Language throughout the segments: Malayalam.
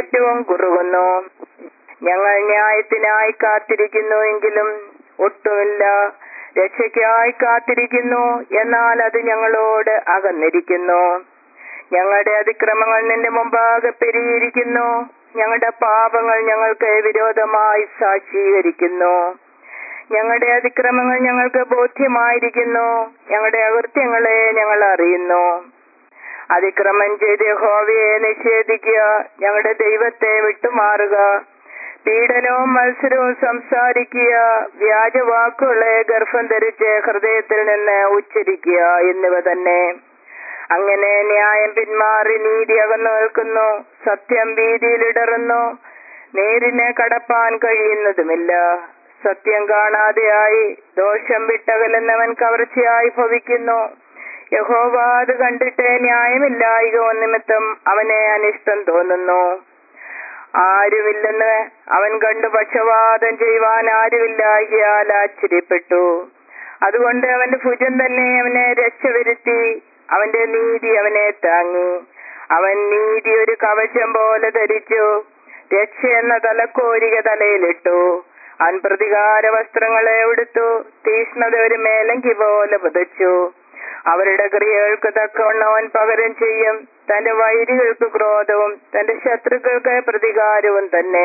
ഏറ്റവും കുറുകുന്നു ഞങ്ങൾ ന്യായത്തിനായി കാത്തിരിക്കുന്നു എങ്കിലും ഒട്ടുമില്ല രക്ഷയ്ക്കായി കാത്തിരിക്കുന്നു എന്നാൽ അത് ഞങ്ങളോട് അകന്നിരിക്കുന്നു ഞങ്ങളുടെ അതിക്രമങ്ങൾ നിന്റെ മുമ്പാകെ പെരുകിയിരിക്കുന്നു ഞങ്ങളുടെ പാപങ്ങൾ ഞങ്ങൾക്ക് വിരോധമായി സാക്ഷീകരിക്കുന്നു ഞങ്ങളുടെ അതിക്രമങ്ങൾ ഞങ്ങൾക്ക് ബോധ്യമായിരിക്കുന്നു ഞങ്ങളുടെ അകൃത്യങ്ങളെ ഞങ്ങൾ അറിയുന്നു അതിക്രമം ചെയ്ത് യഹോവയെ നിഷേധിക്കുക ഞങ്ങളുടെ ദൈവത്തെ വിട്ടുമാറുക പീഡനവും മത്സരവും സംസാരിക്കുക വ്യാജവാക്കുകളെ ഗർഭം ധരിച്ച് ഹൃദയത്തിൽ നിന്ന് ഉച്ചരിക്കുക എന്നിവ തന്നെ അങ്ങനെ ന്യായം പിന്മാറി നീതി അകന്നു നിൽക്കുന്നു സത്യം വീതിയിലിടറുന്നു നേരിനെ കടപ്പാൻ കഴിയുന്നതുമില്ല സത്യം കാണാതെയായി ദോഷം വിട്ടകലുന്നവൻ കവർച്ചയായി ഭവിക്കുന്നു യഹോവ അത് കണ്ടിട്ട് ന്യായമില്ലായിക നിമിത്തം അവനെ അനിഷ്ടം തോന്നുന്നു ആരുമില്ലെന്ന് അവൻ കണ്ടു പക്ഷവാദം ചെയ്യുവാൻ ആരുമില്ലാകിയാൽ ആശ്ചര്യപ്പെട്ടു അതുകൊണ്ട് അവന്റെ ഭുജം തന്നെ അവനെ രക്ഷവരുത്തി അവന്റെ നീതി അവനെ താങ്ങി അവൻ നീതി ഒരു കവചം പോലെ ധരിച്ചു രക്ഷ എന്ന തലക്കോരിക തലയിലിട്ടു അവൻ പ്രതികാര വസ്ത്രങ്ങളെ ഉടുത്തു തീഷ്ണത ഒരു മേലങ്കി പോലെ പുതച്ചു അവരുടെ ക്രിയകൾക്ക് തക്കവണ്ണം അവൻ പകരം ചെയ്യും തന്റെ വൈരികൾക്ക് ക്രോധവും തന്റെ ശത്രുക്കൾക്ക് പ്രതികാരവും തന്നെ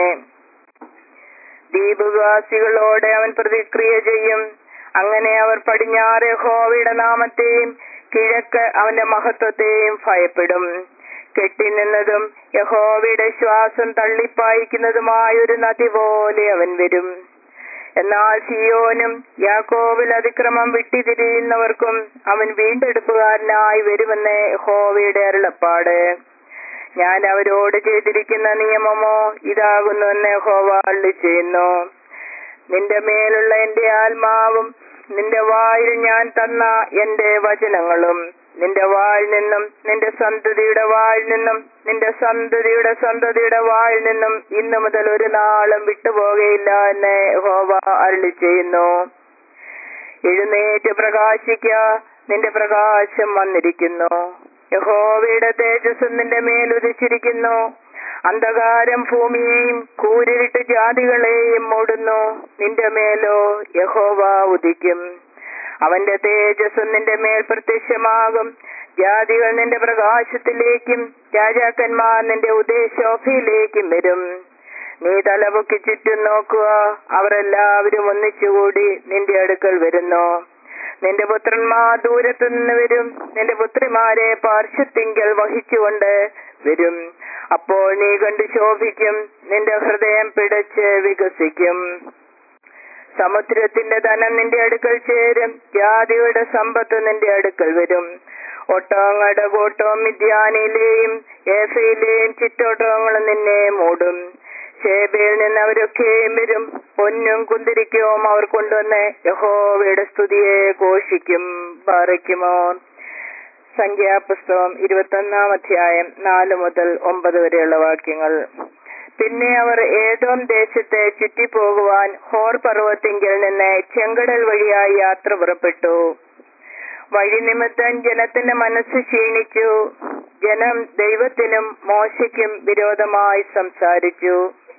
ദ്വീപുവാസികളോടെ അവൻ പ്രതിക്രിയ ചെയ്യും അങ്ങനെ അവർ പടിഞ്ഞാറ് ഹോവയുടെ നാമത്തെയും കിഴക്ക് അവന്റെ മഹത്വത്തെയും ഭയപ്പെടും കെട്ടിനിന്നതും യഹോവയുടെ ശ്വാസം തള്ളിപ്പായിക്കുന്നതുമായ ഒരു നദി പോലെ അവൻ വരും എന്നാൽ സിയോനും യാക്കോബിൽ അതിക്രമം വിട്ടിതിരിയുന്നവർക്കും അവൻ വീണ്ടെടുപ്പുകാരനായി വരുമെന്ന് യഹോവയുടെ അരുളപ്പാട് ഞാൻ അവരോട് ചെയ്തിരിക്കുന്ന നിയമമോ ഇതാകുന്നുവെന്ന് യഹോവ അള്ളി ചെയ്യുന്നു നിന്റെ മേലുള്ള എന്റെ ആത്മാവും നിന്റെ വായിൽ ഞാൻ തന്ന എന്റെ വചനങ്ങളും നിന്റെ വായിൽ നിന്നും നിന്റെ സന്തതിയുടെ വായിൽ നിന്നും നിന്റെ സന്തതിയുടെ സന്തതിയുടെ വായിൽ നിന്നും ഇന്നു മുതൽ ഒരു നാളും വിട്ടുപോകയില്ല എന്ന് ഹോവ അരുളി ചെയ്യുന്നു എഴുന്നേറ്റ് പ്രകാശിക്ക നിന്റെ പ്രകാശം വന്നിരിക്കുന്നു യഹോവയുടെ തേജസ് നിന്റെ മേൽ ഉദിച്ചിരിക്കുന്നു അന്ധകാരം ഭൂമിയെയും കൂരിട്ട് ജാതികളെയും മൂടുന്നു നിന്റെ മേലോ യഹോവ ഉദിക്കും അവന്റെ തേജസ് നിന്റെ മേൽ പ്രത്യക്ഷമാകും ജാതികൾ നിന്റെ പ്രകാശത്തിലേക്കും രാജാക്കന്മാർ നിന്റെ ഉദയശോഭയിലേക്കും വരും നീ തലപൊക്കി ചുറ്റും നോക്കുക അവർ എല്ലാവരും ഒന്നിച്ചുകൂടി നിന്റെ അടുക്കൽ വരുന്നു നിന്റെ പുത്രന്മാർ ദൂരത്തു നിന്ന് വരും നിന്റെ പുത്രിമാരെ പാർശ്വത്തിങ്കൽ വഹിച്ചുകൊണ്ട് വരും അപ്പോൾ നീ കണ്ട് ശോഭിക്കും നിന്റെ ഹൃദയം പിടച്ച് വികസിക്കും സമുദ്രത്തിന്റെ ധനം നിന്റെ അടുക്കൽ ചേരും ജാതിയുടെ സമ്പത്ത് നിന്റെ അടുക്കൽ വരും ഒട്ടകങ്ങളുടെ കൂട്ടവും മിദ്യാനിലെയും ഏഫയിലെയും ചിറ്റോട്ടകങ്ങളും നിന്നെ മൂടും ഷേബയിൽ നിന്ന് അവരൊക്കെയും വരും പൊന്നും കുന്തിരിക്കവും അവർ കൊണ്ടുവന്ന് യഹോവയുടെ സ്തുതിയെ ഘോഷിക്കും പാറയ്ക്കുമോ സംഖ്യാപുസ്തകം ഇരുപത്തൊന്നാം അധ്യായം നാല് മുതൽ ഒമ്പത് വരെയുള്ള വാക്യങ്ങൾ പിന്നെ അവർ ഏതോം ദേശത്തെ ചുറ്റിപ്പോകുവാൻ ഹോർ പർവ്വത്തിങ്കിൽ നിന്ന് ചെങ്കടൽ വഴിയായി യാത്ര പുറപ്പെട്ടു വഴി നിമിത്തം ജനത്തിന്റെ മനസ്സ് ക്ഷീണിച്ചു ജനം ദൈവത്തിനും മോശയ്ക്കും വിരോധമായി സംസാരിച്ചു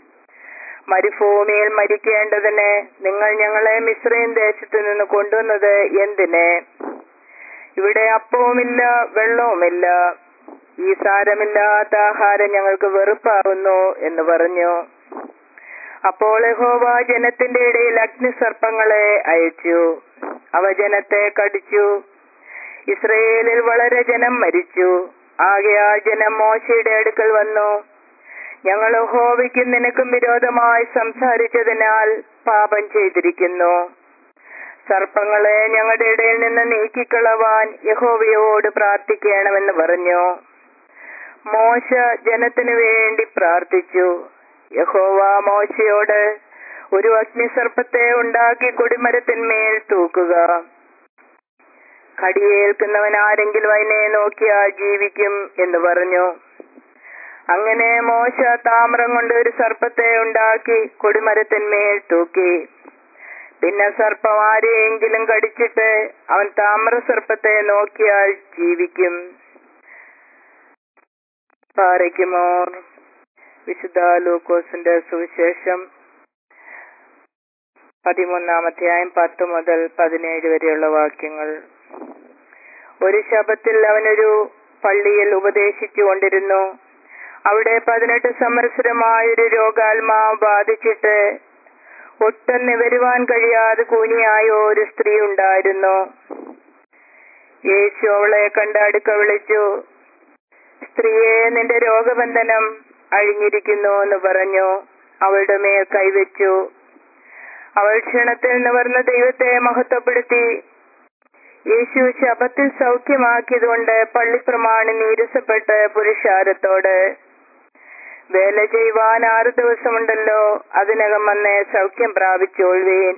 മരുഭൂമിയിൽ മരിക്കേണ്ടതിന് നിങ്ങൾ ഞങ്ങളെ മിശ്രയും ദേശത്തു നിന്ന് കൊണ്ടുവന്നത് എന്തിന് ഇവിടെ അപ്പവുമില്ല വെള്ളവുമില്ല ഈ സാരമില്ലാത്ത ആഹാരം ഞങ്ങൾക്ക് വെറുപ്പാകുന്നു എന്ന് പറഞ്ഞു അപ്പോൾ യഹോവ ജനത്തിന്റെ ഇടയിൽ അഗ്നിസർപ്പങ്ങളെ അയച്ചു അവ ജനത്തെ കടിച്ചു ഇസ്രയേലിൽ വളരെ ജനം മരിച്ചു ആകയാൽ ജനം മോശയുടെ അടുക്കൽ വന്നു ഞങ്ങൾ യഹോവയ്ക്കും നിനക്കും വിരോധമായി സംസാരിച്ചതിനാൽ പാപം ചെയ്തിരിക്കുന്നു സർപ്പങ്ങളെ ഞങ്ങളുടെ ഇടയിൽ നിന്ന് നീക്കിക്കളവാൻ യഹോവയോട് പ്രാർത്ഥിക്കണമെന്ന് പറഞ്ഞു മോശ ജനത്തിനു വേണ്ടി പ്രാർത്ഥിച്ചു യഹോവ മോശയോട് ഒരു അഗ്നിസർപ്പത്തെ ഉണ്ടാക്കി കൊടിമരത്തിന്മേൽ തൂക്കുക കടിയേൽക്കുന്നവൻ ആരെങ്കിലും അതിനെ നോക്കിയാൽ ജീവിക്കും എന്ന് പറഞ്ഞു അങ്ങനെ മോശ താമ്രം കൊണ്ട് ഒരു സർപ്പത്തെ ഉണ്ടാക്കി കൊടിമരത്തിന്മേൽ തൂക്കി പിന്നെ സർപ്പം ആരെയെങ്കിലും കടിച്ചിട്ട് അവൻ താമ്ര സർപ്പത്തെ നോക്കിയാൽ ജീവിക്കും പാറയ്ക്കുമോ വിശുദ്ധ ലൂക്കോസിന്റെ സുവിശേഷം പതിമൂന്നാം അധ്യായം പത്ത് മുതൽ പതിനേഴ് വരെയുള്ള വാക്യങ്ങൾ ഒരു ശബത്തിൽ അവനൊരു പള്ളിയിൽ ഉപദേശിച്ചു കൊണ്ടിരുന്നു അവിടെ പതിനെട്ട് സംവത്സരമായൊരു രോഗാത്മാവ് ബാധിച്ചിട്ട് ഒട്ടും നിവരുവാൻ കഴിയാതെ കൂനിയായ ഒരു സ്ത്രീ ഉണ്ടായിരുന്നു യേശു അവളെ കണ്ട് അടുക്ക വിളിച്ചു സ്ത്രീയെ നിന്റെ രോഗബന്ധനം അഴിഞ്ഞിരിക്കുന്നു എന്ന് പറഞ്ഞു അവളുടെ മേൽ കൈവച്ചു അവൾ ക്ഷണത്തിൽ നിവർന്ന ദൈവത്തെ മഹത്വപ്പെടുത്തി യേശു ശബത്തിൽ സൗഖ്യമാക്കിയതുകൊണ്ട് പള്ളിപ്രമാണി നീരസപ്പെട്ട് പുരുഷാരത്തോട് വേല ചെയ്യുവാൻ ആറു ദിവസമുണ്ടല്ലോ അതിനകം വന്ന് സൗഖ്യം പ്രാപിച്ചോൾവീൻ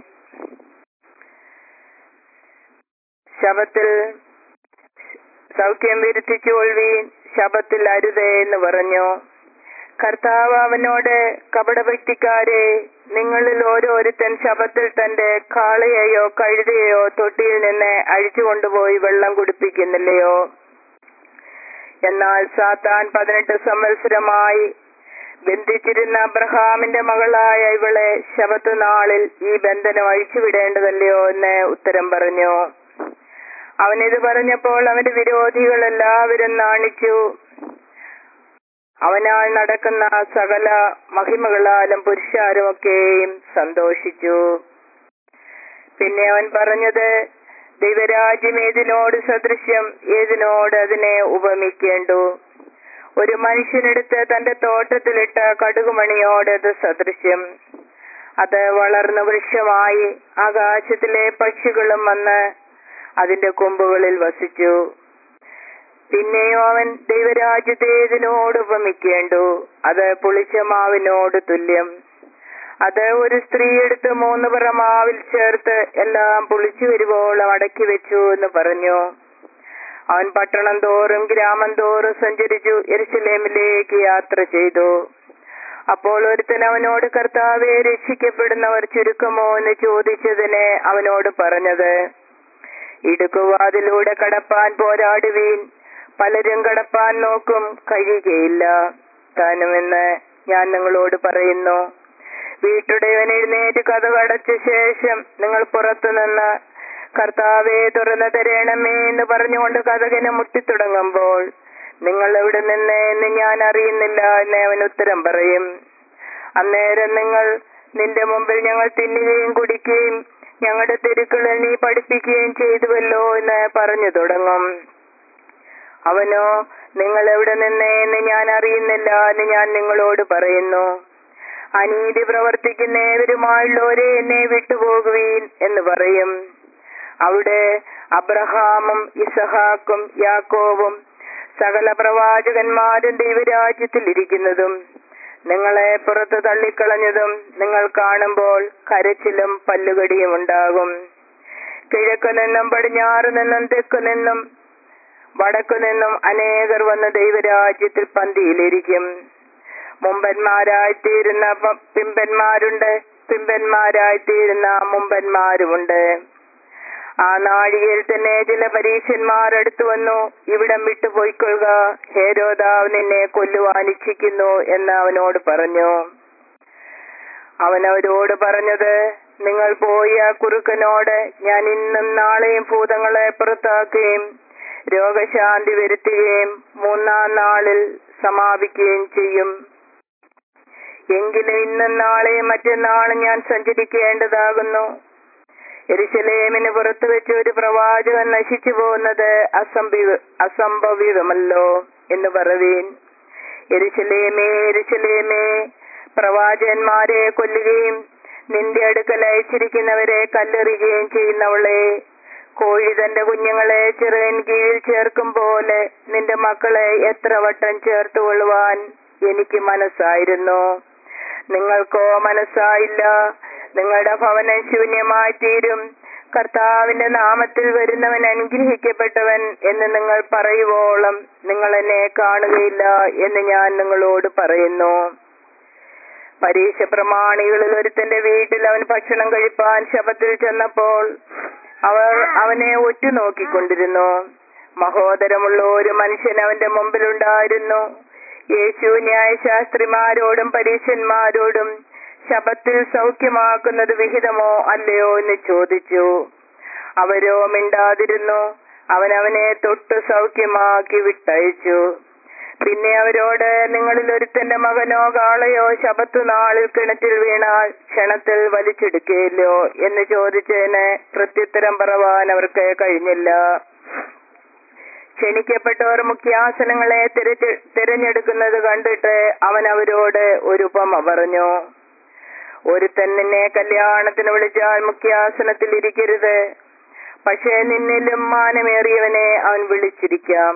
ശബത്തിൽ സൗഖ്യം വരുത്തിച്ചോൾവീൻ ശബത്തിൽ അരുതേ എന്ന് പറഞ്ഞു കർത്താവ് അവനോട് കപടഭക്തിക്കാരെ നിങ്ങളിൽ ഓരോരുത്തൻ ശബത്തിൽ തന്റെ കാളയെയോ കഴുതയെയോ തൊട്ടിയിൽ നിന്ന് അഴിച്ചു കൊണ്ടുപോയി വെള്ളം കുടിപ്പിക്കുന്നില്ലയോ എന്നാൽ സാത്താൻ പതിനെട്ട് സംവത്സരമായി ബന്ധിച്ചിരുന്ന അബ്രഹാമിന്റെ മകളായ ഇവളെ ശബത്ത് നാളിൽ ഈ ബന്ധനം അഴിച്ചുവിടേണ്ടതല്ലയോ എന്ന് ഉത്തരം പറഞ്ഞു അവനിത് പറഞ്ഞപ്പോൾ അവന്റെ വിരോധികൾ എല്ലാവരും നാണിച്ചു അവനാൽ നടക്കുന്ന സകല മഹിമകളാലും പുരുഷാരുമൊക്കെയും സന്തോഷിച്ചു പിന്നെ അവൻ പറഞ്ഞത് ദൈവരാജ്യം ഏതിനോട് സദൃശ്യം ഏതിനോട് അതിനെ ഉപമിക്കേണ്ടു ഒരു മനുഷ്യനെടുത്ത് തന്റെ തോട്ടത്തിലിട്ട കടുകുമണിയോട് അത് സദൃശ്യം അത് വളർന്ന വൃക്ഷമായി ആകാശത്തിലെ പക്ഷികളും വന്ന് അതിന്റെ കൊമ്പുകളിൽ വസിച്ചു പിന്നെയോ അവൻ ദൈവരാജ്യത്തെ ഇതിനോട് ഉപമിക്കേണ്ടു അത് പുളിച്ച മാവിനോട് തുല്യം അത് ഒരു സ്ത്രീ എടുത്ത് മൂന്ന് പറ മാവിൽ ചേർത്ത് എല്ലാം പുളിച്ചു വരുവോളം അടക്കി വെച്ചു എന്ന് പറഞ്ഞു അവൻ പട്ടണം തോറും ഗ്രാമം തോറും സഞ്ചരിച്ചു എരുസലേമിലേക്ക് യാത്ര ചെയ്തു അപ്പോൾ ഒരുത്തൻ അവനോട് കർത്താവെ രക്ഷിക്കപ്പെടുന്നവർ ചുരുക്കമോ എന്ന് ചോദിച്ചതിന് അവനോട് പറഞ്ഞത് ഇടുക്കുവാതിലൂടെ കടപ്പാൻ പോരാടുവീൻ പലരും കടപ്പാൻ നോക്കും കഴിയുകയില്ല താനുമെന്ന് ഞാൻ നിങ്ങളോട് പറയുന്നു വീട്ടുടയവൻ എഴുന്നേറ്റ് കഥ അടച്ച ശേഷം നിങ്ങൾ പുറത്തുനിന്ന് കർത്താവെ തുറന്നു തരണമേ എന്ന് പറഞ്ഞുകൊണ്ട് കഥകനെ മുട്ടിത്തുടങ്ങുമ്പോൾ നിങ്ങൾ എവിടെ നിന്ന് എന്ന് ഞാൻ അറിയുന്നില്ല എന്ന് അവൻ ഉത്തരം പറയും അന്നേരം നിങ്ങൾ നിന്റെ മുമ്പിൽ ഞങ്ങൾ തിന്നുകയും കുടിക്കുകയും ഞങ്ങളുടെ തെരുക്കളിൽ നീ പഠിപ്പിക്കുകയും ചെയ്തുവല്ലോ എന്ന് പറഞ്ഞു തുടങ്ങും അവനോ നിങ്ങൾ എവിടെ നിന്ന് എന്ന് ഞാൻ അറിയുന്നില്ല എന്ന് ഞാൻ നിങ്ങളോട് പറയുന്നു അനീതി പ്രവർത്തിക്കുന്ന ഏവരുമായുള്ളവരെ എന്നെ വിട്ടുപോകുവീൻ എന്ന് പറയും അവിടെ അബ്രഹാമും ഇസഹാക്കും യാക്കോവും സകല പ്രവാചകന്മാരും ദൈവരാജ്യത്തിൽ ഇരിക്കുന്നതും നിങ്ങളെ പുറത്തു തള്ളിക്കളഞ്ഞതും നിങ്ങൾ കാണുമ്പോൾ കരച്ചിലും പല്ലുകടിയും ഉണ്ടാകും കിഴക്കു നിന്നും പടിഞ്ഞാറ് നിന്നും തെക്കു നിന്നും വടക്കു നിന്നും അനേകർ വന്ന് ദൈവരാജ്യത്തിൽ പന്തിയിലിരിക്കും മുമ്പന്മാരായിത്തീരുന്ന പിമ്പന്മാരുണ്ട് പിമ്പന്മാരായിത്തീരുന്ന മുമ്പന്മാരുമുണ്ട് ആ നാഴികയിൽ തന്നെ ചില പരീക്ഷന്മാർ അടുത്തു വന്നു ഇവിടം വിട്ടു പോയിക്കൊള്ളുക ഹേരോദാവ് നിന്നെ കൊല്ലുവാൻ ഇച്ഛിക്കുന്നു എന്ന് അവനോട് പറഞ്ഞു അവൻ അവരോട് പറഞ്ഞത് നിങ്ങൾ പോയി ആ കുറുക്കനോട് ഞാൻ ഇന്നും നാളെയും ഭൂതങ്ങളെ പുറത്താക്കുകയും രോഗശാന്തി വരുത്തുകയും മൂന്നാം നാളിൽ സമാപിക്കുകയും ചെയ്യും എങ്കിലും ഇന്നും നാളെയും മറ്റന്നാളും ഞാൻ സഞ്ചരിക്കേണ്ടതാകുന്നു എരിശലേമിന് പുറത്തു വെച്ച് ഒരു പ്രവാചകൻ നശിച്ചു പോകുന്നത് അസംഭവ അസംഭവിതമല്ലോ എന്ന് പറവീൻ എരിശലേമേ എരിശലേമേ പ്രവാചകന്മാരെ കൊല്ലുകയും നിന്റെ അടുക്കൽ അയച്ചിരിക്കുന്നവരെ കല്ലെറിയുകയും ചെയ്യുന്നവളെ കോഴി തന്റെ കുഞ്ഞുങ്ങളെ ചെറുകൻ കീഴിൽ ചേർക്കും പോലെ നിന്റെ മക്കളെ എത്ര വട്ടം ചേർത്ത് കൊള്ളുവാൻ എനിക്ക് മനസ്സായിരുന്നു നിങ്ങൾക്കോ മനസ്സായില്ല നിങ്ങളുടെ ഭവനം ശൂന്യമായി തീരും കർത്താവിന്റെ നാമത്തിൽ വരുന്നവൻ അനുഗ്രഹിക്കപ്പെട്ടവൻ എന്ന് നിങ്ങൾ പറയുവോളം നിങ്ങൾ എന്നെ കാണുകയില്ല എന്ന് ഞാൻ നിങ്ങളോട് പറയുന്നു പരീക്ഷ പ്രമാണികളിൽ ഒരുത്തന്റെ വീട്ടിൽ അവൻ ഭക്ഷണം കഴിപ്പാൻ ശബത്തിൽ ചെന്നപ്പോൾ അവർ അവനെ ഒറ്റുനോക്കിക്കൊണ്ടിരുന്നു മഹോദരമുള്ള ഒരു മനുഷ്യൻ അവന്റെ മുമ്പിലുണ്ടായിരുന്നു യേശു ന്യായശാസ്ത്രിമാരോടും പരീശന്മാരോടും ശബത്തിൽ സൗഖ്യമാക്കുന്നത് വിഹിതമോ അല്ലയോ എന്ന് ചോദിച്ചു അവരോ മിണ്ടാതിരുന്നു അവൻ അവനെ തൊട്ട് സൗഖ്യമാക്കി വിട്ടയച്ചു പിന്നെ അവരോട് നിങ്ങളിൽ ഒരുത്തന്റെ മകനോ കാളയോ ശബത്തു നാളിൽ കിണറ്റിൽ വീണാൽ ക്ഷണത്തിൽ വലിച്ചെടുക്കുകയില്ലോ എന്ന് ചോദിച്ചതിന് പ്രത്യുത്തരം പറവാൻ അവർക്ക് കഴിഞ്ഞില്ല ക്ഷണിക്കപ്പെട്ടവർ മുഖ്യാസനങ്ങളെ തിരഞ്ഞെ- തിരഞ്ഞെടുക്കുന്നത് കണ്ടിട്ട് അവൻ അവരോട് ഒരു ഉപമ പറഞ്ഞു ഒരുത്തൻ നിന്നെ കല്യാണത്തിന് വിളിച്ചാൽ മുഖ്യാസനത്തിൽ ഇരിക്കരുത് പക്ഷേ നിന്നിലും മാനമേറിയവനെ അവൻ വിളിച്ചിരിക്കാം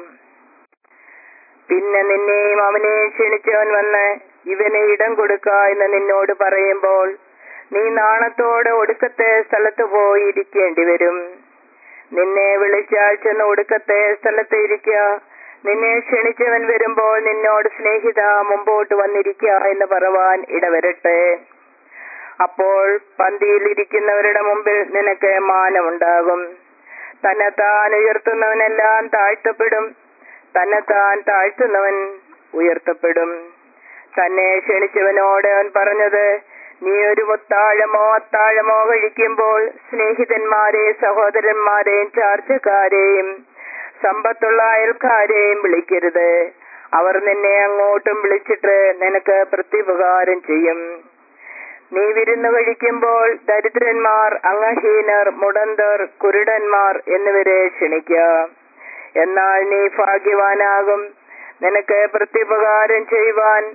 പിന്നെ നിന്നെയും അവനെയും ക്ഷണിച്ചവൻ വന്ന് ഇവന് ഇടം കൊടുക്ക എന്ന് നിന്നോട് പറയുമ്പോൾ നീ നാണത്തോടെ ഒടുക്കത്തെ സ്ഥലത്ത് പോയി ഇരിക്കേണ്ടി വരും നിന്നെ വിളിച്ചാൽ ചെന്ന് ഒടുക്കത്തെ സ്ഥലത്ത് ഇരിക്കുക നിന്നെ ക്ഷണിച്ചവൻ വരുമ്പോൾ നിന്നോട് സ്നേഹിത മുമ്പോട്ട് വന്നിരിക്കുക എന്ന് പറവാൻ ഇടവരട്ടെ അപ്പോൾ പന്തിയിൽ ഇരിക്കുന്നവരുടെ മുമ്പിൽ നിനക്ക് മാനമുണ്ടാകും തന്നെത്താൻ ഉയർത്തുന്നവനെല്ലാം താഴ്ത്തപ്പെടും തന്നെത്താൻ താഴ്ത്തുന്നവൻ ഉയർത്തപ്പെടും തന്നെ ക്ഷണിച്ചവനോട് അവൻ പറഞ്ഞത് നീ ഒരു മുത്താഴമോ അത്താഴമോ കഴിക്കുമ്പോൾ സ്നേഹിതന്മാരെ സഹോദരന്മാരെയും ചാർച്ചക്കാരെയും സമ്പത്തുള്ള അയൽക്കാരെയും വിളിക്കരുത് അവർ നിന്നെ അങ്ങോട്ടും വിളിച്ചിട്ട് നിനക്ക് പ്രത്യുപകാരം ചെയ്യും നീ വിരുന്ന് കഴിക്കുമ്പോൾ ദരിദ്രന്മാർ അംഗഹീനർ മുടന്തർ കുരുടന്മാർ എന്നിവരെ ക്ഷണിക്ക എന്നാൽ നീ ഭാഗ്യവാനാകും നിനക്ക് പ്രത്യുപകാരം ചെയ്യുവാൻ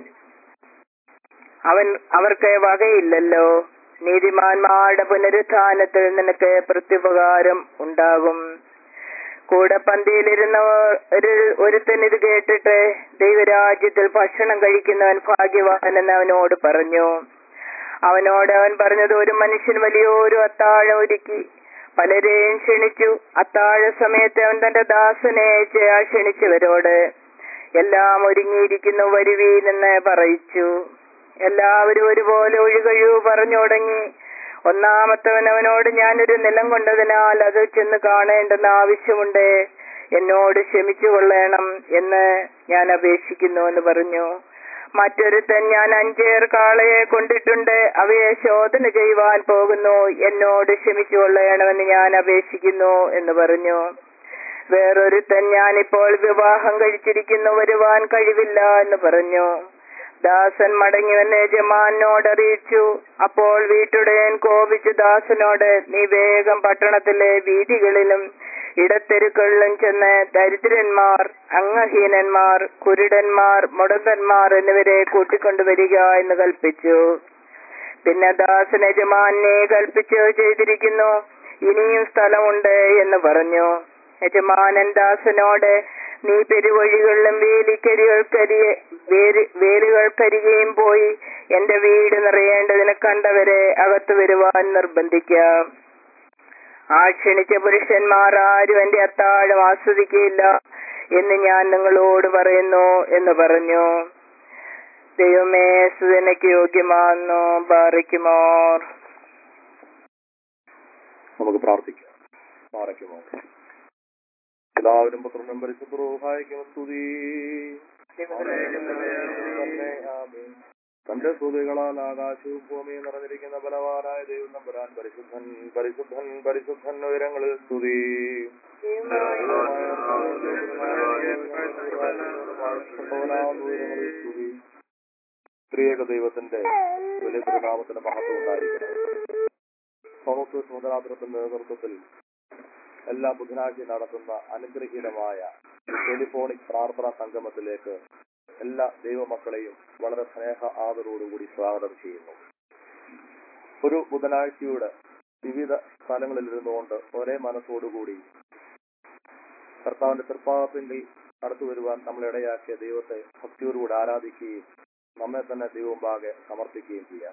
അവൻ അവർക്ക് വകയില്ലല്ലോ നീതിമാന്മാരുടെ പുനരുത്ഥാനത്തിൽ നിനക്ക് പ്രത്യുപകാരം ഉണ്ടാകും കൂടെ പന്തിയിലിരുന്നവർ ഒരു- ഒരുത്തൻ ഇത് കേട്ടിട്ട് ദൈവരാജ്യത്തിൽ ഭക്ഷണം കഴിക്കുന്നവൻ ഭാഗ്യവാൻ എന്ന് അവനോട് പറഞ്ഞു അവനോട് അവൻ പറഞ്ഞത് ഒരു മനുഷ്യൻ വലിയൊരു അത്താഴം ഒരുക്കി പലരെയും ക്ഷണിച്ചു അത്താഴ സമയത്ത് അവൻ തന്റെ ദാസനെ അയച്ച് ആ ക്ഷണിച്ചവരോട് എല്ലാം ഒരുങ്ങിയിരിക്കുന്നു വരുവീനെന്ന് പറയിച്ചു എല്ലാവരും ഒരുപോലെ ഒഴുകഴിവ് പറഞ്ഞു തുടങ്ങി ഒന്നാമത്തവൻ അവനോട് ഞാനൊരു നിലം കൊണ്ടതിനാൽ അത് ചെന്ന് കാണേണ്ടെന്ന് ആവശ്യമുണ്ട് എന്നോട് ക്ഷമിച്ചു കൊള്ളണം എന്ന് ഞാൻ അപേക്ഷിക്കുന്നു എന്ന് പറഞ്ഞു മറ്റൊരുത്തൻ ഞാൻ അഞ്ചേർ കാളയെ കൊണ്ടിട്ടുണ്ട് അവയെ ശോധന ചെയ്യുവാൻ പോകുന്നു എന്നോട് ക്ഷമിച്ചു കൊള്ളണമെന്ന് ഞാൻ അപേക്ഷിക്കുന്നു എന്ന് പറഞ്ഞു വേറൊരുത്തൻ ഞാനിപ്പോൾ വിവാഹം കഴിച്ചിരിക്കുന്നു വരുവാൻ കഴിവില്ല എന്ന് പറഞ്ഞു ദാസൻ മടങ്ങി വന്ന് യജമാനോട് അറിയിച്ചു അപ്പോൾ വീട്ടുടയൻ കോപിച്ചു ദാസനോട് നീ വേഗം പട്ടണത്തിലെ വീതികളിലും ഇടത്തെരുക്കളിലും ചെന്ന് ദരിദ്രന്മാർ അംഗഹീനന്മാർ കുരുടന്മാർ മുടന്തന്മാർ എന്നിവരെ കൂട്ടിക്കൊണ്ടുവരിക എന്ന് കൽപ്പിച്ചു പിന്നെ ദാസൻ യജമാനെ കൽപ്പിച്ചു ചെയ്തിരിക്കുന്നു ഇനിയും സ്ഥലമുണ്ട് എന്ന് പറഞ്ഞു യജമാനൻ ദാസനോട് നീ പെരുവഴികളിലും വേലിക്കരികൾക്കരിയെ വേര് വേലുകൾക്കരികെയും പോയി എന്റെ വീട് നിറയേണ്ടതിന് കണ്ടവരെ അകത്തു വരുവാൻ നിർബന്ധിക്കാം ആ ക്ഷണിച്ച പുരുഷന്മാർ ആരും എന്റെ അത്താഴം ആസ്വദിക്കുകയില്ല എന്ന് ഞാൻ നിങ്ങളോട് പറയുന്നു എന്ന് പറഞ്ഞു ദൈവമേ സുതനയ്ക്ക് യോഗ്യമാണെന്നു ബാറിക്കുമോർ നമുക്ക് പ്രാർത്ഥിക്കാം മാറയ്ക്കുമോ എല്ലാവരും പുത്രനും പരിശുദ്ധവും സ്തുതി തന്നെ ആമേൻ. തന്റെ സ്തുതികളാൽ ആകാശവും ഭൂമിയും നിറഞ്ഞിരിക്കുന്ന ബലവാനായ ദൈവം നമ്പുരാൻ പരിശുദ്ധൻ പരിശുദ്ധൻ പരിശുദ്ധൻ ഉയരങ്ങളിൽ സ്തുതി ഉയരങ്ങളിൽ സ്തുതി സ്ത്രീയക ദൈവത്തിന്റെ വലിയ നാമത്തിന്റെ മഹത്വം ഉണ്ടായിരിക്കണം സമത്വ സുമതരാത്രത്തിന്റെ നേതൃത്വത്തിൽ എല്ലാ ബുധനാഴ്ചയും നടത്തുന്ന അനുഗ്രഹീതമായ ടെലിഫോണിക് പ്രാർത്ഥനാ സംഗമത്തിലേക്ക് എല്ലാ ദൈവമക്കളെയും വളരെ സ്നേഹ ആദരവോടുകൂടി സ്വാഗതം ചെയ്യുന്നു ഒരു ബുധനാഴ്ചയുടെ വിവിധ സ്ഥലങ്ങളിൽ ഇരുന്നുകൊണ്ട് ഒരേ മനസ്സോടുകൂടി കർത്താവിന്റെ തൃപ്പാദത്തിൽ കടന്നു വരുവാൻ നമ്മളിടയാക്കിയ ദൈവത്തെ ഭക്തിയോടുകൂടി ആരാധിക്കുകയും നമ്മെ തന്നെ ദൈവമുമ്പാകെ സമർപ്പിക്കുകയും ചെയ്യാം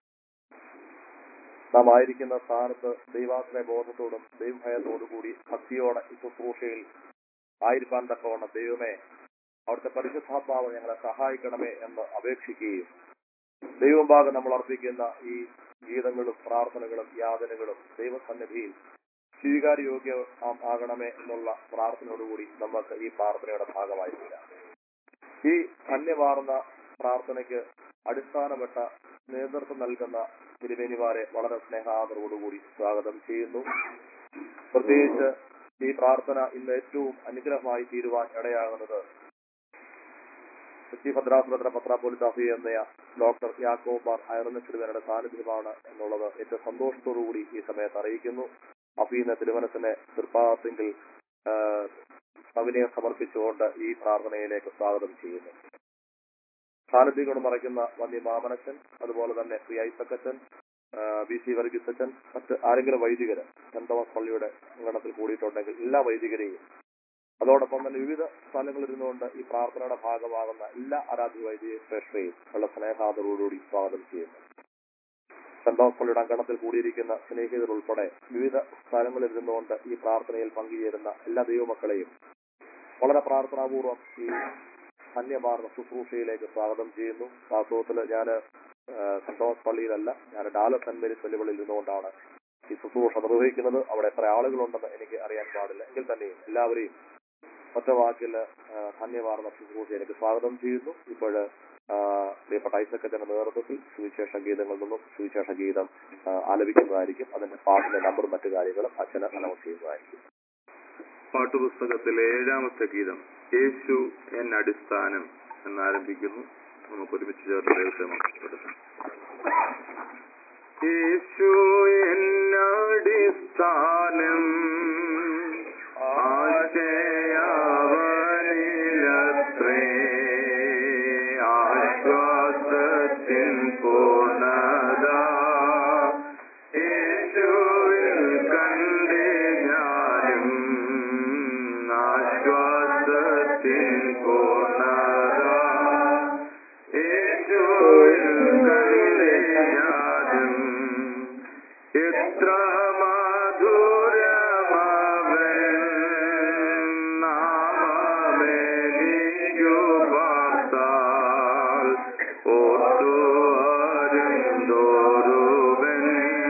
നാം ആയിരിക്കുന്ന സ്ഥാനത്ത് ദൈവാശ്രയ ബോധത്തോടും ദൈവഭയത്തോടു കൂടി ഭക്തിയോടെ ഈ ശുശ്രൂഷയിൽ ആയിരിക്കാൻ തക്കവണ്ണം ദൈവമേ അവിടുത്തെ പരിശുദ്ധാത്മാവ് ഞങ്ങളെ സഹായിക്കണമേ എന്ന് അപേക്ഷിക്കുകയും ദൈവഭാഗം നമ്മൾ അർപ്പിക്കുന്ന ഈ ഗീതങ്ങളും പ്രാർത്ഥനകളും യാതനകളും ദൈവസന്നിധിയിൽ സ്വീകാര്യോഗ്യ ആകണമേ എന്നുള്ള പ്രാർത്ഥനയോടുകൂടി നമുക്ക് ഈ പ്രാർത്ഥനയുടെ ഭാഗമായി തീരാം ഈ ധന്യമാർന്ന പ്രാർത്ഥനയ്ക്ക് അടിസ്ഥാനപ്പെട്ട നേതൃത്വം നൽകുന്ന തിരുവേനിമാരെ വളരെ സ്നേഹാദരോടുകൂടി സ്വാഗതം ചെയ്യുന്നു പ്രത്യേകിച്ച് ഈ പ്രാർത്ഥന ഇന്ന് ഏറ്റവും അനുഗ്രഹമായി തീരുവാൻ ഇടയാകുന്നത് കൊച്ചി ഭദ്രാസുഭദ്ര പത്രാപോലിത്താഫി എന്ന ഡോക്ടർ യാക്കോബാർ അയർന്ന തിരുവനയുടെ സാന്നിധ്യമാണ് എന്നുള്ളത് ഏറ്റവും സന്തോഷത്തോടുകൂടി ഈ സമയത്ത് അറിയിക്കുന്നു അഫീന തിരുവനത്തിന്റെ തൃപ്പാത്തിങ്കിൽ സവിനയം സമർപ്പിച്ചുകൊണ്ട് ഈ പ്രാർത്ഥനയിലേക്ക് സ്വാഗതം ചെയ്യുന്നു സാന്നിധ്യം കൊണ്ട് മറയ്ക്കുന്ന വന്യ മാമനച്ചൻ അതുപോലെ തന്നെ ശ്രീ ഐസക്കച്ചൻ ബി സി വർഗീസ് അച്ഛൻ മറ്റ് ആരെങ്കിലും വൈദികര് സെന്റ് തോമസ് പള്ളിയുടെ അങ്കണത്തിൽ കൂടിയിട്ടുണ്ടെങ്കിൽ എല്ലാ വൈദികരെയും അതോടൊപ്പം തന്നെ വിവിധ സ്ഥലങ്ങളിൽ ഇരുന്നുകൊണ്ട് ഈ പ്രാർത്ഥനയുടെ ഭാഗമാകുന്ന എല്ലാ ആരാധ്യ വൈദിക ശ്രേഷ്ഠയും ഉള്ള സ്നേഹാദരോടുകൂടി സ്വാഗതം ചെയ്യുന്നു സെന്റ് തോമസ് പള്ളിയുടെ അങ്കണത്തിൽ കൂടിയിരിക്കുന്ന സ്നേഹിതർ ഉൾപ്പെടെ വിവിധ സ്ഥലങ്ങളിൽ ഇരുന്നുകൊണ്ട് ഈ പ്രാർത്ഥനയിൽ പങ്കുചേരുന്ന എല്ലാ ദൈവമക്കളെയും വളരെ പ്രാർത്ഥനാപൂർവ്വം ഈ ധന്യമാർന്ന ശുശ്രൂഷയിലേക്ക് സ്വാഗതം ചെയ്യുന്നു വാസ്തവത്തിൽ ഞാൻ സെന്റ് തോമസ് പള്ളിയിലല്ല ഞാൻ ഡാലസ് സെന്റ് മേരീസ് പള്ളികളിൽ ഇരുന്നുകൊണ്ടാണ് ഈ ശുശ്രൂഷ നിർവഹിക്കുന്നത് അവിടെ എത്ര ആളുകളുണ്ടെന്ന് എനിക്ക് അറിയാൻ പാടില്ല എങ്കിൽ തന്നെയും എല്ലാവരെയും ഒറ്റ വാക്കിൽ ധന്യമാർന്ന ശുശ്രൂഷയിലേക്ക് സ്വാഗതം ചെയ്യുന്നു ഇപ്പോൾ പ്രിയപ്പെട്ട ഐസക്കത്തിന്റെ നേതൃത്വത്തിൽ സുവിശേഷ ഗീതങ്ങളിൽ നിന്നും സുവിശേഷ ഗീതം ആ, ആലപിക്കുന്നതായിരിക്കും അതിന്റെ പാട്ടിന്റെ നമ്പറും മറ്റു കാര്യങ്ങളും അച്ഛന് അനൗൺസ് ചെയ്യുന്നതായിരിക്കും പാട്ടുപുസ്തകത്തിലെ ഏഴാമത്തെ ഗീതം യേശു എൻ അടിസ്ഥാനം എന്നാരംഭിക്കുന്നു നമുക്ക് ഒരുമിച്ച് ചേർന്ന് ദൈവത്തെ മഹത്വപ്പെടുത്താം യേശു എന്നടിസ്ഥാനം ആശയാവനിലത്രേ ആശ്വാസത്തിൻ പൂർണ്ണത യേശുവിൽ കണ്ടേ ഞാനും ആശ്വാസത്തിൻ പൂർണ്ണത യേശുവിൽ കണ്ടേ ഞാനും എത്ര മധുരമവൻ നാമമെനിക്കു പാർത്താൽ ഓർത്തു അരുന്തോറുവൻ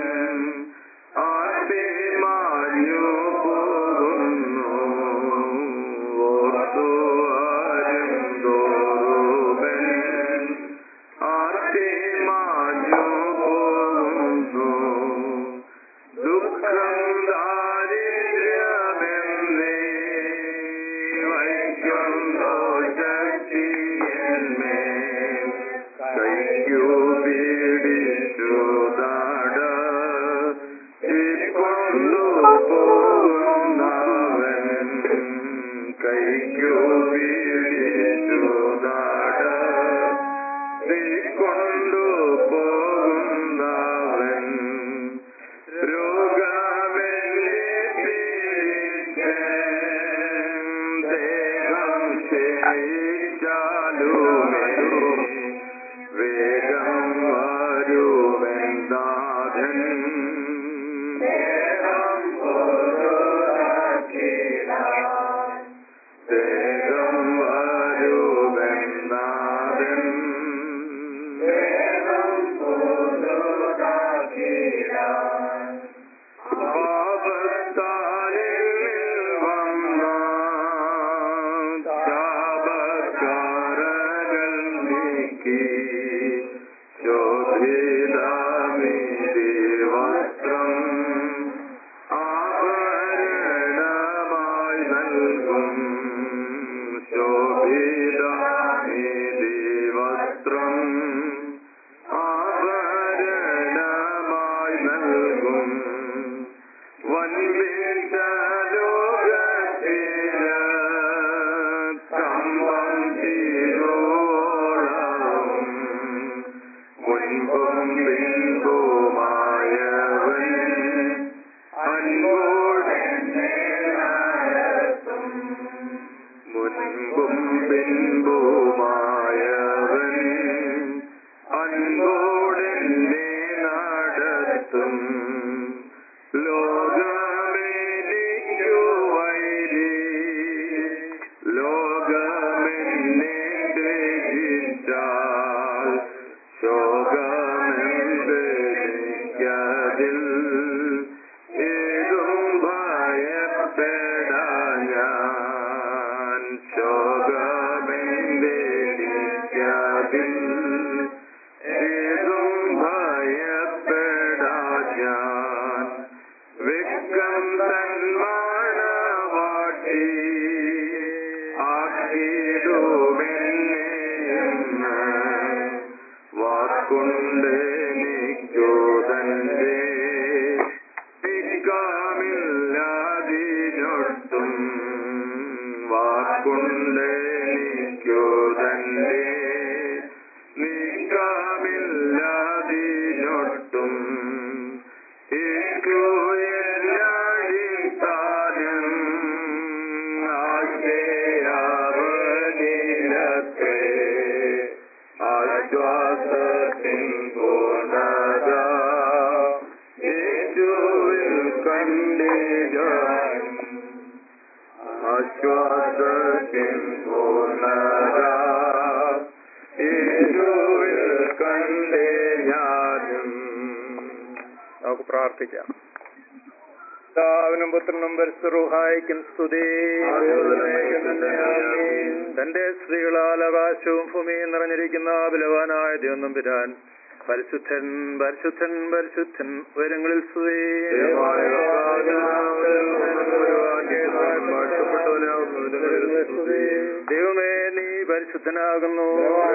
ആർത്തിമാഞ്ഞു പോകുന്നു ഓർത്തു അരുന്തോറുവൻ ആർത്തിമാഞ്ഞു പോകുന്നു ദുഃഖം ദാരിദ്ര്യമെന്നേ വൈകുന്നോ ശക്തിയന്മേൽ കൈക്കു പീഡിച്ചു നാട കൊണ്ടു പോകുന്നവൻ കൈക്കു പീഡിച്ചു നാട കൊണ്ടു പോകുന്നവൻ രോഗമെന്നെ പീഡിച്ച് ദേഹം ക്ഷയിച്ചാലുമേ വേഗം വരുവൻ നാഥൻ വേഗം വരുവൻ നാഥൻ പാപത്താലിൽ വന്ന ശാപക്കാരകൾ നീക്കി ശോഭിതമിതി വസ്ത്രം ആഭരണമായി നൽകും ശോഭിതമിതി വസ്ത്രം ആഭരണമായി നൽകും വൻവീഴ്ച ലോകത്തില് കമ്പം തീരോളം മുൻപും പിൻപുമായവൻ അൻപോടെ മുൻപും പിൻപുമായവൻ അൻപോടെന്നെ നടത്തും ലോകമെനിക്കു വൈരി ലോകമെന്നെ ത്യജിച്ചാൽ ശോകമെന്തെനിക്കതിൽ ഏതും ഭയപ്പെടാ ഞാൻ ശോകമെന്തെനിക്കതിൽ വാക്കുണ്ടെനിക്കോ തന്റെ നിൽക്കാമില്ലാതിനൊട്ടും വാക്കുണ്ടെനിക്കോ തന്റെ നിൽക്കാമില്ലാതിനൊട്ടും ാലും ആശയാവനിലത്രേ ആശ്വാസത്തിൻ പൂർണ്ണത യേശുവിൽ കണ്ടേ ഞാൻ ആശ്വാസത്തിൻ പൂർണ്ണത യേശുവിൽ കണ്ടേ ഞാനും നമുക്ക് പ്രാർത്ഥിക്കാം പിതാവിനും പുത്രനും പരിശുഹായിക്കും സ്തുതി തന്റെ സ്ത്രീകളാൽ ആകാശവും ഭൂമിയും നിറഞ്ഞിരിക്കുന്ന ബലവാനായ ദൈവം പിരാൻ പരിശുദ്ധൻ പരിശുദ്ധൻ പരിശുദ്ധൻ ഉയരങ്ങളിൽ സ്തുതി ദൈവമേ നീ പരിശുദ്ധനാകുന്നു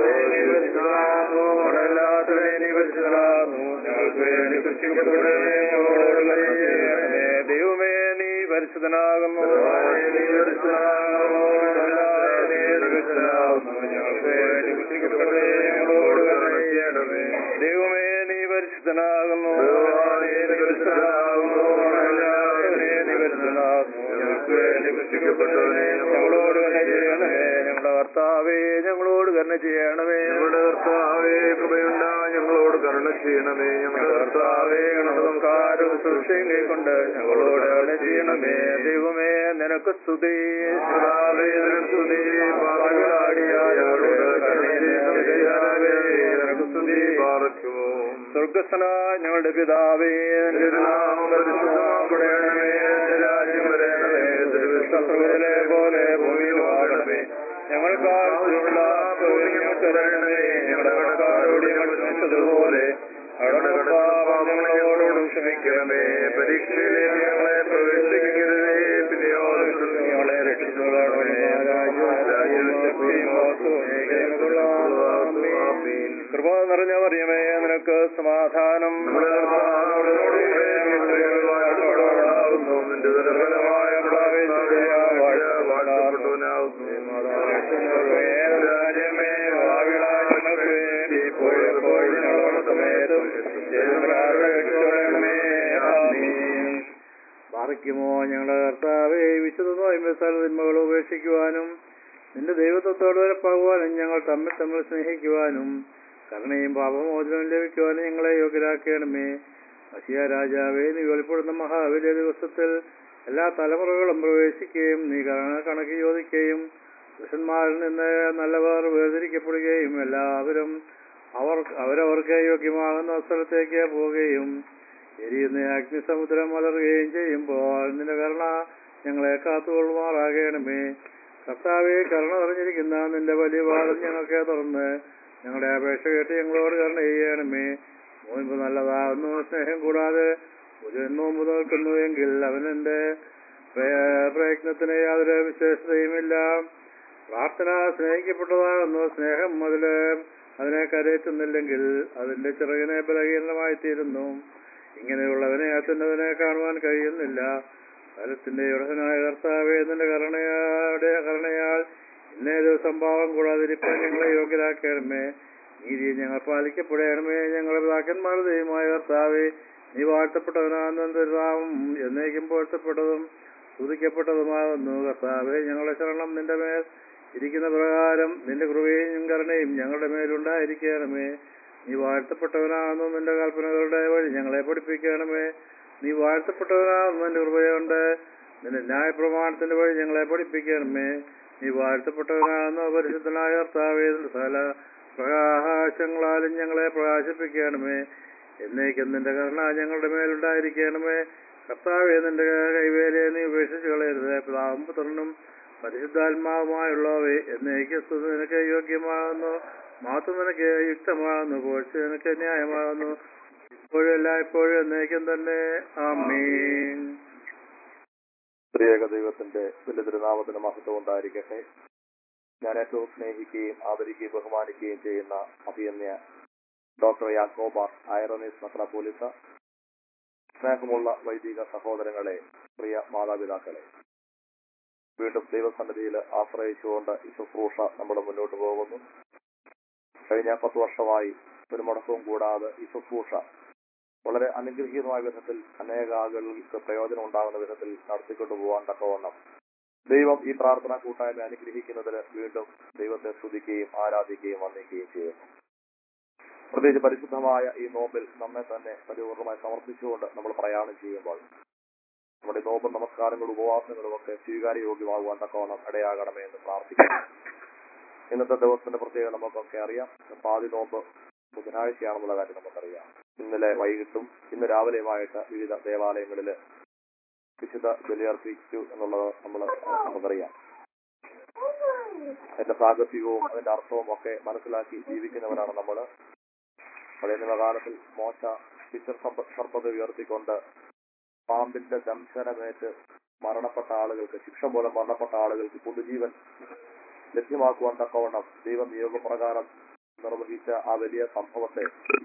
എല്ലാത്തിനെ നീ പരിശുദ്ധനാകുന്നു ഞങ്ങൾക്ക് വേണ്ടി സൃഷ്ടിക്കപ്പെട്ടവരെ ഞങ്ങളോട് കരുണ ദൈവമേ നീ പരിശുദ്ധനാകുന്നു നീ പരിശുദ്ധനാകുന്നു എല്ലാത്തിനെ നീ പരിശുദ്ധനാകുന്നു ഞങ്ങൾക്ക് വേണ്ടി സൃഷ്ടിക്കപ്പെട്ടവരെ ഞങ്ങളോട് കരുണ ചെയ്യണമേ ദൈവമേ നീ പരിശുദ്ധനാകുന്നു നീ പരിശുദ്ധനാകുന്നു എല്ലാത്തിനെ നീ പരിശുദ്ധനാകുന്നു ഞങ്ങൾക്ക് വേണ്ടി സൃഷ്ടിക്കപ്പെട്ടവരെ ഞങ്ങളോട് കരുണ ചെയ്യണമേ ഞങ്ങളുടെ കർത്താവേ ഞങ്ങളോട് കരുണ ചെയ്യണമേ ഞങ്ങളുടെ കർത്താവേ കൃപയുണ്ടാ ഞങ്ങളോട് കരുണ ചെയ്യണമേ ഞങ്ങളുടെ കർത്താവേ സംസ്കാരവും സൃഷ്ടിയും കൈക്കൊണ്ട് ഞങ്ങളോട് കരുണ ചെയ്യണമേ ദൈവമേ നിനക്ക് സ്തുതി കർത്താവേ, നിനക്ക് സ്തുതി. പാപികളാടിയായ ഞങ്ങളോട് കരുണ ചെയ്യണമേ. ദയാലുവേ, നിനക്ക് സ്തുതി. പാർക്കുമോ സ്വർഗസ്വന ഞങ്ങളുടെ പിതാവേ നിന്റെ നാമം പരിശുദ്ധമാക്കപ്പെടണമേ നിന്റെ രാജ്യം വരണമേ തിരുവിശ്വസത്തിലെ പോലെ ഭൂമിയിലും ആകണമേ ഞങ്ങൾക്ക് ആവശ്യമുള്ള സൗകര്യങ്ങൾ തരണമേ ഞങ്ങളുടെ കടക്കാരോട് ഞങ്ങൾ ക്ഷമിച്ചതുപോലെ അവരുടെ പാപം ഞങ്ങളോടും ക്ഷമിക്കണമേ പരീക്ഷയിലേക്ക് ഞങ്ങളെ പ്രവേശിപ്പിക്കരുതേ പിന്നെയോ ദുഷ്ടത്തിൽ ഞങ്ങളെ രക്ഷിച്ചുകൊള്ളണമേ രാജ്യവും ശക്തിയും മഹത്വവും ഏകൈകമുള്ള ആമേൻ. കൃപ നിറഞ്ഞ പറയുമേ നിനക്ക് സമാധാനം നമ്മുടെ കർത്താവിനോട് കൂടെ ഞങ്ങളോടാകുന്നു. നിന്റെ ദുർബലമായ പ്രാവേശിയായ വാഴ്ച വാഴ്ത്തപ്പെട്ടവനാകുന്നു. രാജ്യമേ ഭാവികളായ ഞങ്ങൾക്ക് വേണ്ടി ഇപ്പോഴെപ്പോഴും ഞങ്ങളുടെ സമയത്തും രക്ഷിച്ചുകൊള്ളണമേ ആമേൻ പാറയ്ക്കുമോ ഞങ്ങളുടെ കർത്താവെ വിശുദ്ധ നോയമ്പസാല തിന്മകൾ ഉപേക്ഷിക്കുവാനും നിന്റെ ദൈവത്വത്തോട് വരപ്പാകുവാനും ഞങ്ങൾ തമ്മിൽ തമ്മിൽ സ്നേഹിക്കുവാനും കരുണയും പാപമോചനവും ലഭിക്കുവാനും ഞങ്ങളെ യോഗ്യരാക്കണമേ അസിയ രാജാവേ നീ വെളിപ്പെടുന്ന മഹാവിലെ ദിവസത്തിൽ എല്ലാ തലമുറകളും പ്രവേശിക്കുകയും നീ കണ കണക്ക് ചോദിക്കുകയും പുരുഷന്മാരിൽ നിന്ന് നല്ലവർ വേർതിരിക്കപ്പെടുകയും എല്ലാവരും അവർ അവരവർക്ക് യോഗ്യമാകുന്ന സ്ഥലത്തേക്ക് പോവുകയും എരിയുന്ന അഗ്നിസമുദ്രം വളരുകയും ചെയ്യുമ്പോൾ നിന്റെ കരുണ ഞങ്ങളെ കാത്തുകൊള്ളുമാറാകണമേ കർത്താവെ കരുണ നിറഞ്ഞിരിക്കുന്ന നിന്റെ വലിയ വാദം ഞങ്ങൾക്ക് തുറന്ന് ഞങ്ങളുടെ അപേക്ഷ കേട്ട് ഞങ്ങളോട് കരുണ ചെയ്യണമേ നോയമ്പ് നല്ലതാകുന്നു സ്നേഹം കൂടാതെ ഒരു നോമ്പ് നോക്കുന്നു എങ്കിൽ അവനെന്റെ പ്രയ- പ്രയത്നത്തിന് യാതൊരു വിശേഷതയുമില്ല പ്രാർത്ഥന സ്നേഹിക്കപ്പെട്ടതാകുന്നു സ്നേഹം അതില് അതിനെ കരയറ്റുന്നില്ലെങ്കിൽ അതിന്റെ ചിറകിനെ ബലഹീനമായി തീരുന്നു ഇങ്ങനെയുള്ളവനെ അത്യുന്നതനെ കാണുവാൻ കഴിയുന്നില്ല ഫലത്തിന്റെ ഉടനായ കർത്താവേ നിന്റെ കരുണയാടെ കരുണയാൽ ഇന്നേ ദിവസം പാവം കൂടാതിരിക്കാൻ ഞങ്ങളെ യോഗ്യരാക്കണമേ നീതി ഞങ്ങൾ പാലിക്കപ്പെടണമേ ഞങ്ങളുടെ പിതാക്കന്മാരുടെ ദൈവമായ കർത്താവേ നീ വാഴ്ത്തപ്പെട്ടവനാകുന്ന നാമം എന്നേക്കും പോഴ്ത്തപ്പെട്ടതും സ്തുതിക്കപ്പെട്ടതുമാകുന്നു കർത്താവേ ഞങ്ങളുടെ ശരണം നിന്റെ മേൽ ഇരിക്കുന്ന പ്രകാരം നിന്റെ കൃപയും കരുണയും ഞങ്ങളുടെ മേലുണ്ടായിരിക്കണമേ നീ വാഴ്ത്തപ്പെട്ടവനാകുന്നു നിന്റെ കൽപ്പനകളുടെ വഴി ഞങ്ങളെ പഠിപ്പിക്കണമേ നീ വാഴ്ത്തപ്പെട്ടവനാകുന്നു നിന്റെ കൃപയുണ്ട് നിന്റെ ന്യായപ്രമാണത്തിന്റെ വഴി ഞങ്ങളെ പഠിപ്പിക്കണമേ നീ വാഴ്ത്തപ്പെട്ടവനാകുന്നു പരിശുദ്ധനായ കർത്താവേ സകല പ്രകാശങ്ങളാലും ഞങ്ങളെ പ്രകാശിപ്പിക്കണമേ എന്നേക്കും നിന്റെ കരുണ ഞങ്ങളുടെ മേലുണ്ടായിരിക്കണമേ കർത്താവേ നിന്റെ കൈവേലയെ നീ ഉപേക്ഷിച്ച് കളയരുത് പിതാവും പുത്രനും പരിശുദ്ധാത്മാവുമായുള്ളവേ എന്നേക്ക് സ്തുതി നിനക്ക് യോഗ്യമാകുന്നു മാത്രം നിനക്ക് യുക്തമാകുന്നു പോഴ്ച നിനക്ക് ന്യായമാകുന്നു ഇപ്പോഴും എല്ലായ്പ്പോഴും എന്നേക്കും തന്നെ ആമീൻ സ്ത്രീയേക ദൈവത്തിന്റെ വലിയ തിരുനാമത്തിന് മഹത്വം ഉണ്ടായിരിക്കട്ടെ ഞാൻ ഏറ്റവും സ്നേഹിക്കുകയും ആദരിക്കുകയും ബഹുമാനിക്കുകയും ചെയ്യുന്ന അഭിയന്യ ഡോക്ടർ യാക്കോബാർ ഐറനീസ് മെത്രാപോലിത്ത സ്നേഹമുള്ള വൈദിക സഹോദരങ്ങളെ പ്രിയ മാതാപിതാക്കളെ വീണ്ടും ദൈവസന്നിധിയിൽ ആശ്രയിച്ചുകൊണ്ട് ഈ ശുശ്രൂഷ നമ്മൾ മുന്നോട്ട് പോകുന്നു കഴിഞ്ഞ പത്ത് വർഷമായി ഒരു മുടക്കവും കൂടാതെ ഈ ശുശ്രൂഷ വളരെ അനുഗ്രഹീതമായ വിധത്തിൽ അനേക ആളുകൾക്ക് പ്രയോജനം ഉണ്ടാകുന്ന വിധത്തിൽ നടത്തിക്കൊണ്ടു പോകാൻ തക്കവണ്ണം ദൈവം ഈ പ്രാർത്ഥന കൂട്ടായ്മ അനുഗ്രഹിക്കുന്നതിന് വീണ്ടും ദൈവത്തെ സ്തുതിക്കുകയും ആരാധിക്കുകയും വന്ദിക്കുകയും ചെയ്യുന്നു പ്രത്യേകിച്ച് പരിശുദ്ധമായ ഈ നോമ്പിൽ നമ്മെ തന്നെ പരിപൂർണമായി സമർപ്പിച്ചുകൊണ്ട് നമ്മൾ പ്രയാണം ചെയ്യുമ്പോൾ നമ്മുടെ നോമ്പും നമസ്കാരങ്ങളും ഉപവാസങ്ങളും ഒക്കെ സ്വീകാര്യയോഗ്യമാകുവാൻ തക്കവണ്ണം ഇടയാകണമേ എന്ന് പ്രാർത്ഥിക്കുന്നു ഇന്നത്തെ ദിവസത്തിന്റെ പ്രത്യേകത നമുക്കൊക്കെ അറിയാം പാതി നോമ്പ് ബുധനാഴ്ചയാണെന്നുള്ള കാര്യം നമുക്കറിയാം ഇന്നലെ വൈകിട്ടും ഇന്ന് രാവിലെയുമായിട്ട് വിവിധ ദേവാലയങ്ങളിൽ വിശുദ്ധ ബലിയർപ്പിച്ചു എന്നുള്ളത് നമ്മൾ നമുക്കറിയാം അതിന്റെ സാങ്കത്തികവും അതിന്റെ അർത്ഥവും ഒക്കെ മനസ്സിലാക്കി ജീവിക്കുന്നവരാണ് നമ്മൾ പഴയ നിയമകാലത്തിൽ മോശ പിച്ചർ സർപ്പത്തെ ഉയർത്തിക്കൊണ്ട് പാമ്പിന്റെ ദംശനമേറ്റ് മരണപ്പെട്ട ആളുകൾക്ക് ശിക്ഷ മൂലം മരണപ്പെട്ട ആളുകൾക്ക് പുതുജീവൻ ലഭ്യമാക്കുവാൻ തക്കവണ്ണം ദൈവ നിയോഗപ്രകാരം നിർവഹിച്ച ആ വലിയ സംഭവത്തെ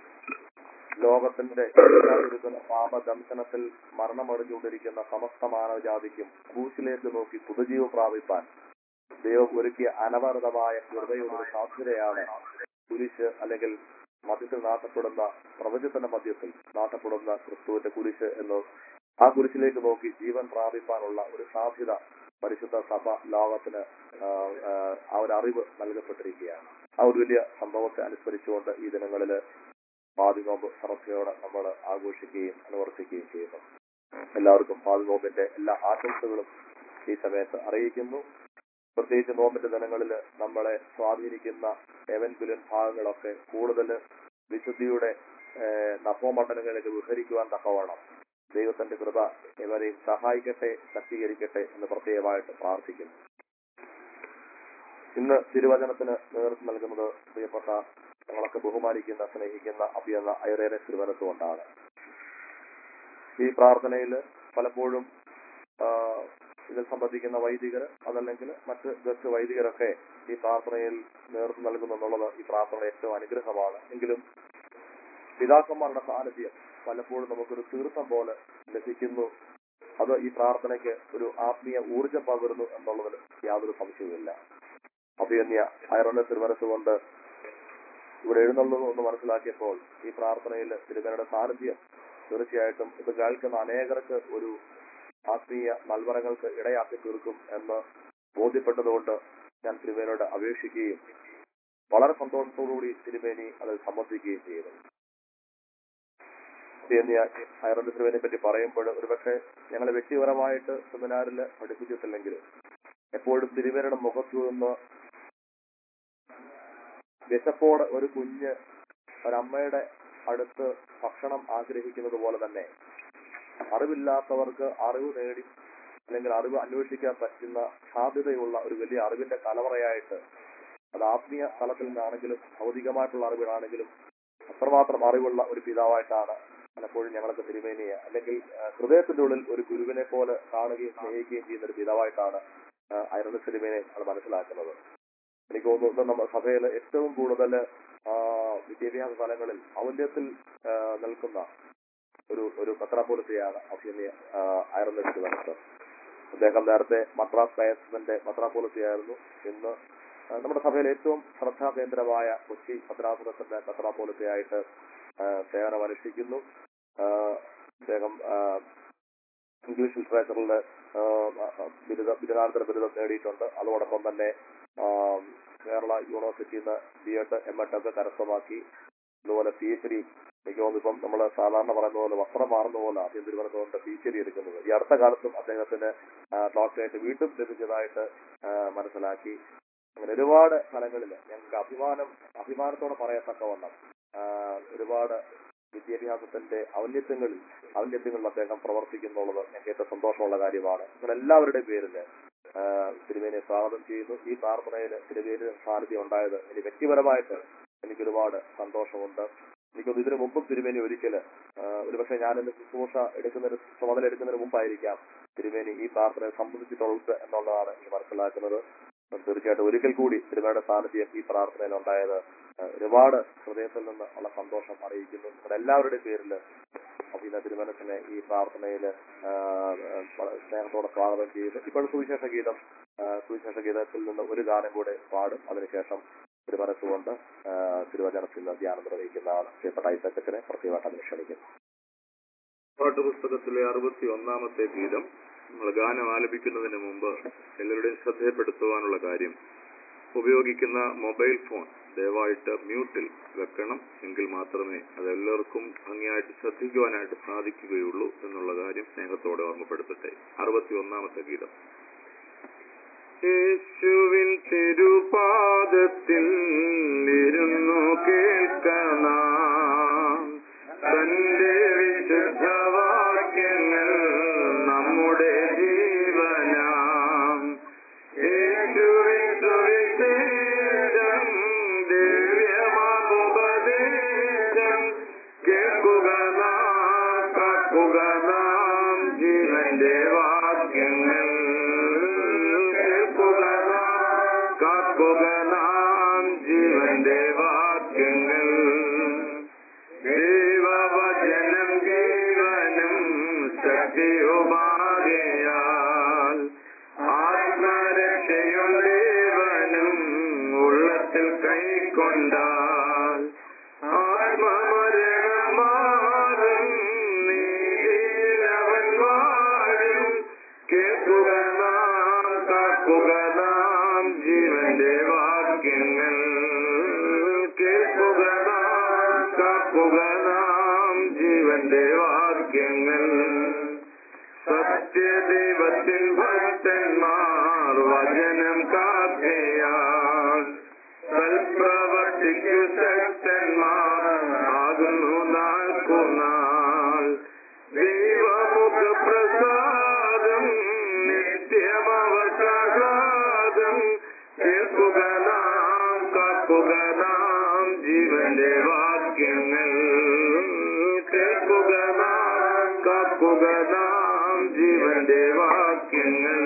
ലോകത്തിന്റെ ഒരുക്കുന്ന പാപദംശനത്തിൽ മരണമടഞ്ഞുകൊണ്ടിരിക്കുന്ന സമസ്ത മാനവജാതിക്കും ക്രൂശിലേക്ക് നോക്കി പുതുജീവൻ പ്രാപിപ്പാൻ ദൈവം ഒരുക്കിയ അനവരതമായ ഹൃദയയുടെ ഒരു സാധ്യതയാണ് കുരിശ് അല്ലെങ്കിൽ മധ്യത്തിൽ നാട്ടപ്പെടുന്ന പ്രപഞ്ചത്തിന്റെ മധ്യത്തിൽ നാട്ടപ്പെടുന്ന ക്രിസ്തുവിന്റെ കുരിശ് എന്ന് ആ കുരിശിലേക്ക് നോക്കി ജീവൻ പ്രാപിപ്പാനുള്ള ഒരു സാധ്യത പരിശുദ്ധ സഭ ലോകത്തിന് ആ, ആ, ആ ഒരു അറിവ് നൽകപ്പെട്ടിരിക്കുകയാണ് ആ ഒരു വലിയ സംഭവത്തെ അനുസ്മരിച്ചുകൊണ്ട് ഈ ദിനങ്ങളിൽ പാതിനോമ്പ് ശ്രദ്ധയോടെ നമ്മൾ ആഘോഷിക്കുകയും അനുവർത്തിക്കുകയും ചെയ്യുന്നു എല്ലാവർക്കും പാതിനോമ്പിന്റെ എല്ലാ ആശംസകളും ഈ സമയത്ത് അറിയിക്കുന്നു പ്രത്യേകിച്ച് നോമ്പിന്റെ ദിനങ്ങളിൽ നമ്മളെ സ്വാധീനിക്കുന്ന ഏവൻകുലൻ ഭാഗങ്ങളൊക്കെ കൂടുതൽ വിശുദ്ധിയുടെ ഏഹ്, നഭോമണ്ഡലങ്ങളിലേക്ക് വിഹരിക്കുവാൻ തക്കവണ്ണം ദൈവത്തിന്റെ കൃപ ഇവരെയും സഹായിക്കട്ടെ ശക്തീകരിക്കട്ടെ എന്ന് പ്രത്യേകമായിട്ട് പ്രാർത്ഥിക്കുന്നു ഇന്ന് തിരുവചനത്തിന് നേതൃത്വം നൽകുന്നത് പ്രിയപ്പെട്ട ഞങ്ങളൊക്കെ ബഹുമാനിക്കുന്ന സ്നേഹിക്കുന്ന അഭിയെന്ന ഐറേറെ തിരുവനന്തപുരത്തുകൊണ്ടാണ് ഈ പ്രാർത്ഥനയിൽ പലപ്പോഴും ആ, ഇതിൽ സംബന്ധിക്കുന്ന വൈദികർ അതല്ലെങ്കിൽ മറ്റ് ഗസ്റ്റ് വൈദികരൊക്കെ ഈ പ്രാർത്ഥനയിൽ നേതൃത്വം നൽകുന്നു എന്നുള്ളത് ഈ പ്രാർത്ഥന ഏറ്റവും അനുഗ്രഹമാണ് എങ്കിലും പിതാക്കന്മാരുടെ സാന്നിധ്യം പലപ്പോഴും നമുക്കൊരു തീർത്ഥം പോലെ ലഭിക്കുന്നു അത് ഈ പ്രാർത്ഥനയ്ക്ക് ഒരു ആത്മീയ ഊർജം പകരുന്നു എന്നുള്ളതിൽ യാതൊരു സംശയവുമില്ല അഭിയന്യ അയറോനെ തിരുവനന്തപുരത്തുകൊണ്ട് ഇവിടെ എഴുന്നള്ളുന്നു എന്ന് മനസ്സിലാക്കിയപ്പോൾ ഈ പ്രാർത്ഥനയിൽ തിരുമേനയുടെ സാന്നിധ്യം തീർച്ചയായിട്ടും ഇത് കേൾക്കുന്ന അനേകർക്ക് ഒരു ആത്മീയ നൽവരങ്ങൾക്ക് ഇടയാക്കി തീർക്കും എന്ന് ബോധ്യപ്പെട്ടതുകൊണ്ട് ഞാൻ തിരുമേനോട് അപേക്ഷിക്കുകയും വളരെ സന്തോഷത്തോടുകൂടി തിരുമേനി അതിൽ സംബന്ധിക്കുകയും ചെയ്തു തിരുമേനിയ അയറോന്റെ തിരുമേനെ പറ്റി പറയുമ്പോൾ ഒരുപക്ഷെ ഞങ്ങളെ വ്യക്തിപരമായിട്ട് സെമിനാറിൽ പഠിപ്പിച്ചിട്ടില്ലെങ്കിലും എപ്പോഴും തിരുമേനയുടെ മുഖത്തു നിന്ന് വിശപ്പോടെ ഒരു കുഞ്ഞ് ഒരമ്മയുടെ അടുത്ത് ഭക്ഷണം ആഗ്രഹിക്കുന്നത് പോലെ തന്നെ അറിവില്ലാത്തവർക്ക് അറിവ് നേടി അല്ലെങ്കിൽ അറിവ് അന്വേഷിക്കാൻ പറ്റുന്ന സാധ്യതയുള്ള ഒരു വലിയ അറിവിന്റെ കലവറയായിട്ട് അത് ആത്മീയ തലത്തിൽ നിന്നാണെങ്കിലും ഭൗതികമായിട്ടുള്ള അറിവിലാണെങ്കിലും അത്രമാത്രം അറിവുള്ള ഒരു പിതാവായിട്ടാണ് പലപ്പോഴും ഞങ്ങളൊക്കെ തിരുമേനിയെ അല്ലെങ്കിൽ ആ, ഹൃദയത്തിന്റെ ഉള്ളിൽ ഒരു ഗുരുവിനെ പോലെ കാണുകയും സ്നേഹിക്കുകയും ചെയ്യുന്ന ഒരു പിതാവായിട്ടാണ് അയർന്ന തിരുമേനെ ആണ് മനസ്സിലാക്കുന്നത് എനിക്ക് തോന്നുന്നു ഇന്ന് നമ്മുടെ സഭയിൽ ഏറ്റവും കൂടുതൽ ആ, വിദ്യാഭ്യാസ തലങ്ങളിൽ ഔല്യത്തിൽ ആ, നിൽക്കുന്ന ഒരു ഒരു പത്രാപോലത്തെയാണ് അഭിനയ അയർന്ന തിരുവനന്തപുരം അദ്ദേഹം നേരത്തെ മദ്രാസ് ഡയസിന്റെ പത്രാപോലത്തെയായിരുന്നു ഇന്ന് ആ, നമ്മുടെ സഭയിൽ ഏറ്റവും ശ്രദ്ധാ കേന്ദ്രമായ കൊച്ചി ഭദ്രാസുരത്തിന്റെ പത്രാപോലത്തെയായിട്ട് സേവനം അനുഷ്ഠിക്കുന്നു ആ, അദ്ദേഹം ആ, ഇംഗ്ലീഷ് ലിറ്ററേച്ചറിൽ ബിരുദ ബിരുദാനന്തര ബിരുദം നേടിയിട്ടുണ്ട് അതോടൊപ്പം തന്നെ ആ, കേരള യൂണിവേഴ്സിറ്റിയിൽ നിന്ന് ബി എഡ് എം എഡ് ഒക്കെ കരസ്ഥമാക്കി അതുപോലെ പി എച്ച് ഡി എനിക്ക് തോന്നുന്നു ഇപ്പം നമ്മൾ സാധാരണ പറയുന്ന പോലെ വസ്ത്രം മാറുന്ന പോലെ ആദ്യം തിരുവനന്തപുരത്ത് പി എച്ച് ഡി എടുക്കുന്നത് ഈ അടുത്ത കാലത്തും അദ്ദേഹത്തിന് ഡോക്ടറേറ്റ് വീണ്ടും ലഭിച്ചതായിട്ട് ആ, മനസ്സിലാക്കി അങ്ങനെ ഒരുപാട് സ്ഥലങ്ങളിൽ ഞങ്ങൾക്ക് അഭിമാനം അഭിമാനത്തോടെ പറയത്തക്കവണ്ണം ആ, ഒരുപാട് വിദ്യാഭ്യാസത്തിന്റെ ഔന്നത്യങ്ങളിൽ ഔന്നത്യങ്ങളിൽ അദ്ദേഹം പ്രവർത്തിക്കുന്നുള്ളത് ഞങ്ങൾക്ക് ഏറ്റവും സന്തോഷമുള്ള കാര്യമാണ് നിങ്ങൾ എല്ലാവരുടെയും പേരിൽ തിരുവേനെ സ്വാഗതം ചെയ്യുന്നു ഈ പ്രാർത്ഥനയിൽ തിരുവേന് സാന്നിധ്യം ഉണ്ടായത് എനിക്ക് വ്യക്തിപരമായിട്ട് എനിക്ക് ഒരുപാട് സന്തോഷമുണ്ട് എനിക്കൊന്ന് ഇതിനു മുമ്പും തിരുമേനി ഒരിക്കൽ ഒരുപക്ഷെ ഞാൻ എന്റെ ശുശ്രൂഷ എടുക്കുന്നതിന് ചുമതല എടുക്കുന്നതിന് മുമ്പായിരിക്കാം തിരുമേനി ഈ പ്രാർത്ഥനയെ സംബന്ധിച്ചിട്ടുള്ളത് എന്നുള്ളതാണ് എനിക്ക് മനസ്സിലാക്കുന്നത് തീർച്ചയായിട്ടും ഒരിക്കൽ കൂടി തിരുമേനിയുടെ സാന്നിധ്യം ഈ പ്രാർത്ഥനയിൽ ഉണ്ടായത് ഏഹ് ഒരുപാട് ഹൃദയത്തിൽ നിന്ന് ഉള്ള സന്തോഷം അറിയിക്കുന്നു നിങ്ങളുടെ എല്ലാവരുടെയും പേരിൽ അഭിന തിരുമനസിനെ ഈ പ്രാർത്ഥനയിൽ സ്നേഹത്തോടെ സ്വാഗതം ചെയ്ത് ഇപ്പോൾ സുവിശേഷ ഗീതം ആ, സുവിശേഷ ഗീതത്തിൽ നിന്ന് ഒരു ഗാനം കൂടെ പാടും അതിനുശേഷം തിരുമനസ്സുകൊണ്ട് ആ, തിരുവചനത്തിൽ നിന്ന് ധ്യാനം നിർവഹിക്കുന്ന ശ്രീപ്പെട്ട ഐസക്കത്തിനെ പ്രത്യേകമായിട്ട് അതിന് ക്ഷണിക്കുന്നു പാട്ടുപുസ്തകത്തിലെ അറുപത്തി ഒന്നാമത്തെ ഗീതം നമ്മൾ ഗാനം ആലപിക്കുന്നതിന് മുമ്പ് എല്ലാവരുടെയും ശ്രദ്ധയപ്പെടുത്തുവാനുള്ള കാര്യം ഉപയോഗിക്കുന്ന മൊബൈൽ ഫോൺ ദയവായിട്ട് മ്യൂട്ടിൽ വെക്കണം എങ്കിൽ മാത്രമേ അത് എല്ലാവർക്കും ഭംഗിയായിട്ട് ശ്രദ്ധിക്കുവാനായിട്ട് സാധിക്കുകയുള്ളൂ എന്നുള്ള കാര്യം സ്നേഹത്തോടെ ഓർമ്മപ്പെടുത്തട്ടെ അറുപത്തി ഒന്നാമത്തെ ഗീതം യേശുവിൻ തിരുപാദത്തിൽ ഇരുന്നു കേൾക്കണം തന്റെ വിശുദ്ധവാക്യങ്ങൾ നമ്മുടെ ജീവനാം യേശുവിൻ സുവിശേഷം ദിവ്യമാകുപദേശം കേൾക്കുക നാം കാക്കുക നാം ജീവന്റെ വാക്യങ്ങൾ കേൾക്കുക നാം കാക്കുക നാം ജീവന്റെ വാക്യങ്ങൾ ദൈവവചനം ജീവനും ശക്തിയുമാകയാൽ ആത്മരക്ഷയും ദേവനും ഉള്ളത്തിൽ കൈക്കൊണ്ടാൽ ആത്മമരണമാറും നീതിയിലവൻ വാഴും കേൾക്കുക നാം കാക്കുക നാം ജീവന്റെ വാക്യങ്ങൾ കേൾക്കുക നാം കാക്കുക നാം ജീവന്റെ വാക്യങ്ങൾ സത്യദൈവത്തിൻ ഭക്തന്മാർ വചനം കാക്കയാൽ സൽപ്രവർത്തിക്കു ശക്തന്മാർ ആകുന്നു നാൾക്കുനാൾ ദൈവമുഖ പ്രസാദം നിത്യമവർക്കാഹ്ലാദം കേൾക്കുക നാം കാക്കുക നാം ജീവന്റെ വാക്യങ്ങൾ കേൾക്കുക നാം കാക്കുക നാം ജീവന്റെ വാക്യങ്ങൾ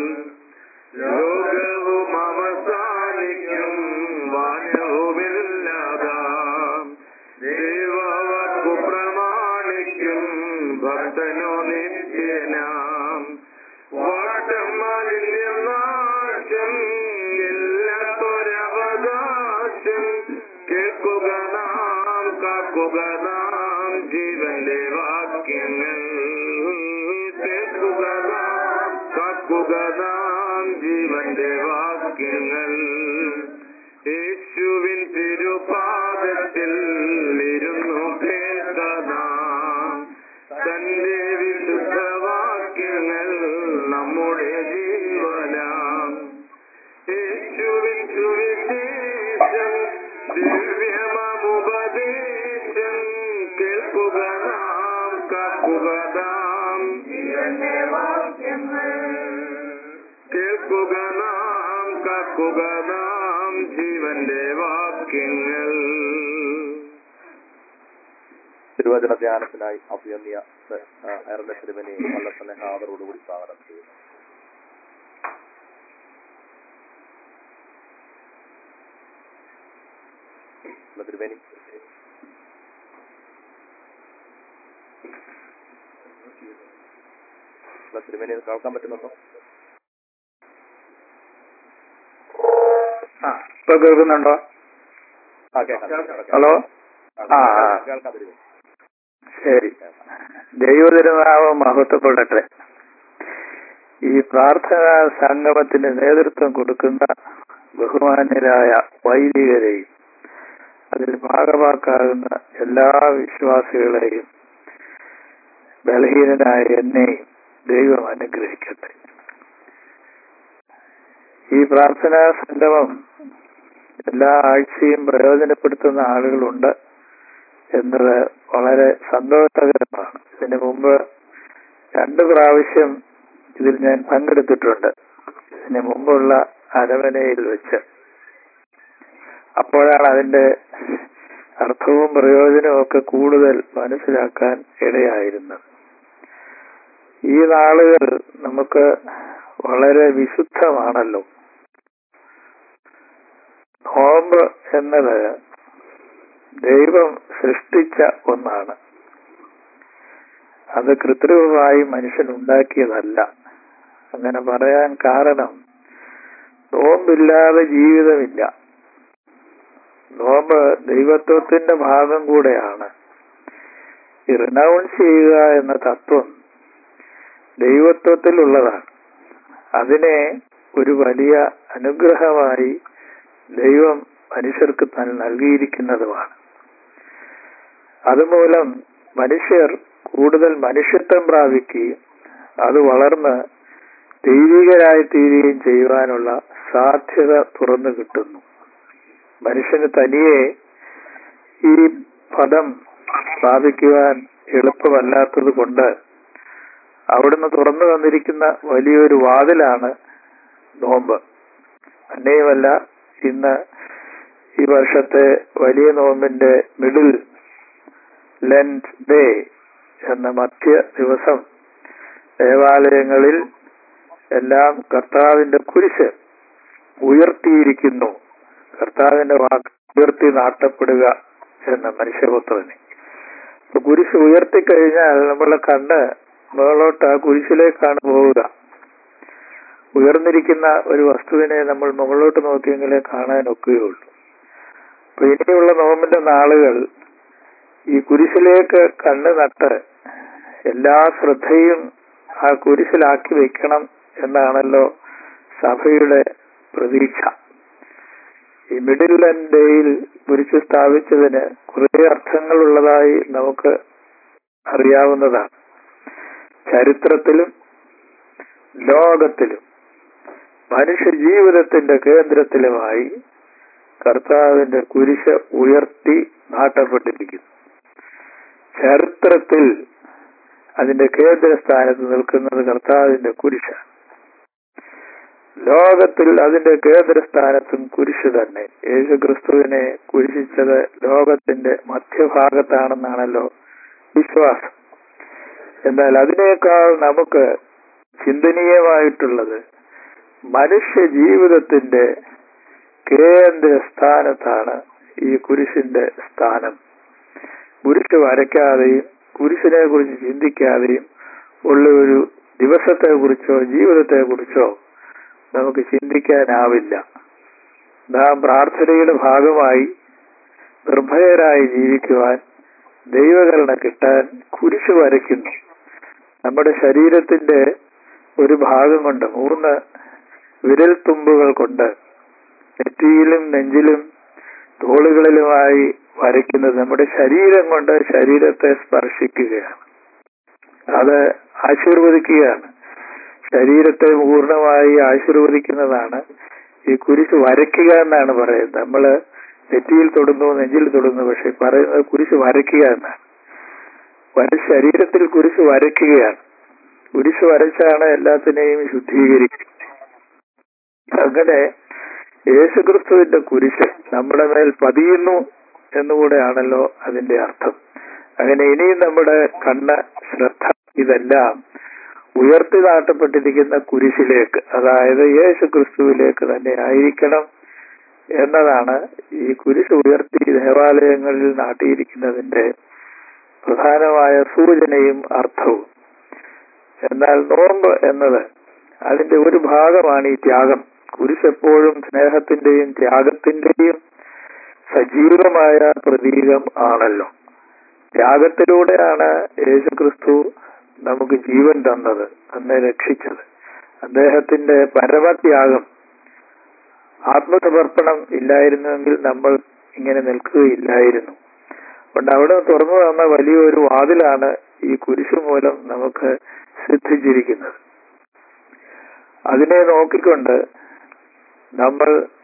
ലോകവും അവസാനിക്കും വാനവുമില്ലാതാം ദൈവവക്കു പ്രമാണിക്കും ഭക്തനോ നിത്യനാം വാട്ടം മാലിന്യം നാശം എല്ലാത്തൊരവകാശം കേൾക്കുക നാം കാക്കുക നാം ജീവന്റെ വാക്യങ്ങൾ കേൾക്കുക നാം കാക്കുക നാം ജീവന്റെ വാക്യങ്ങൾ യേശുവിൻ തിരുപാദത്തിൽ ഇരുന്നു കേൾക്കനാം തന്റെ വിശുദ്ധവാക്യങ്ങൾ നമ്മുടെ ജീവനാം യേശുവിൻ സുവിശേഷം ദിവ്യമുപദേശം കേൾക്കുക നാം കാക്കുക നാം കേൾക്കുക നാം കാക്കുക നാം ജീവന്റെ വാക്യങ്ങൾ തിരുവചന ധ്യാനത്തിനായി അഭിയന്യ അയർന്ന തിരുവനെ നല്ല സ്നേഹാദരോടുകൂടി സ്വാഗതം ചെയ്യുന്നു അല്ല, തിരുമേനി അല്ല, തിരുമേനി ഇത് കേൾക്കാൻ പറ്റുന്നുണ്ടോ ആ ഇപ്പൊ കേൾക്കുന്നുണ്ടോ ആ കേൾക്കാം കേൾക്കാം. ഹലോ ആ, ആ. കേൾക്കാം തിരുമേനി ശരി ദൈവതിരുനാമം മഹത്വപ്പെടട്ടെ ഈ പ്രാർത്ഥനാ സംഗമത്തിന് നേതൃത്വം കൊടുക്കുന്ന ബഹുമാന്യരായ വൈദികരെയും അതിൽ ഭാഗമാക്കാകുന്ന എല്ലാ വിശ്വാസികളെയും ബലഹീനനായ എന്നെയും ദൈവം അനുഗ്രഹിക്കട്ടെ ഈ പ്രാർത്ഥനാ സംഗമം എല്ലാ ആഴ്ചയും പ്രയോജനപ്പെടുത്തുന്ന ആളുകളുണ്ട് എന്നത് വളരെ സന്തോഷകരമാണ് ഇതിനു മുമ്പ് രണ്ട് പ്രാവശ്യം ഇതിൽ ഞാൻ പങ്കെടുത്തിട്ടുണ്ട് ഇതിനു മുമ്പുള്ള അരമനയിൽ വെച്ച് അപ്പോഴാണ് അതിന്റെ അർത്ഥവും പ്രയോജനവും ഒക്കെ കൂടുതൽ മനസ്സിലാക്കാൻ ഇടയായിരുന്നത് ഈ നാളുകൾ നമുക്ക് വളരെ വിശുദ്ധമാണല്ലോ നോമ്പ് എന്നത് ദൈവം സൃഷ്ടിച്ച ഒന്നാണ് അത് കൃത്രിമമായി മനുഷ്യൻ ഉണ്ടാക്കിയതല്ല അങ്ങനെ പറയാൻ കാരണം നോമ്പില്ലാതെ ജീവിതമില്ല നോമ്പ് ദൈവത്വത്തിന്റെ ഭാഗം കൂടെയാണ് ഈ റിനൗൺസ് ചെയ്യുക എന്ന തത്വം ദൈവത്വത്തിലുള്ളതാണ് അതിനെ ഒരു വലിയ അനുഗ്രഹമായി ദൈവം മനുഷ്യർക്ക് തന്നെ നൽകിയിരിക്കുന്നതുമാണ് അതുമൂലം മനുഷ്യർ കൂടുതൽ മനുഷ്യത്വം പ്രാപിക്കുകയും അത് വളർന്ന് ദൈവികരായി തീരുകയും ചെയ്യുവാനുള്ള സാധ്യത തുറന്നു കിട്ടുന്നു മനുഷ്യന് തനിയെ ഈ പദം സ്ഥാപിക്കുവാൻ എളുപ്പമല്ലാത്തത് കൊണ്ട് അവിടുന്ന് തുറന്നു തന്നിരിക്കുന്ന വലിയൊരു വാതിലാണ് നോമ്പ് തന്നെയുമല്ല ഇന്ന് ഈ വർഷത്തെ വലിയ നോമ്പിന്റെ മിഡിൽ ലെൻഡ് ഡേ എന്ന മധ്യ ദിവസം ദേവാലയങ്ങളിൽ എല്ലാം കർത്താവിന്റെ കുരിശ് ഉയർത്തിയിരിക്കുന്നു കർത്താവിന്റെ വാക്ക് ഉയർത്തി നാട്ടപ്പെടുക എന്ന മനുഷ്യപുത്രനെ അപ്പൊ കുരിശ് ഉയർത്തിക്കഴിഞ്ഞാൽ നമ്മളെ കണ്ണ് മുകളോട്ട് ആ കുരിശിലേക്കാണ് പോവുക ഉയർന്നിരിക്കുന്ന ഒരു വസ്തുവിനെ നമ്മൾ മുകളിലോട്ട് നോക്കിയെങ്കിലേ കാണാൻ ഒക്കുകയുള്ളൂ അപ്പൊ ഇനിയുള്ള നോമ്പിന്റെ നാളുകൾ ഈ കുരിശിലേക്ക് കണ്ണ് നട്ട് എല്ലാ ശ്രദ്ധയും ആ കുരിശിലാക്കി വെക്കണം എന്നാണല്ലോ സഭയുടെ പ്രതീക്ഷ ഈ മിഡിൽ ആൻഡ് ഡേയിൽ കുരിശ് സ്ഥാപിച്ചതിന് കുറെ അർത്ഥങ്ങളുള്ളതായി നമുക്ക് അറിയാവുന്നതാണ് ചരിത്രത്തിലും ലോകത്തിലും മനുഷ്യ ജീവിതത്തിന്റെ കേന്ദ്രത്തിലുമായി കർത്താവിന്റെ കുരിശ് ഉയർത്തി നാട്ടപ്പെട്ടിരിക്കുന്നു ചരിത്രത്തിൽ അതിന്റെ കേന്ദ്രസ്ഥാനത്ത് നിൽക്കുന്നത് കർത്താവിന്റെ കുരിശാണ് ലോകത്തിൽ അതിന്റെ കേന്ദ്രസ്ഥാനത്തും കുരിശ് തന്നെ യേശു ക്രിസ്തുവിനെ കുരിശിച്ചത് ലോകത്തിന്റെ മധ്യഭാഗത്താണെന്നാണല്ലോ വിശ്വാസം എന്നാൽ അതിനേക്കാൾ നമുക്ക് ചിന്തനീയമായിട്ടുള്ളത് മനുഷ്യ ജീവിതത്തിന്റെ കേന്ദ്ര സ്ഥാനത്താണ് ഈ കുരിശിന്റെ സ്ഥാനം കുരിശ് വരയ്ക്കാതെയും കുരിശിനെ കുറിച്ച് ചിന്തിക്കാതെയും ഉള്ള ഒരു ദിവസത്തെ കുറിച്ചോ ജീവിതത്തെ കുറിച്ചോ നമുക്ക് ചിന്തിക്കാനാവില്ല നാം പ്രാർത്ഥനയുടെ ഭാഗമായി നിർഭയരായി ജീവിക്കുവാൻ ദൈവകരണ കിട്ടാൻ കുരിശ് വരയ്ക്കുന്നു നമ്മുടെ ശരീരത്തിന്റെ ഒരു ഭാഗം കൊണ്ട് മൂന്ന് വിരൽ തുമ്പുകൾ കൊണ്ട് നെറ്റിയിലും നെഞ്ചിലും തോളുകളിലുമായി വരയ്ക്കുന്നത് നമ്മുടെ ശരീരം കൊണ്ട് ശരീരത്തെ സ്പർശിക്കുകയാണ് അത് ആശീർവദിക്കുകയാണ് ശരീരത്തെ പൂർണ്ണമായി ആശീർവദിക്കുന്നതാണ് ഈ കുരിശ് വരയ്ക്കുക എന്നാണ് പറയുന്നത് നമ്മള് നെറ്റിയിൽ തൊടുന്നു നെഞ്ചിൽ തൊടുന്നു പക്ഷെ പറയുന്നത് കുരിശ് വരയ്ക്കുക എന്നാണ് വര ശരീരത്തിൽ കുരിശ് വരയ്ക്കുകയാണ് കുരിശ് വരച്ചാണ് എല്ലാത്തിനെയും ശുദ്ധീകരിക്കുന്നത് അങ്ങനെ യേശുക്രിസ്തുവിന്റെ കുരിശ് നമ്മുടെ മേൽ പതിയുന്നു എന്നുകൂടെയാണല്ലോ അതിന്റെ അർത്ഥം അങ്ങനെ ഇനിയും നമ്മുടെ കണ്ണ് ശ്രദ്ധ ഇതെല്ലാം ഉയർത്തി നാട്ടപ്പെട്ടിരിക്കുന്ന കുരിശിലേക്ക് അതായത് യേശു ക്രിസ്തുവിലേക്ക് തന്നെ ആയിരിക്കണം എന്നതാണ് ഈ കുരിശ് ഉയർത്തി ദേവാലയങ്ങളിൽ നാട്ടിയിരിക്കുന്നതിന്റെ പ്രധാനമായ സൂചനയും അർത്ഥവും എന്നാൽ നോമ്പ് എന്നത് അതിന്റെ ഒരു ഭാഗമാണ് ഈ ത്യാഗം കുരിശ് എപ്പോഴും സ്നേഹത്തിന്റെയും ത്യാഗത്തിന്റെയും സജീവമായ പ്രതീകം ആണല്ലോ ത്യാഗത്തിലൂടെയാണ് യേശുക്രിസ്തു നമുക്ക് ജീവൻ തന്നത് നമ്മെ രക്ഷിച്ചത് അദ്ദേഹത്തിന്റെ പരമത്യാഗം ആത്മസമർപ്പണം ഇല്ലായിരുന്നുവെങ്കിൽ നമ്മൾ ഇങ്ങനെ നിൽക്കുകയില്ലായിരുന്നു അതുകൊണ്ട് അവിടെ തുറന്നു തന്ന വലിയൊരു വാതിലാണ് ഈ കുരിശു മൂലം നമുക്ക് സിദ്ധിച്ചിരിക്കുന്നത് അതിനെ നോക്കിക്കൊണ്ട് നമ്മൾ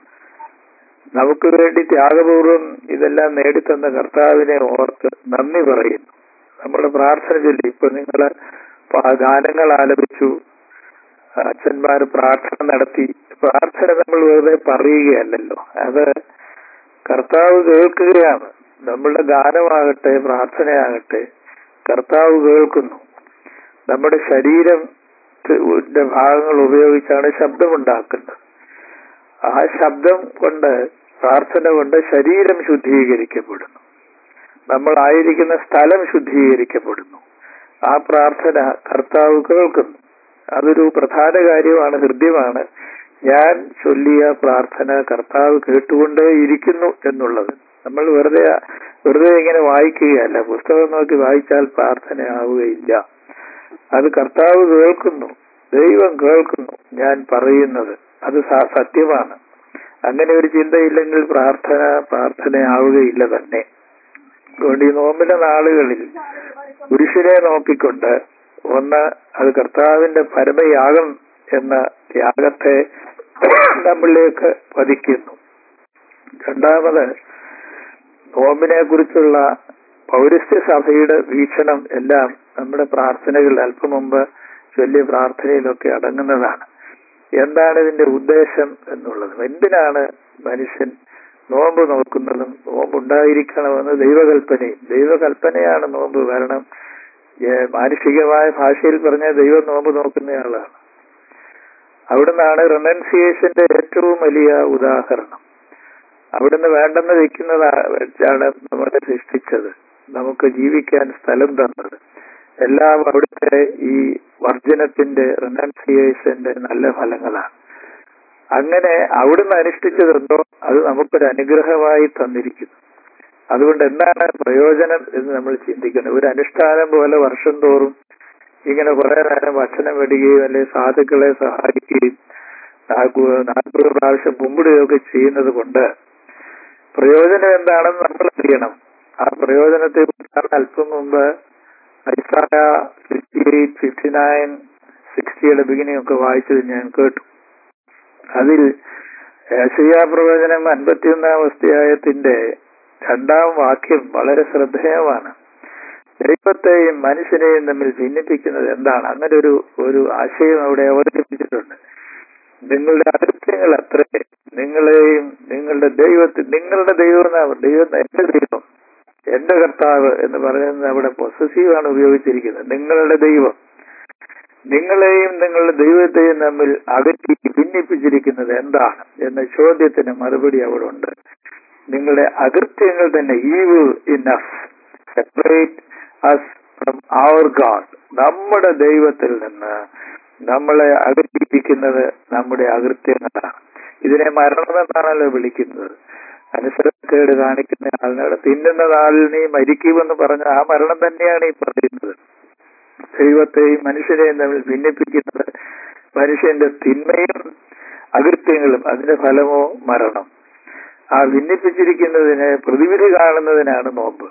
നമുക്ക് വേണ്ടി ത്യാഗപൂർവം ഇതെല്ലാം നേടിത്തന്ന കർത്താവിനെ ഓർത്ത് നന്ദി പറയുന്നു നമ്മൾ പ്രാർത്ഥന ചൊല്ലി ഇപ്പൊ നിങ്ങള് ഗാനങ്ങൾ ആലപിച്ചു അച്ഛന്മാർ പ്രാർത്ഥന നടത്തി പ്രാർത്ഥന നമ്മൾ വെറുതെ പറയുകയല്ലല്ലോ അത് കർത്താവ് കേൾക്കുകയാണ് നമ്മളുടെ ഗാനമാകട്ടെ പ്രാർത്ഥനയാകട്ടെ കർത്താവ് കേൾക്കുന്നു നമ്മുടെ ശരീരം ഭാഗങ്ങൾ ഉപയോഗിച്ചാണ് ശബ്ദമുണ്ടാക്കുന്നത് ആ ശബ്ദം കൊണ്ട് പ്രാർത്ഥന കൊണ്ട് ശരീരം ശുദ്ധീകരിക്കപ്പെടുന്നു നമ്മളായിരിക്കുന്ന സ്ഥലം ശുദ്ധീകരിക്കപ്പെടുന്നു ആ പ്രാർത്ഥന കർത്താവ് കേൾക്കുന്നു അതൊരു പ്രധാന കാര്യമാണ് ഹൃദ്യമാണ് ഞാൻ ചൊല്ലിയ പ്രാർത്ഥന കർത്താവ് കേട്ടുകൊണ്ടേ ഇരിക്കുന്നു എന്നുള്ളത് നമ്മൾ വെറുതെ വെറുതെ ഇങ്ങനെ വായിക്കുകയല്ല പുസ്തകം നോക്കി വായിച്ചാൽ പ്രാർത്ഥന ആവുകയില്ല അത് കർത്താവ് കേൾക്കുന്നു ദൈവം കേൾക്കുന്നു ഞാൻ പറയുന്നത് അത് സ- സത്യമാണ് അങ്ങനെ ഒരു ചിന്തയില്ലെങ്കിൽ പ്രാർത്ഥന പ്രാർത്ഥനയാവുകയില്ല തന്നെ അതുകൊണ്ട് ഈ നോമ്പിന്റെ നാളുകളിൽ പുരുഷനെ നോക്കിക്കൊണ്ട് ഒന്ന് അത് കർത്താവിന്റെ പരമയാഗം എന്ന ത്യാഗത്തെ നമ്മളിലേക്ക് പതിക്കുന്നു രണ്ടാമത് നോമ്പിനെ കുറിച്ചുള്ള പൗരസ്ത്യ സഭയുടെ വീക്ഷണം എല്ലാം നമ്മുടെ പ്രാർത്ഥനകളിൽ അല്പം മുമ്പ് ചൊല്ലിയ പ്രാർത്ഥനയിലൊക്കെ അടങ്ങുന്നതാണ് എന്താണ് ഇതിന്റെ ഉദ്ദേശം എന്നുള്ളത് എന്തിനാണ് മനുഷ്യൻ നോമ്പ് നോക്കുന്നതും നോമ്പുണ്ടായിരിക്കണമെന്ന് ദൈവകൽപ്പനയും ദൈവകൽപ്പനയാണ് നോമ്പ് കാരണം ഏ, മാനുഷികമായ ഭാഷയിൽ പറഞ്ഞ ദൈവം നോമ്പ് നോക്കുന്നയാളാണ് അവിടുന്നാണ് റിനൻസിയേഷന്റെ ഏറ്റവും വലിയ ഉദാഹരണം അവിടുന്ന് വേണ്ടെന്ന് വെക്കുന്നത് വെച്ചാണ് നമ്മളെ സൃഷ്ടിച്ചത് നമുക്ക് ജീവിക്കാൻ സ്ഥലം തന്നത് എല്ലാം അവിടുത്തെ ഈ വർജനത്തിന്റെ റിനൻസിയേഷന്റെ നല്ല ഫലങ്ങളാണ് അങ്ങനെ അവിടുന്ന് അനുഷ്ഠിച്ചതെന്തോ അത് നമുക്കൊരു അനുഗ്രഹമായി തന്നിരിക്കുന്നു അതുകൊണ്ട് എന്താണ് പ്രയോജനം എന്ന് നമ്മൾ ചിന്തിക്കണം ഒരു അനുഷ്ഠാനം പോലെ വർഷം തോറും ഇങ്ങനെ കുറെ നേരം ഭക്ഷണം വെടുകയും അല്ലെങ്കിൽ സാധുക്കളെ സഹായിക്കുകയും നാൽപ്പത് നാൽപ്പത് പ്രാവശ്യം കുമ്പിടുകയൊക്കെ ചെയ്യുന്നത് കൊണ്ട് പ്രയോജനം എന്താണെന്ന് നമ്മൾ അറിയണം ആ പ്രയോജനത്തെ കുറിച്ചാണ് അല്പം മുമ്പ് ഐസായ ഫിഫ്റ്റി എയ്റ്റ് ഫിഫ്റ്റി നയൻ സിക്സ്റ്റിയുടെ ബിഗിനിങ് ഒക്കെ വായിച്ചത് ഞാൻ കേട്ടു അതിൽ ഏഷ്യ പ്രവചനം അൻപത്തിയൊന്നാം അധ്യായത്തിന്റെ രണ്ടാം വാക്യം വളരെ ശ്രദ്ധേയമാണ് ദൈവത്തെയും മനുഷ്യനെയും തമ്മിൽ ഭിന്നിപ്പിക്കുന്നത് എന്താണ് അങ്ങനെ ഒരു ഒരു ആശയം അവിടെ അവതരിപ്പിച്ചിട്ടുണ്ട് നിങ്ങളുടെ അകൃത്യങ്ങൾ അത്രേ നിങ്ങളെയും നിങ്ങളുടെ ദൈവത്തിൽ നിങ്ങളുടെ ദൈവം എന്നാ ദൈവം എന്റെ ദൈവം എന്റെ കർത്താവ് എന്ന് പറയുന്നത് അവിടെ പൊസസീവാണ് ഉപയോഗിച്ചിരിക്കുന്നത് നിങ്ങളുടെ ദൈവം നിങ്ങളെയും നിങ്ങളുടെ ദൈവത്തെയും തമ്മിൽ അകറ്റി ഭിന്നിപ്പിച്ചിരിക്കുന്നത് എന്താണ് എന്ന ചോദ്യത്തിന് മറുപടി അവിടെ ഉണ്ട് നിങ്ങളുടെ അകൃത്യങ്ങൾ തന്നെ eve enough separate us from our God നമ്മുടെ ദൈവത്തിൽ നിന്ന് നമ്മളെ അകറ്റിപ്പിക്കുന്നത് നമ്മുടെ അകൃത്യങ്ങളാണ് ഇതിനെ മരണമെന്നാണല്ലോ വിളിക്കുന്നത് അനുസരണക്കേട് കാണിക്കുന്ന ആളിനോട് തിന്നുന്ന നാളിൽ നീ മരിക്കുമെന്ന് പറഞ്ഞ ആ മരണം തന്നെയാണ് ഈ പറയുന്നത് ദൈവത്തെയും മനുഷ്യരെയും തമ്മിൽ ഭിന്നിപ്പിക്കുന്നത് മനുഷ്യന്റെ തിന്മയും അകൃത്യങ്ങളും അതിന്റെ ഫലമോ മരണം ആ ഭിന്നിപ്പിച്ചിരിക്കുന്നതിന് പ്രതിവിധി കാണുന്നതിനാണ് നോമ്പ്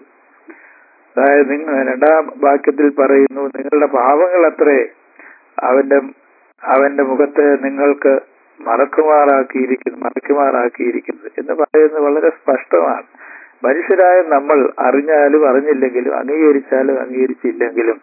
അതായത് നിങ്ങൾ രണ്ടാം വാക്യത്തിൽ പറയുന്നു നിങ്ങളുടെ പാപങ്ങൾ അത്രേ അവന്റെ അവന്റെ മുഖത്തെ നിങ്ങൾക്ക് മറക്കുമാറാക്കിയിരിക്കുന്നു മറക്കുമാറാക്കിയിരിക്കുന്നത് എന്ന് പറയുന്നത് വളരെ സ്പഷ്ടമാണ് മനുഷ്യരായ നമ്മൾ അറിഞ്ഞാലും അറിഞ്ഞില്ലെങ്കിലും അംഗീകരിച്ചാലും അംഗീകരിച്ചില്ലെങ്കിലും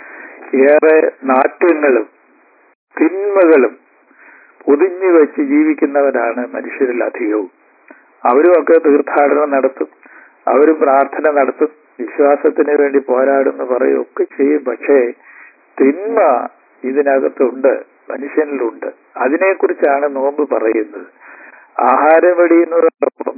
ഏറെ നാട്യങ്ങളും തിന്മകളും പൊതിഞ്ഞു വെച്ച് ജീവിക്കുന്നവരാണ് മനുഷ്യരിൽ അധികവും അവരും ഒക്കെ തീർത്ഥാടനം നടത്തും അവരും പ്രാർത്ഥന നടത്തും വിശ്വാസത്തിന് വേണ്ടി പോരാടുന്നു പറയും ഒക്കെ ചെയ്യും പക്ഷേ തിന്മ ഇതിനകത്തുണ്ട് മനുഷ്യനിലുണ്ട് അതിനെക്കുറിച്ചാണ് നോമ്പ് പറയുന്നത് ആഹാരം വെടിയുന്നതോടൊപ്പം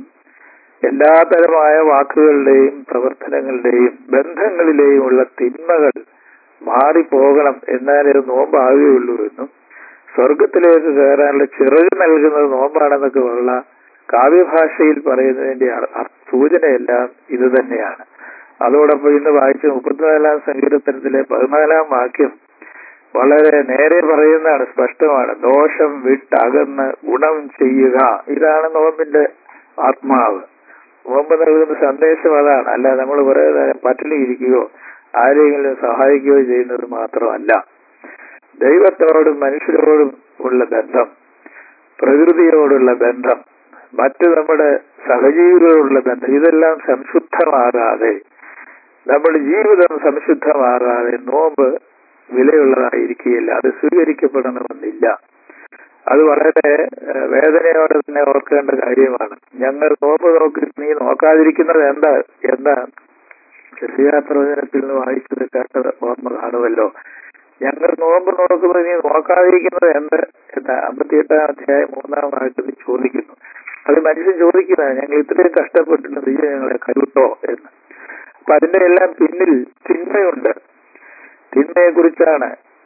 എല്ലാതരമായ വാക്കുകളുടെയും പ്രവർത്തനങ്ങളുടെയും ബന്ധങ്ങളിലെയും ഉള്ള തിന്മകൾ മാറിപ്പോകണം എന്നാലേ ഇത് നോമ്പാകുകയുള്ളൂ എന്നും സ്വർഗത്തിലേക്ക് കയറാനുള്ള ചിറക് നൽകുന്നത് നോമ്പാണെന്നൊക്കെ ഉള്ള കാവ്യഭാഷയിൽ പറയുന്നതിന്റെ അർ- അർ- സൂചനയെല്ലാം ഇത് തന്നെയാണ് അതോടൊപ്പം ഇന്ന് വായിച്ച മുപ്പത്തിനാലാം സങ്കീർത്തനത്തിലെ പതിനാലാം വാക്യം വളരെ നേരെ പറയുന്നതാണ് സ്പഷ്ടമാണ് ദോഷം വിട്ടകന്ന് ഗുണം ചെയ്യുക ഇതാണ് നോമ്പിന്റെ ആത്മാവ് നോമ്പ് നൽകുന്ന സന്ദേശം അതാണ് അല്ല നമ്മൾ കുറെ നേരം പട്ടിണിയിരിക്കുകയോ ആരെങ്കിലും സഹായിക്കുകയോ ചെയ്യുന്നത് മാത്രമല്ല ദൈവത്തോടും മനുഷ്യരോടും ഉള്ള ബന്ധം പ്രകൃതിയോടുള്ള ബന്ധം മറ്റ് നമ്മുടെ സഹജീവികളോടുള്ള ബന്ധം ഇതെല്ലാം സംശുദ്ധമാകാതെ നമ്മുടെ ജീവിതം സംശുദ്ധമാകാതെ നോമ്പ് വിലയുള്ളതായിരിക്കുകയില്ല അത് സ്വീകരിക്കപ്പെടണമെന്നില്ല അത് വളരെ ഏഹ്, വേദനയോടെ തന്നെ ഓർക്കേണ്ട കാര്യമാണ് ഞങ്ങൾ നോമ്പ് നോക്കി നീ നോക്കാതിരിക്കുന്നത് എന്താ എന്താ പ്രവചനത്തിൽ നിന്ന് വായിച്ചത് കേട്ടത് ഓർമ്മ കാണുമല്ലോ ഞങ്ങൾ നോമ്പ് നോക്കുന്നത് നീ നോക്കാതിരിക്കുന്നത് എന്ത് എന്ന് അമ്പത്തിയെട്ടാം അധ്യായം മൂന്നാം വാക്യത്തിൽ ചോദിക്കുന്നു അത് മനുഷ്യൻ ചോദിക്കുന്നതാണ് ഞങ്ങൾ ഇത്രയും കഷ്ടപ്പെട്ടിട്ട് നീ ഞങ്ങളെ കരുട്ടോ എന്ന് അപ്പൊ അതിന്റെ എല്ലാം പിന്നിൽ തിന്മയുണ്ട് തിന്മയെ കുറിച്ചാണ്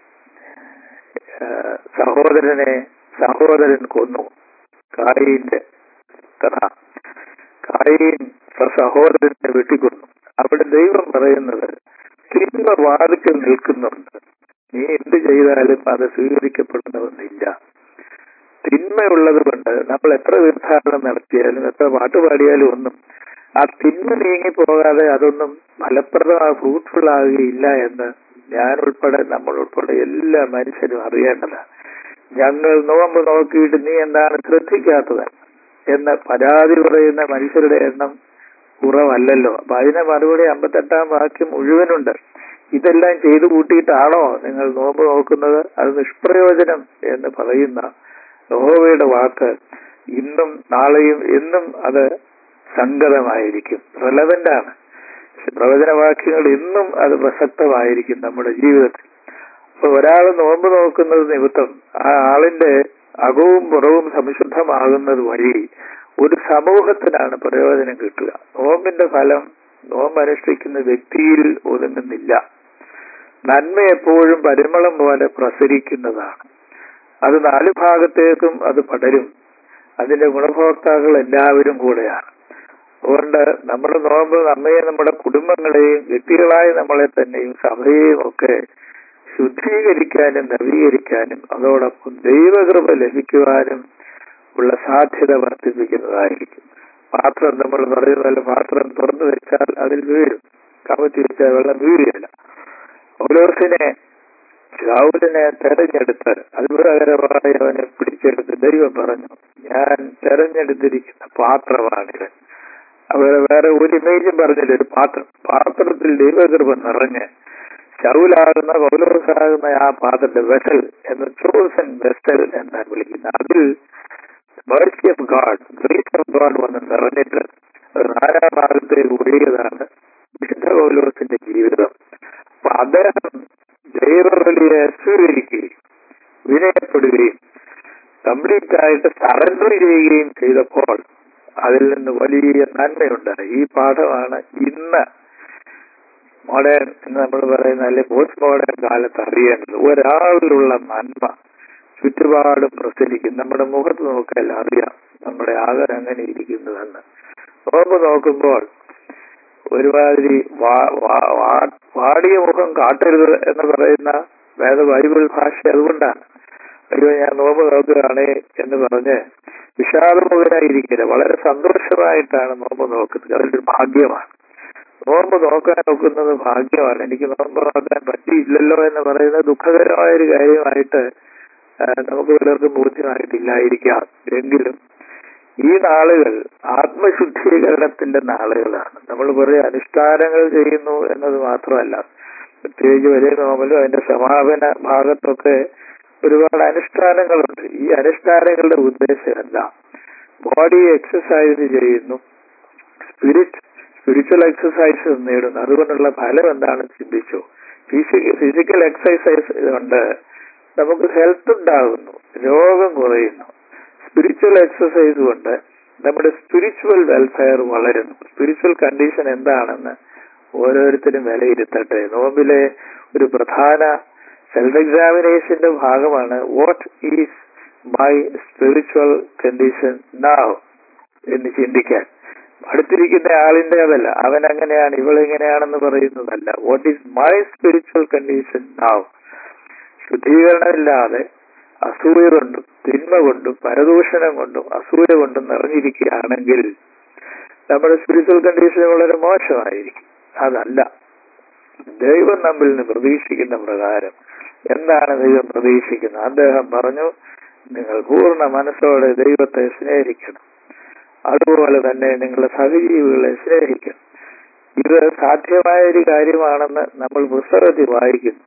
സഹോദരനെ സഹോദരൻ കൊന്നു കായിന്റെ കഥ കായീൻ സഹോദരനെ വെട്ടിക്കൊന്നു അവിടെ ദൈവം പറയുന്നത് തിന്മ വാതിക്കൽ നിൽക്കുന്നുണ്ട് നീ എന്ത് ചെയ്താലും അത് സ്വീകരിക്കപ്പെടുന്നതെന്നില്ല തിന്മയുള്ളത് കൊണ്ട് നമ്മൾ എത്ര തീർത്ഥാടനം നടത്തിയാലും എത്ര പാട്ട് പാടിയാലും ഒന്നും ആ തിന്മ നീങ്ങി പോകാതെ അതൊന്നും ഫലപ്രദമായി ഫ്രൂട്ട്ഫുൾ ആകുകയില്ല എന്ന് ഞാൻ ഉൾപ്പെടെ നമ്മൾ ഉൾപ്പെടെ എല്ലാ മനുഷ്യരും അറിയേണ്ടതാണ് ഞങ്ങൾ നോമ്പ് നോക്കിയിട്ട് നീ എന്താണ് ശ്രദ്ധിക്കാത്തത് എന്ന് പരാതി പറയുന്ന മനുഷ്യരുടെ എണ്ണം കുറവല്ലല്ലോ അപ്പൊ അതിനെ മറുപടി അമ്പത്തെട്ടാം വാക്യം മുഴുവനുണ്ട് ഇതെല്ലാം ചെയ്തു കൂട്ടിയിട്ടാണോ നിങ്ങൾ നോമ്പ് നോക്കുന്നത് അത് നിഷ്പ്രയോജനം എന്ന് പറയുന്ന യഹോവയുടെ വാക്ക് ഇന്നും നാളെയും എന്നും അത് സംഗതമായിരിക്കും റെലവെന്റ് ആണ് പ്രവചനവാക്യങ്ങൾ ഇന്നും അത് പ്രസക്തമായിരിക്കും നമ്മുടെ ജീവിതത്തിൽ അപ്പൊ ഒരാൾ നോമ്പ് നോക്കുന്നത് നിമിത്തം ആ ആളിന്റെ അകവും പുറവും സംശുദ്ധമാകുന്നത് വഴി ഒരു സമൂഹത്തിനാണ് പ്രയോജനം കിട്ടുക നോമ്പിന്റെ ഫലം നോമ്പ് അനുഷ്ഠിക്കുന്ന വ്യക്തിയിൽ ഒതുങ്ങുന്നില്ല നന്മ എപ്പോഴും പരിമളം പോലെ പ്രസരിക്കുന്നതാണ് അത് നാല് ഭാഗത്തേക്കും അത് പടരും അതിന്റെ ഗുണഭോക്താക്കൾ എല്ലാവരും കൂടെയാണ് അതുകൊണ്ട് നമ്മുടെ നോമ്പ് നമ്മയെ നമ്മുടെ കുടുംബങ്ങളെയും വ്യക്തികളായ നമ്മളെ തന്നെയും സഭയെയും ഒക്കെ ശുദ്ധീകരിക്കാനും നവീകരിക്കാനും അതോടൊപ്പം ദൈവകൃപ ലഭിക്കുവാനും ഉള്ള സാധ്യത വർദ്ധിപ്പിക്കുന്നതായിരിക്കും പാത്രം നമ്മൾ പറയുന്ന പോലെ പാത്രം തുറന്നു വെച്ചാൽ അതിൽ വീഴും കമത്തി വെച്ചാൽ വെള്ളം വീഴുകയില്ല പൗലോസിനെ ശൗലിനെ തെരഞ്ഞെടുത്ത് അത്ഭുതകരമായി അവനെ പിടിച്ചെടുത്ത് ദൈവം പറഞ്ഞു ഞാൻ തെരഞ്ഞെടുത്തിരിക്കുന്ന പാത്രമാണിവൻ അവരെ വേറെ ഒരു ഇമേജും പറഞ്ഞില്ല ഒരു പാത്രം പാത്രത്തിൽ ദൈവകൃപ നിറഞ്ഞ് ശൗലാകുന്ന പൗലോസാകുന്ന ആ പാത്രത്തെ വെസൽ എന്ന ചോസൻ വെസൽ എന്നാണ് വിളിക്കുന്നത് അതിൽ mercy of God grace of God വന്ന് നിറഞ്ഞിട്ട് നാലാം ഭാഗത്തേക്ക് ഒഴുകിയതാണ് വിശുദ്ധ പൗലോസിന്റെ ജീവിതം അപ്പൊ അദ്ദേഹം ദൈവബലിയെ സ്വീകരിക്കുകയും വിനയപ്പെടുകയും കംപ്ലീറ്റ് ആയിട്ട് സറണ്ടർ ചെയ്യുകയും ചെയ്തപ്പോൾ അതിൽ നിന്ന് വലിയ നന്മയുണ്ടായി ഈ പാഠമാണ് ഇന്ന് മോഡേൺ എന്ന് നമ്മൾ പറയുന്ന അല്ലെ പോസ്റ്റ് മോഡേൺ കാലത്ത് അറിയേണ്ടത് ഒരാളിലുള്ള നന്മ ചുറ്റുപാടും പ്രസരിക്കും നമ്മുടെ മുഖത്ത് നോക്കിയാൽ അറിയാം നമ്മുടെ ആദരം അങ്ങനെ ഇരിക്കുന്നതെന്ന് നോമ്പ് നോക്കുമ്പോൾ ഒരുമാതിരി വാടിയ മുഖം കാട്ടരുത് എന്ന് പറയുന്ന വേദ ബൈബിൾ ഭാഷ അതുകൊണ്ടാണ് അയ്യോ ഞാൻ നോമ്പ് നോക്കുകയാണേ എന്ന് പറഞ്ഞ് വിഷാദമുഖനായിരിക്കില്ല വളരെ സന്തോഷമായിട്ടാണ് നോമ്പ് നോക്കുന്നത് അതൊരു ഭാഗ്യമാണ് നോമ്പ് നോക്കാൻ നോക്കുന്നത് ഭാഗ്യമാണ് എനിക്ക് നോമ്പ് നോക്കാൻ പറ്റിയില്ലല്ലോ എന്ന് പറയുന്നത് ദുഃഖകരമായ ഒരു കാര്യമായിട്ട് നമുക്ക് പലർക്കും ബോധ്യമായിട്ടില്ലായിരിക്കാം എങ്കിലും ഈ നാളുകൾ ആത്മശുദ്ധീകരണത്തിന്റെ നാളുകളാണ് നമ്മൾ കുറെ അനുഷ്ഠാനങ്ങൾ ചെയ്യുന്നു എന്നത് മാത്രമല്ല പ്രത്യേകിച്ച് വലിയ നോമ്പലും അതിന്റെ സമാപന ഭാഗത്തൊക്കെ ഒരുപാട് അനുഷ്ഠാനങ്ങളുണ്ട് ഈ അനുഷ്ഠാനങ്ങളുടെ ഉദ്ദേശമല്ല ബോഡി എക്സസൈസ് ചെയ്യുന്നു സ്പിരിറ്റ് സ്പിരിച്വൽ എക്സസൈസ് നേടുന്നു അതുകൊണ്ടുള്ള ഫലം എന്താണെന്ന് ചിന്തിച്ചു ഫിസിക്കൽ എക്സസൈസ് കൊണ്ട് നമുക്ക് ഹെൽത്ത് ഉണ്ടാകുന്നു രോഗം കുറയുന്നു സ്പിരിച്വൽ എക്സസൈസ് കൊണ്ട് നമ്മുടെ സ്പിരിച്വൽ വെൽഫെയർ വളരുന്നു സ്പിരിച്വൽ കണ്ടീഷൻ എന്താണെന്ന് ഓരോരുത്തരും വിലയിരുത്തട്ടെ നോമ്പിലെ ഒരു പ്രധാന സെൽഫ് എക്സാമിനേഷന്റെ ഭാഗമാണ് what is my spiritual condition now എന്ന് ചിന്തിക്കാൻ അടുത്തിരിക്കുന്ന ആളിന്റെ അതല്ല അവൻ അങ്ങനെയാണ് ഇവൾ എങ്ങനെയാണെന്ന് പറയുന്നതല്ല what is my spiritual condition now ശുദ്ധീകരണമില്ലാതെ അസൂയ കൊണ്ടും തിന്മ കൊണ്ടും പരദൂഷണം കൊണ്ടും അസൂയ കൊണ്ടും നിറഞ്ഞിരിക്കുകയാണെങ്കിൽ നമ്മുടെ സ്പിരിച്വൽ കണ്ടീഷൻ വളരെ മോശമായിരിക്കും അതല്ല ദൈവം നമ്മിൽ നിന്ന് പ്രതീക്ഷിക്കുന്ന പ്രകാരം എന്താണ് ദൈവം പ്രതീക്ഷിക്കുന്നത് അദ്ദേഹം പറഞ്ഞു നിങ്ങൾ പൂർണ്ണ മനസ്സോടെ ദൈവത്തെ സ്നേഹിക്കണം അതുപോലെ തന്നെ നിങ്ങളുടെ സഹജീവികളെ സ്നേഹിക്കണം ഇത് സാധ്യമായ ഒരു കാര്യമാണെന്ന് നമ്മൾ പുസ്തകത്തിൽ വായിക്കുന്നു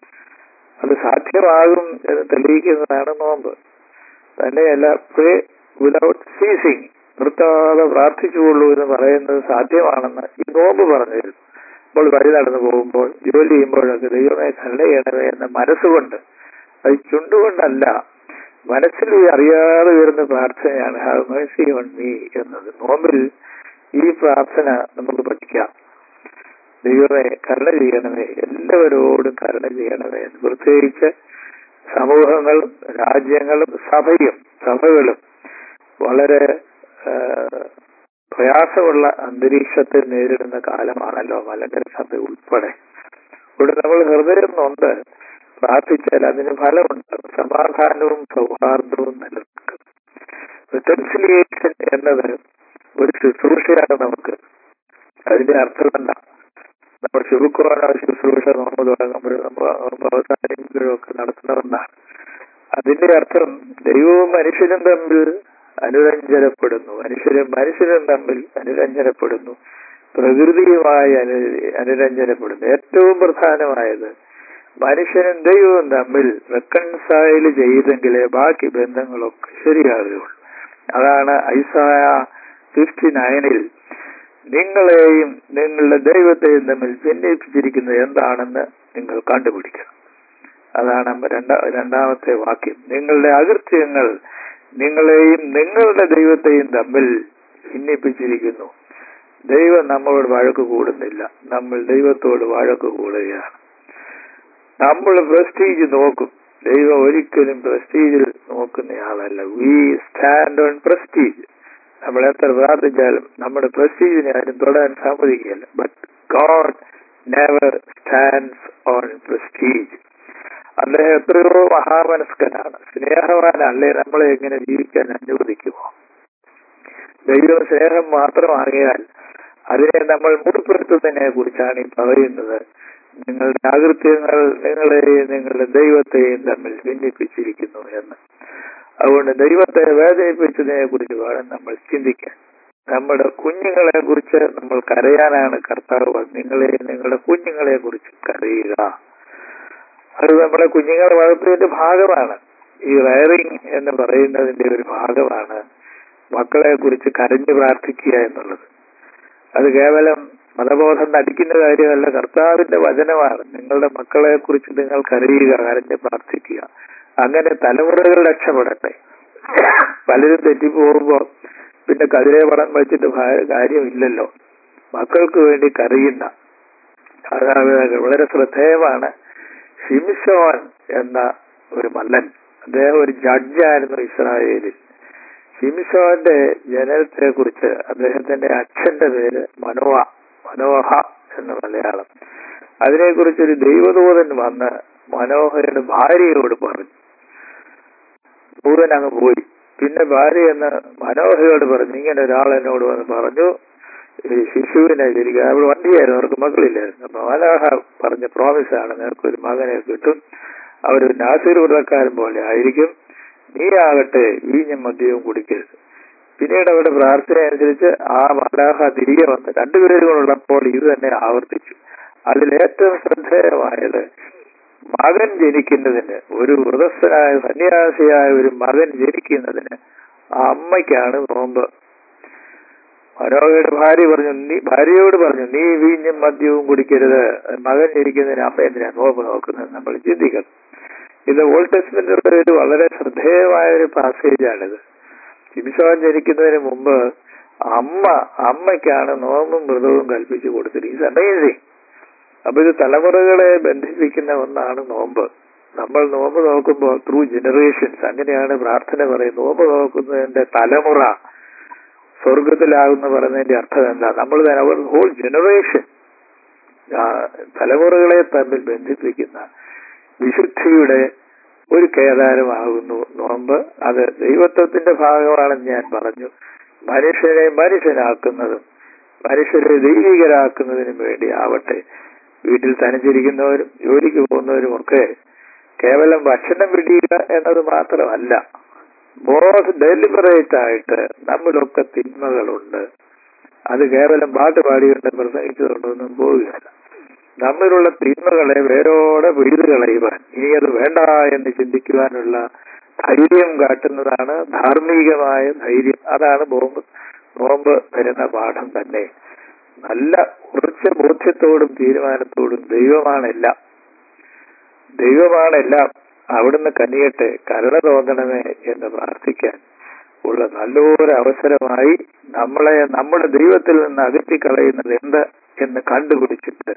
അത് സാധ്യമാകും എന്ന് തെളിയിക്കുന്നതാണ് നോമ്പ് തന്നെയല്ല പ്രേ വിതൗട്ട് സീസിങ് നിർത്താതെ പ്രാർത്ഥിച്ചുകൊള്ളൂ എന്ന് പറയുന്നത് സാധ്യമാണെന്ന് ഈ നോമ്പ് പറഞ്ഞിരുന്നു അപ്പോൾ വഴി നടന്നു പോകുമ്പോൾ ജോലി ചെയ്യുമ്പോഴൊക്കെ ദൈവമേ കരുണ ചെയ്യണമേ എന്ന മനസ്സുകൊണ്ട് അത് ചുണ്ടുകൊണ്ടല്ല മനസ്സിൽ അറിയാതെ വരുന്ന പ്രാർത്ഥനയാണ് ഹാവ് മേഴ്സി ഓൺ മീ എന്നത് നോമ്പിൽ ഈ പ്രാർത്ഥന നമുക്ക് പഠിക്കാം ദൈവമേ കരുണ ചെയ്യണമേ എല്ലാവരോടും കരുണ ചെയ്യണമേ എന്ന് പ്രത്യേകിച്ച് സമൂഹങ്ങളും രാജ്യങ്ങളും സഭയും സഭകളും വളരെ ആ, പ്രയാസമുള്ള അന്തരീക്ഷത്തെ നേരിടുന്ന കാലമാണല്ലോ മലങ്കര സഭ ഉൾപ്പെടെ ഇവിടെ നമ്മൾ ഹൃദയം നൊന്ത് പ്രാർത്ഥിച്ചാൽ അതിന് ഫലമുണ്ടാകും സമാധാനവും സൗഹാർദ്ദവും നിലനിൽക്കും റിക്കൺസിലിയേഷൻ എന്നത് ഒരു ശുശ്രൂഷയാണ് നമുക്ക് അതിന്റെ അർത്ഥം എന്താ നമ്മൾ ശുഭക്കുറാന ശുശ്രൂഷ നോമ്പ് തുടങ്ങുമ്പോൾ നമ്മൾ അവസാനിക്കുമ്പോഴും ഒക്കെ നടത്തണമെന്നാണ് അതിന്റെ അർത്ഥം ദൈവവും മനുഷ്യനും തമ്മിൽ അനുരഞ്ജനപ്പെടുന്നു മനുഷ്യരും മനുഷ്യരും തമ്മിൽ അനുരഞ്ജനപ്പെടുന്നു പ്രകൃതിയുമായി അനു അനുരഞ്ജനപ്പെടുന്നു ഏറ്റവും പ്രധാനമായത് മനുഷ്യനും ദൈവവും തമ്മിൽ റെക്കൺസൈൽ ചെയ്തെങ്കിലേ ബാക്കി ബന്ധങ്ങളൊക്കെ ശരിയാകുകയുള്ളൂ അതാണ് ഐസായ ഫിഫ്റ്റി നയനിൽ നിങ്ങളെയും നിങ്ങളുടെ ദൈവത്തെയും തമ്മിൽ ഭിന്നിപ്പിച്ചിരിക്കുന്നത് എന്താണെന്ന് നിങ്ങൾ കണ്ടുപിടിക്കണം അതാണ് രണ്ടാ രണ്ടാമത്തെ വാക്യം നിങ്ങളുടെ അകൃത്യങ്ങൾ നിങ്ങളെയും നിങ്ങളുടെ ദൈവത്തെയും തമ്മിൽ ഭിന്നിപ്പിച്ചിരിക്കുന്നു ദൈവം നമ്മളോട് വഴക്ക് കൂടുന്നില്ല നമ്മൾ ദൈവത്തോട് വഴക്ക് കൂടുകയാണ് നമ്മൾ പ്രസ്റ്റീജ് നോക്കും ദൈവം ഒരിക്കലും പ്രസ്റ്റീജിൽ നോക്കുന്നയാളല്ല വി സ്റ്റാൻഡ് ഓൺ പ്രസ്റ്റീജ് നമ്മൾ എത്ര പ്രാർത്ഥിച്ചാലും നമ്മുടെ പ്രസ്റ്റീജിനെ ആരും തൊടാൻ സമ്മതിക്കുകയില്ല but God never stands on prestige അദ്ദേഹം എത്രയോ മഹാമനസ്കനാണ് സ്നേഹവാനല്ലേ നമ്മളെ എങ്ങനെ ജീവിക്കാൻ അനുവദിക്കുമോ ദൈവം സ്നേഹം മാത്രമാകിയാൽ അതിനെ നമ്മൾ മുറിപ്പെടുത്തുന്നതിനെ കുറിച്ചാണ് ഈ പറയുന്നത് നിങ്ങളുടെ അകൃത്യങ്ങൾ നിങ്ങളെയും നിങ്ങളുടെ ദൈവത്തെയും തമ്മിൽ ഭിന്നിപ്പിച്ചിരിക്കുന്നു എന്ന് അതുകൊണ്ട് ദൈവത്തെ വേദനിപ്പിച്ചതിനെ കുറിച്ച് വേണം നമ്മൾ ചിന്തിക്കാൻ നമ്മുടെ കുഞ്ഞുങ്ങളെ കുറിച്ച് നമ്മൾ കരയാനാണ് കർത്താവ് പറഞ്ഞത്. നിങ്ങളെയും നിങ്ങളുടെ കുഞ്ഞുങ്ങളെ കുറിച്ച് കരയുക അത് നമ്മുടെ കുഞ്ഞുങ്ങളെ വളർത്തുന്നതിന്റെ ഭാഗമാണ് ഈ റയറിങ് എന്ന് പറയുന്നതിന്റെ ഒരു ഭാഗമാണ് മക്കളെ കുറിച്ച് കരഞ്ഞു പ്രാർത്ഥിക്കുക എന്നുള്ളത് അത് കേവലം മതബോധം നടിക്കുന്ന കാര്യമല്ല കർത്താവിന്റെ വചനമാണ് നിങ്ങളുടെ മക്കളെ കുറിച്ച് നിങ്ങൾ കരയുക കരഞ്ഞ് പ്രാർത്ഥിക്കുക അങ്ങനെ തലമുറകൾ രക്ഷപ്പെടട്ടെ പലരും തെറ്റിപ്പോകുമ്പോ പിന്നെ കതിരെ പടം വെച്ചിട്ട് ഭയ- കാര്യമില്ലല്ലോ മക്കൾക്ക് വേണ്ടി കരയുന്ന മാതാപിതാക്കൾ വളരെ ശ്രദ്ധേയമാണ് ഷിംഷോൻ എന്ന ഒരു മല്ലൻ അദ്ദേഹം ഒരു ജഡ്ജായിരുന്നു ഇസ്രായേലിൽ ഷിംഷോന്റെ ജനനത്തെ കുറിച്ച് അദ്ദേഹത്തിന്റെ അച്ഛന്റെ പേര് മനോഹ മനോഹ എന്ന മലയാളം അതിനെക്കുറിച്ച് ഒരു ദൈവദൂതൻ വന്ന് മനോഹരയുടെ ഭാര്യയോട് പറഞ്ഞു ദൂതൻ അങ്ങ് പോയി പിന്നെ ഭാര്യ എന്ന് മനോഹരയോട് പറഞ്ഞു ഇങ്ങനെ ഒരാൾ എന്നോട് വന്ന് പറഞ്ഞു ഈ ശിശുവിനെ ശരിക്കും അവിടെ വണ്ടിയായിരുന്നു അവർക്ക് മക്കളില്ലായിരുന്നു അപ്പൊ മനോഹ പറഞ്ഞ പ്രോമിസാണ് നിനക്ക് ഒരു മകനെ കിട്ടും അവര് നാസിർ വ്രതക്കാരൻ പോലെ ആയിരിക്കും നീ ആകട്ടെ വീഞ്ഞും മദ്യവും കുടിക്കരുത് പിന്നീട് അവരുടെ പ്രാർത്ഥന അനുസരിച്ച് ആ മലാഹ തിരികെ വന്ന് രണ്ടുപേരും ഉള്ളപ്പോൾ ഇത് തന്നെ ആവർത്തിച്ചു അതിലേറ്റവും ശ്രദ്ധേയമായത് മകൻ ജനിക്കുന്നതിന് ഒരു വൃതസ്ഥനായ സന്യാസിയായ ഒരു മകൻ ജനിക്കുന്നതിന് ആ അമ്മയ്ക്കാണ് നോമ്പ് മനോഹയുടെ ഭാര്യ പറഞ്ഞു നീ ഭാര്യയോട് പറഞ്ഞു നീ വീഞ്ഞും മദ്യവും കുടിക്കരുത് മകൻ ജനിക്കുന്നതിന് അമ്മ എന്തിനാ നോമ്പ് നോക്കുന്നത് നമ്മൾ ചിന്തിക്കണം ഇത് ഓൾഡ് ടെസ്റ്റ്മെന്റിലുള്ള ഒരു വളരെ ശ്രദ്ധേയമായ ഒരു പാസേജാണിത് ശിംശോൻ ജനിക്കുന്നതിന് മുമ്പ് അമ്മ അമ്മയ്ക്കാണ് നോമ്പും വ്രതവും കൽപ്പിച്ചു കൊടുത്തത് ഈസ് അമേസിങ് അപ്പൊ ഇത് തലമുറകളെ ബന്ധിപ്പിക്കുന്ന ഒന്നാണ് നോമ്പ് നമ്മൾ നോമ്പ് നോക്കുമ്പോൾ ത്രൂ ജനറേഷൻസ് അങ്ങനെയാണ് പ്രാർത്ഥന പറയുന്നത് നോമ്പ് നോക്കുന്നതിന്റെ തലമുറ സ്വർഗത്തിലാകുന്ന പറയുന്നതിന്റെ അർത്ഥം എന്താ നമ്മൾ അവർ ഹോൾ ജനറേഷൻ തലമുറകളെ തമ്മിൽ ബന്ധിപ്പിക്കുന്ന വിശുദ്ധിയുടെ ഒരു കേദാരമാകുന്നു നോമ്പ് അത് ദൈവത്വത്തിന്റെ ഭാഗമാണെന്ന് ഞാൻ പറഞ്ഞു മനുഷ്യനെ മനുഷ്യനാക്കുന്നതും മനുഷ്യരെ ദൈവികരാക്കുന്നതിനും വേണ്ടി ആവട്ടെ വീട്ടിൽ തനിച്ചിരിക്കുന്നവരും ജോലിക്ക് പോകുന്നവരും ഒക്കെ കേവലം ഭക്ഷണം പിടിയുക എന്നത് മാത്രമല്ല ബോധ ഡെലിബറേറ്റ് ആയിട്ട് നമ്മളിലൊക്കെ തിന്മകളുണ്ട് അത് കേവലം പാട്ട് പാടിയുണ്ട് പ്രസംഗിച്ചുകൊണ്ടൊന്നും പോവുകയല്ല നമ്മിലുള്ള തിന്മകളെ വേരോടെ പിഴുതു കളയുവാൻ ഇനി അത് വേണ്ട എന്ന് ചിന്തിക്കുവാനുള്ള ധൈര്യം കാട്ടുന്നതാണ് ധാർമ്മികമായ ധൈര്യം അതാണ് ബോംബ് നോമ്പ് തരുന്ന പാഠം തന്നെ നല്ല ഉറച്ച ബോധ്യത്തോടും തീരുമാനത്തോടും ദൈവമാണെല്ലാം ദൈവമാണെല്ലാം അവിടുന്ന് കനിയട്ടെ കരുണ തോന്നണമേ എന്ന് പ്രാർത്ഥിക്കാൻ ഉള്ള നല്ലൊരു അവസരമായി നമ്മളെ നമ്മുടെ ദൈവത്തിൽ നിന്ന് അകറ്റിക്കളയുന്നത് എന്ത് എന്ന് കണ്ടുപിടിച്ചിട്ട്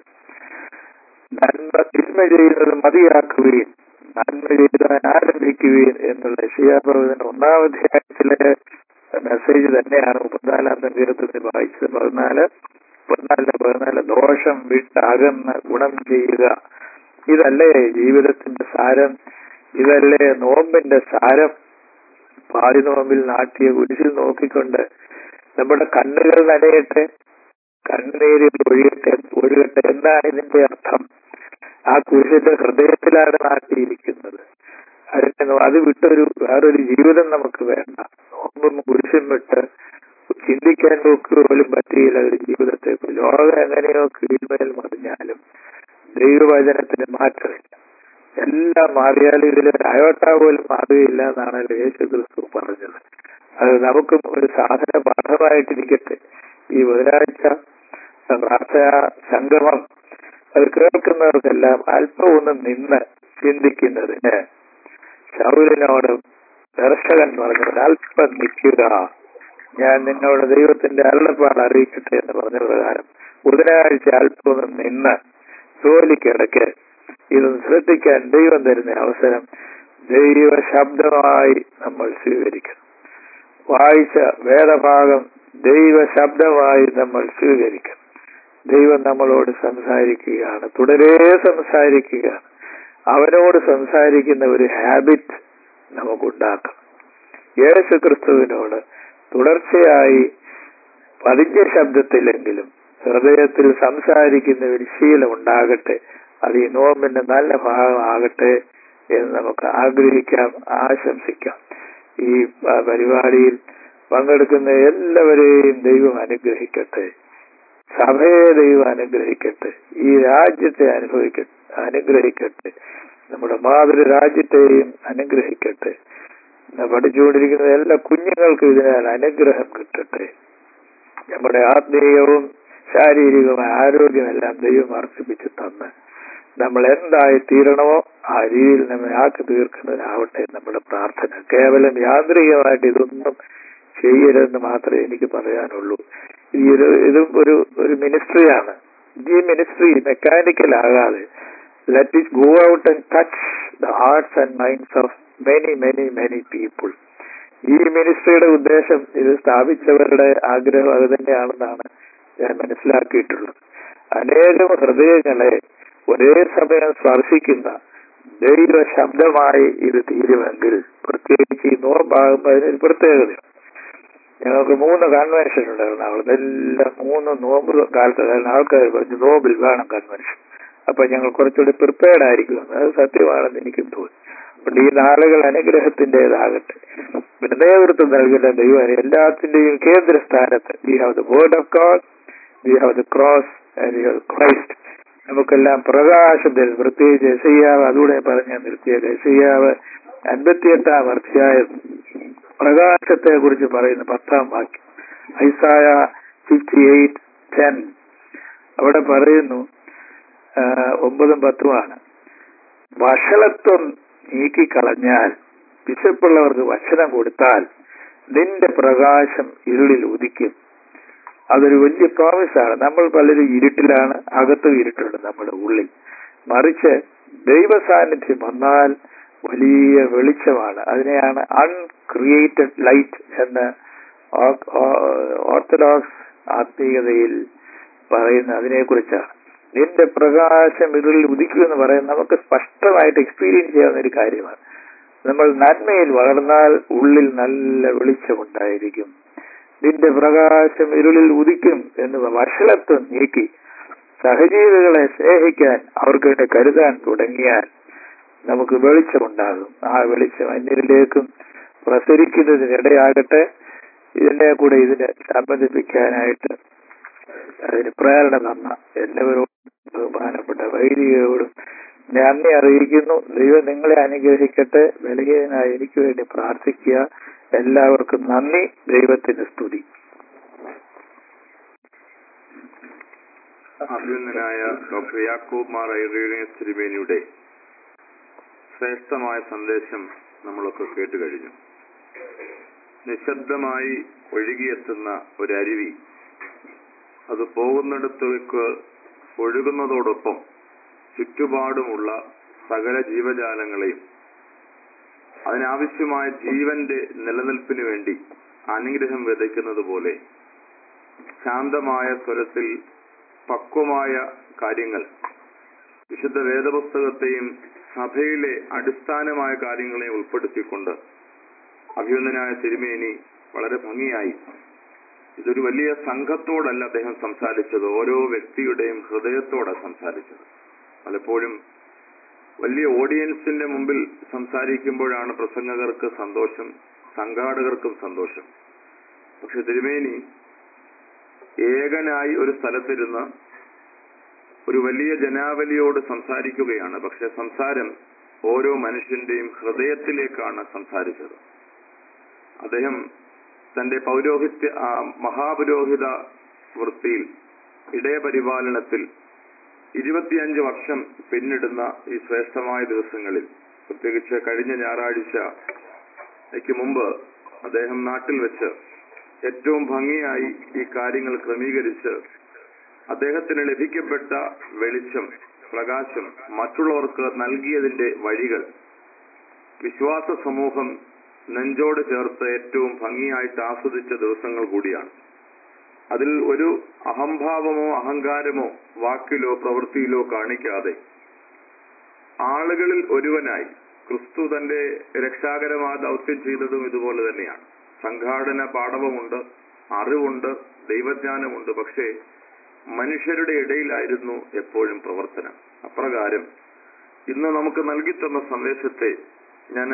നന്മ തിന്മ ചെയ്യുന്നത് മതിയാക്കുകയും നന്മ ചെയ്താൻ ആരംഭിക്കുകയും എന്നുള്ള ശിയാപ്രവചന ഒന്നാമധ്യായത്തിലെ മെസ്സേജ് തന്നെയാണ് മുപ്പത്തിനാലാം സങ്കീർത്തത്തിൽ വായിച്ചത് പതിനാല് പതിനാലിന് പതിനാല് ദോഷം വിട്ട് അകന്ന് ഗുണം ചെയ്യുക ഇതല്ലേ ജീവിതത്തിന്റെ സാരം ഇതല്ലേ നോമ്പിന്റെ സാരം പാതി നോമ്പിൽ നാട്ടിയ കുരിശിൽ നോക്കിക്കൊണ്ട് നമ്മുടെ കണ്ണുകൾ നനയട്ടെ കണ്ണുനീരിൽ ഒഴുകട്ടെ ഒഴുകട്ടെ എന്താണ് ഇതിന്റെ അർത്ഥം ആ കുരിശിന്റെ ഹൃദയത്തിലാണ് നാട്ടിയിരിക്കുന്നത് അതിന് അത് വിട്ടൊരു വേറൊരു ജീവിതം നമുക്ക് വേണ്ട നോമ്പും കുരിശും വിട്ട് ചിന്തിക്കാൻ നോക്കുക പോലും പറ്റിയില്ല ഒരു ജീവിതത്തെ ലോകം എങ്ങനെയോ കീഴ്മേൽ മറിഞ്ഞാലും ദൈവവചനത്തിന് മാറ്റമില്ല എല്ലാം മാറിയാലും ഇതിലൊരു അയോട്ട പോലും മാറുകയില്ല എന്നാണ് യേശു ക്രിസ്തു പറഞ്ഞത് അത് നമുക്കും ഒരു സാധന പാഠമായിട്ടിരിക്കട്ടെ ഈ ബുധനാഴ്ച പ്രാർത്ഥന സംഗമം അത് കേൾക്കുന്നവർക്കെല്ലാം അല്പം ഒന്ന് നിന്ന് ചിന്തിക്കുന്നതിന് ശൗലിനോട് ദർശകൻ പറഞ്ഞത് അല്പം നിൽക്കുക ഞാൻ നിന്നോട് ദൈവത്തിന്റെ അരുളപ്പാട് അറിയിക്കട്ടെ എന്ന് പറഞ്ഞ പ്രകാരം ബുധനാഴ്ച അല്പം ഒന്ന് നിന്ന് ജോലിക്കിടയ്ക്ക് ഇതൊന്ന് ശ്രദ്ധിക്കാൻ ദൈവം തരുന്ന അവസരം ദൈവ ശബ്ദമായി നമ്മൾ സ്വീകരിക്കണം വായിച്ച വേദഭാഗം ദൈവ ശബ്ദമായി നമ്മൾ സ്വീകരിക്കണം ദൈവം നമ്മളോട് സംസാരിക്കുകയാണ് തുടരെ സംസാരിക്കുകയാണ് അവനോട് സംസാരിക്കുന്ന ഒരു ഹാബിറ്റ് നമുക്കുണ്ടാക്കണം യേശു ക്രിസ്തുവിനോട് തുടർച്ചയായി പതിഞ്ഞ ശബ്ദത്തിലെങ്കിലും ഹൃദയത്തിൽ സംസാരിക്കുന്ന ഒരു ശീലം ഉണ്ടാകട്ടെ അത് ഈ നോമ്പിന്റെ നല്ല ഭാഗമാകട്ടെ എന്ന് നമുക്ക് ആഗ്രഹിക്കാം ആശംസിക്കാം ഈ പ- പരിപാടിയിൽ പങ്കെടുക്കുന്ന എല്ലാവരെയും ദൈവം അനുഗ്രഹിക്കട്ടെ സഭയെ ദൈവം അനുഗ്രഹിക്കട്ടെ ഈ രാജ്യത്തെ അനുഭവിക്കട്ടെ അനുഗ്രഹിക്കട്ടെ നമ്മുടെ മാതൃരാജ്യത്തെയും അനുഗ്രഹിക്കട്ടെ ഇന്ന് പഠിച്ചുകൊണ്ടിരിക്കുന്ന എല്ലാ കുഞ്ഞുങ്ങൾക്കും ഇതിനാൽ അനുഗ്രഹം കിട്ടട്ടെ നമ്മുടെ ആത്മീയവും ശാരീരികവുമായ ആരോഗ്യമെല്ലാം ദൈവം അർപ്പിച്ച് തന്ന് നമ്മൾ എന്തായി തീരണമോ ആ രീതിയിൽ നമ്മെ ആക്കി തീർക്കുന്നതിനാവട്ടെ നമ്മുടെ പ്രാർത്ഥന കേവലം യാന്ത്രികമായിട്ട് ഇതൊന്നും ചെയ്യരുതെന്ന് മാത്രമേ എനിക്ക് പറയാനുള്ളൂ ഈ ഒരു ഇതും ഒരു ഒരു മിനിസ്ട്രിയാണ് ഈ മിനിസ്ട്രി മെക്കാനിക്കൽ ആകാതെ let it go out and touch the hearts and minds of many many many people ഈ മിനിസ്ട്രിയുടെ ഉദ്ദേശം ഇത് സ്ഥാപിച്ചവരുടെ ആഗ്രഹം അത് തന്നെയാണെന്നാണ് ഞാൻ മനസ്സിലാക്കിയിട്ടുള്ളത് അനേകം ഹൃദയങ്ങളെ ഒരേ സമയം സ്പർശിക്കുന്ന ദൈവ ശബ്ദമായി ഇത് തീരുമെങ്കിൽ പ്രത്യേകിച്ച് ഈ നോമ്പാകുമ്പോൾ അതിനൊരു പ്രത്യേകതയുണ്ട് ഞങ്ങൾക്ക് മൂന്ന് കൺവെൻഷൻ ഉണ്ട് എറണാകുളത്ത് എല്ലാം മൂന്ന് നോമ്പ് കാലത്ത് കാരണം ആൾക്കാർ പറഞ്ഞു നോമ്പിൽ വേണം കൺവെൻഷൻ അപ്പൊ ഞങ്ങൾ കുറച്ചുകൂടി പ്രിപ്പയർഡ് ആയിരിക്കും അത് സത്യമാണെന്ന് എനിക്കും തോന്നി അതുകൊണ്ട് ഈ നാളുകൾ അനുഗ്രഹത്തിൻ്റെതാകട്ടെ പിന്നെ നേതൃത്വം നൽകുന്ന ദൈവം എല്ലാത്തിന്റെയും കേന്ദ്ര സ്ഥാനത്ത് we have the word of God we have the cross and we have Christ നമുക്കെല്ലാം പ്രകാശത്തിൽ പ്രത്യേകിച്ച് എസയ്യാവ് അതുകൂടെ പറഞ്ഞ നിർത്തിയത് എസയ്യാവ് അൻപത്തിയെട്ടാം അധ്യായം പ്രകാശത്തെ കുറിച്ച് പറയുന്ന പത്താം വാക്യം ഐസായ ഫിഫ്റ്റി എയ്റ്റ് ടെൻ അവിടെ പറയുന്നു ആ, ഒമ്പതും പത്തുമാണ് വഷളത്വം നീക്കിക്കളഞ്ഞാൽ വിശപ്പുള്ളവർക്ക് ഭക്ഷണം കൊടുത്താൽ നിന്റെ പ്രകാശം ഇരുളിൽ ഉദിക്കും അതൊരു വലിയ പ്രോമിസാണ് നമ്മൾ പലരും ഇരുട്ടിലാണ് അകത്തും ഇരുട്ടുണ്ട് നമ്മുടെ ഉള്ളിൽ മറിച്ച് ദൈവ സാന്നിധ്യം വന്നാൽ വലിയ വെളിച്ചമാണ് അതിനെയാണ് അൺക്രിയേറ്റഡ് ലൈറ്റ് എന്ന് ഓർത്തഡോക്സ് ആത്മീയതയിൽ പറയുന്ന അതിനെക്കുറിച്ചാണ് നിന്റെ പ്രകാശം ഇരുളിൽ ഉദിക്കുക എന്ന് പറയുന്നത് നമുക്ക് സ്പഷ്ടമായിട്ട് എക്സ്പീരിയൻസ് ചെയ്യാവുന്ന ഒരു കാര്യമാണ് നമ്മൾ നന്മയിൽ വളർന്നാൽ ഉള്ളിൽ നല്ല വെളിച്ചമുണ്ടായിരിക്കും നിന്റെ പ്രകാശം ഇരുളിൽ ഉദിക്കും എന്ന് വഷളത്വം നീക്കി സഹജീവികളെ സ്നേഹിക്കാൻ അവർക്ക് വേണ്ടി കരുതാൻ തുടങ്ങിയാൽ നമുക്ക് വെളിച്ചമുണ്ടാകും ആ വെളിച്ചം അന്യരിലേക്കും പ്രസരിക്കുന്നതിനിടയാകട്ടെ ഇതിനെ കൂടെ ഇതിനെ സംബന്ധിപ്പിക്കാനായിട്ട് അതിന് പ്രേരണ തന്ന എല്ലാവരോടും ബഹുമാനപ്പെട്ട വൈദികരോടും നന്ദി അറിയിക്കുന്നു ദൈവം നിങ്ങളെ അനുഗ്രഹിക്കട്ടെ ബലഹീനായി എനിക്ക് വേണ്ടി പ്രാർത്ഥിക്കുക എല്ലാവർക്കും നന്ദി ദൈവത്തിന് സ്തുതി അഭിനന്ദനായ ഡോക്ടർ യാക്കോബ് മാർ ഐറീനിയസ് തിരുമേനിയുടെ ശ്രേഷ്ഠമായ സന്ദേശം നമ്മളൊക്കെ കേട്ടു കഴിഞ്ഞു നിശബ്ദമായി ഒഴുകിയെത്തുന്ന ഒരു അരുവി അത് പോകുന്നിടത്തേക്ക് ഒഴുകുന്നതോടൊപ്പം ചുറ്റുപാടുമുള്ള സകല ജീവജാലങ്ങളെയും അതിനാവശ്യമായ ജീവന്റെ നിലനിൽപ്പിന് വേണ്ടി അനുഗ്രഹം വിതയ്ക്കുന്നത് പോലെ ശാന്തമായ സ്വരത്തിൽ പക്വമായ കാര്യങ്ങൾ വിശുദ്ധ വേദപുസ്തകത്തെയും സഭയിലെ അടിസ്ഥാനമായ കാര്യങ്ങളെയും ഉൾപ്പെടുത്തിക്കൊണ്ട് അഭിനന്ദനായ തിരുമേനി വളരെ ഭംഗിയായി ഇതൊരു വലിയ സംഘത്തോടല്ല അദ്ദേഹം സംസാരിച്ചത് ഓരോ വ്യക്തിയുടെയും ഹൃദയത്തോടെ സംസാരിച്ചത് പലപ്പോഴും വലിയ ഓഡിയൻസിന്റെ മുമ്പിൽ സംസാരിക്കുമ്പോഴാണ് പ്രസംഗകർക്ക് സന്തോഷം സംഘാടകർക്കും സന്തോഷം പക്ഷെ തിരുമേനി ഏകനായി ഒരു സ്ഥലത്തിരുന്ന് ഒരു വലിയ ജനാവലിയോട് സംസാരിക്കുകയാണ് പക്ഷെ സംസാരം ഓരോ മനുഷ്യന്റെയും ഹൃദയത്തിലേക്കാണ് സംസാരിച്ചത് അദ്ദേഹം തന്റെ പൗരോഹിത്യ ആ, മഹാപുരോഹിത വൃത്തിയിൽ ഇടയപരിപാലനത്തിൽ ഇരുപത്തിയഞ്ച് വർഷം പിന്നിടുന്ന ഈ ശ്രേഷ്ഠമായ ദിവസങ്ങളിൽ പ്രത്യേകിച്ച് കഴിഞ്ഞ ഞായറാഴ്ചയ്ക്ക് മുമ്പ് അദ്ദേഹം നാട്ടിൽ വെച്ച് ഏറ്റവും ഭംഗിയായി ഈ കാര്യങ്ങൾ ക്രമീകരിച്ച് അദ്ദേഹത്തിന് ലഭിക്കപ്പെട്ട വെളിച്ചം പ്രകാശം മറ്റുള്ളവർക്ക് നൽകിയതിന്റെ വഴികൾ വിശ്വാസ സമൂഹം നെഞ്ചോട് ചേർത്ത് ഏറ്റവും ഭംഗിയായിട്ട് ആസ്വദിച്ച ദിവസങ്ങൾ കൂടിയാണ് അതിൽ ഒരു അഹംഭാവമോ അഹങ്കാരമോ വാക്കിലോ പ്രവൃത്തിയിലോ കാണിക്കാതെ ആളുകളിൽ ഒരുവനായി ക്രിസ്തു തന്റെ രക്ഷാകരമായ ദൗത്യം ചെയ്തതും ഇതുപോലെ തന്നെയാണ് സംഘാടന പാഠവമുണ്ട് അറിവുണ്ട് ദൈവജ്ഞാനമുണ്ട് പക്ഷേ മനുഷ്യരുടെ ഇടയിലായിരുന്നു എപ്പോഴും പ്രവർത്തനം അപ്രകാരം ഇന്ന് നമുക്ക് നൽകിത്തന്ന സന്ദേശത്തെ ഞാൻ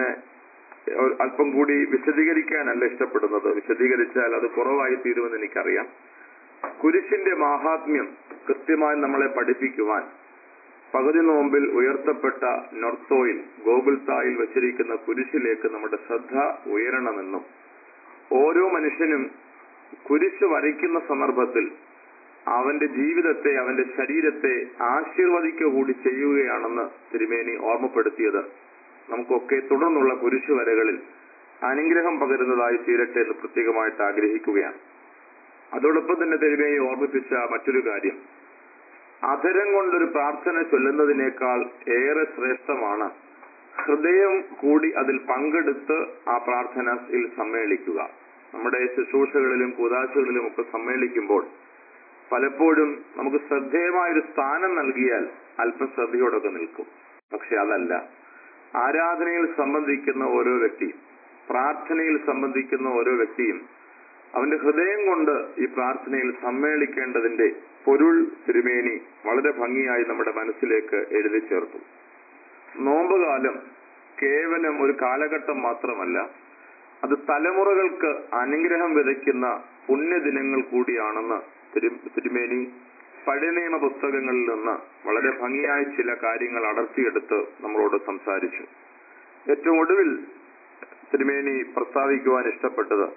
അല്പം കൂടി വിശദീകരിക്കാനല്ല ഇഷ്ടപ്പെടുന്നത് വിശദീകരിച്ചാൽ അത് കുറവായി തീരുമെന്ന് എനിക്കറിയാം കുരിശിന്റെ മാഹാത്മ്യം കൃത്യമായി നമ്മളെ പഠിപ്പിക്കുവാൻ പകുതി നോമ്പിൽ ഉയർത്തപ്പെട്ട നൊർത്തോയിൽ ഗോകുൽത്തായിൽ വച്ചിരിക്കുന്ന കുരിശിലേക്ക് നമ്മുടെ ശ്രദ്ധ ഉയരണമെന്നും ഓരോ മനുഷ്യനും കുരിശ് വരയ്ക്കുന്ന സന്ദർഭത്തിൽ അവന്റെ ജീവിതത്തെ അവന്റെ ശരീരത്തെ ആശീർവദിക്കുക കൂടി ചെയ്യുകയാണെന്ന് തിരുമേനി ഓർമ്മപ്പെടുത്തിയത് നമുക്കൊക്കെ തുടർന്നുള്ള കുരിശു വരകളിൽ അനുഗ്രഹം പകരുന്നതായി തീരട്ടെ എന്ന് പ്രത്യേകമായിട്ട് ആഗ്രഹിക്കുകയാണ് അതോടൊപ്പം തന്നെ തിരുമേനി ഓർമ്മിപ്പിച്ച മറ്റൊരു കാര്യം അധരം കൊണ്ടൊരു പ്രാർത്ഥന ചൊല്ലുന്നതിനേക്കാൾ ഏറെ ശ്രേഷ്ഠമാണ് ഹൃദയം കൂടി അതിൽ പങ്കെടുത്ത് ആ പ്രാർത്ഥനയിൽ സമ്മേളിക്കുക നമ്മുടെ ശുശ്രൂഷകളിലും കൂതാശകളിലും ഒക്കെ സമ്മേളിക്കുമ്പോൾ പലപ്പോഴും നമുക്ക് ശ്രദ്ധേയമായൊരു സ്ഥാനം നൽകിയാൽ അല്പം ശ്രദ്ധയോടൊക്കെ നിൽക്കും പക്ഷെ അതല്ല ആരാധനയിൽ സംബന്ധിക്കുന്ന ഓരോ വ്യക്തിയും പ്രാർത്ഥനയിൽ സംബന്ധിക്കുന്ന ഓരോ വ്യക്തിയും അവന്റെ ഹൃദയം കൊണ്ട് ഈ പ്രാർത്ഥനയിൽ സമ്മേളിക്കേണ്ടതിന്റെ പൊരുൾ തിരുമേനി വളരെ ഭംഗിയായി നമ്മുടെ മനസ്സിലേക്ക് എഴുതി ചേർത്തു നോമ്പുകാലം കേവലം ഒരു കാലഘട്ടം മാത്രമല്ല അത് തലമുറകൾക്ക് അനുഗ്രഹം വിതയ്ക്കുന്ന പുണ്യദിനങ്ങൾ കൂടിയാണെന്ന് തിരു- തിരുമേനി പഴയ നിയമ പുസ്തകങ്ങളിൽ നിന്ന് വളരെ ഭംഗിയായി ചില കാര്യങ്ങൾ അടർത്തിയെടുത്ത് നമ്മളോട് സംസാരിച്ചു ഏറ്റവും ഒടുവിൽ തിരുമേനി പ്രസ്താവിക്കുവാൻ ഇഷ്ടപ്പെട്ടത്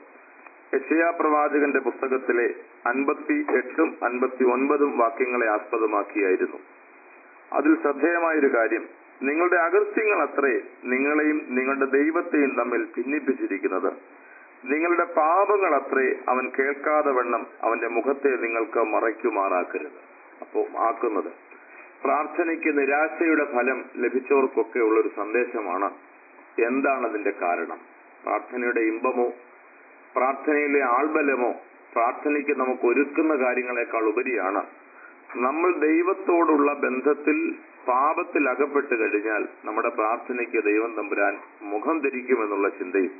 യശയാ പ്രവാചകന്റെ പുസ്തകത്തിലെ അൻപത്തി എട്ടും അൻപത്തി ഒൻപതും വാക്യങ്ങളെ ആസ്പദമാക്കിയായിരുന്നു അതിൽ ശ്രദ്ധേയമായൊരു കാര്യം നിങ്ങളുടെ അകൃത്യങ്ങൾ അത്രേ നിങ്ങളെയും നിങ്ങളുടെ ദൈവത്തെയും തമ്മിൽ ഭിന്നിപ്പിച്ചിരിക്കുന്നത് നിങ്ങളുടെ പാപങ്ങൾ അത്രേ അവൻ കേൾക്കാതെ വണ്ണം അവന്റെ മുഖത്തെ നിങ്ങൾക്ക് മറയ്ക്കുമാറാക്കരുത് അപ്പോ ആക്കുന്നത് പ്രാർത്ഥനയ്ക്ക് നിരാശയുടെ ഫലം ലഭിച്ചവർക്കൊക്കെ ഉള്ളൊരു സന്ദേശമാണ് എന്താണ് അതിന്റെ കാരണം പ്രാർത്ഥനയുടെ ഇമ്പമോ പ്രാർത്ഥനയിലെ ആൾബലമോ പ്രാർത്ഥനയ്ക്ക് നമുക്ക് ഒരുക്കുന്ന കാര്യങ്ങളെക്കാൾ ഉപരിയാണ് നമ്മൾ ദൈവത്തോടുള്ള ബന്ധത്തിൽ പാപത്തിൽ അകപ്പെട്ട് കഴിഞ്ഞാൽ നമ്മുടെ പ്രാർത്ഥനയ്ക്ക് ദൈവം തമ്പുരാൻ മുഖം തിരിക്കുമെന്നുള്ള ചിന്തയും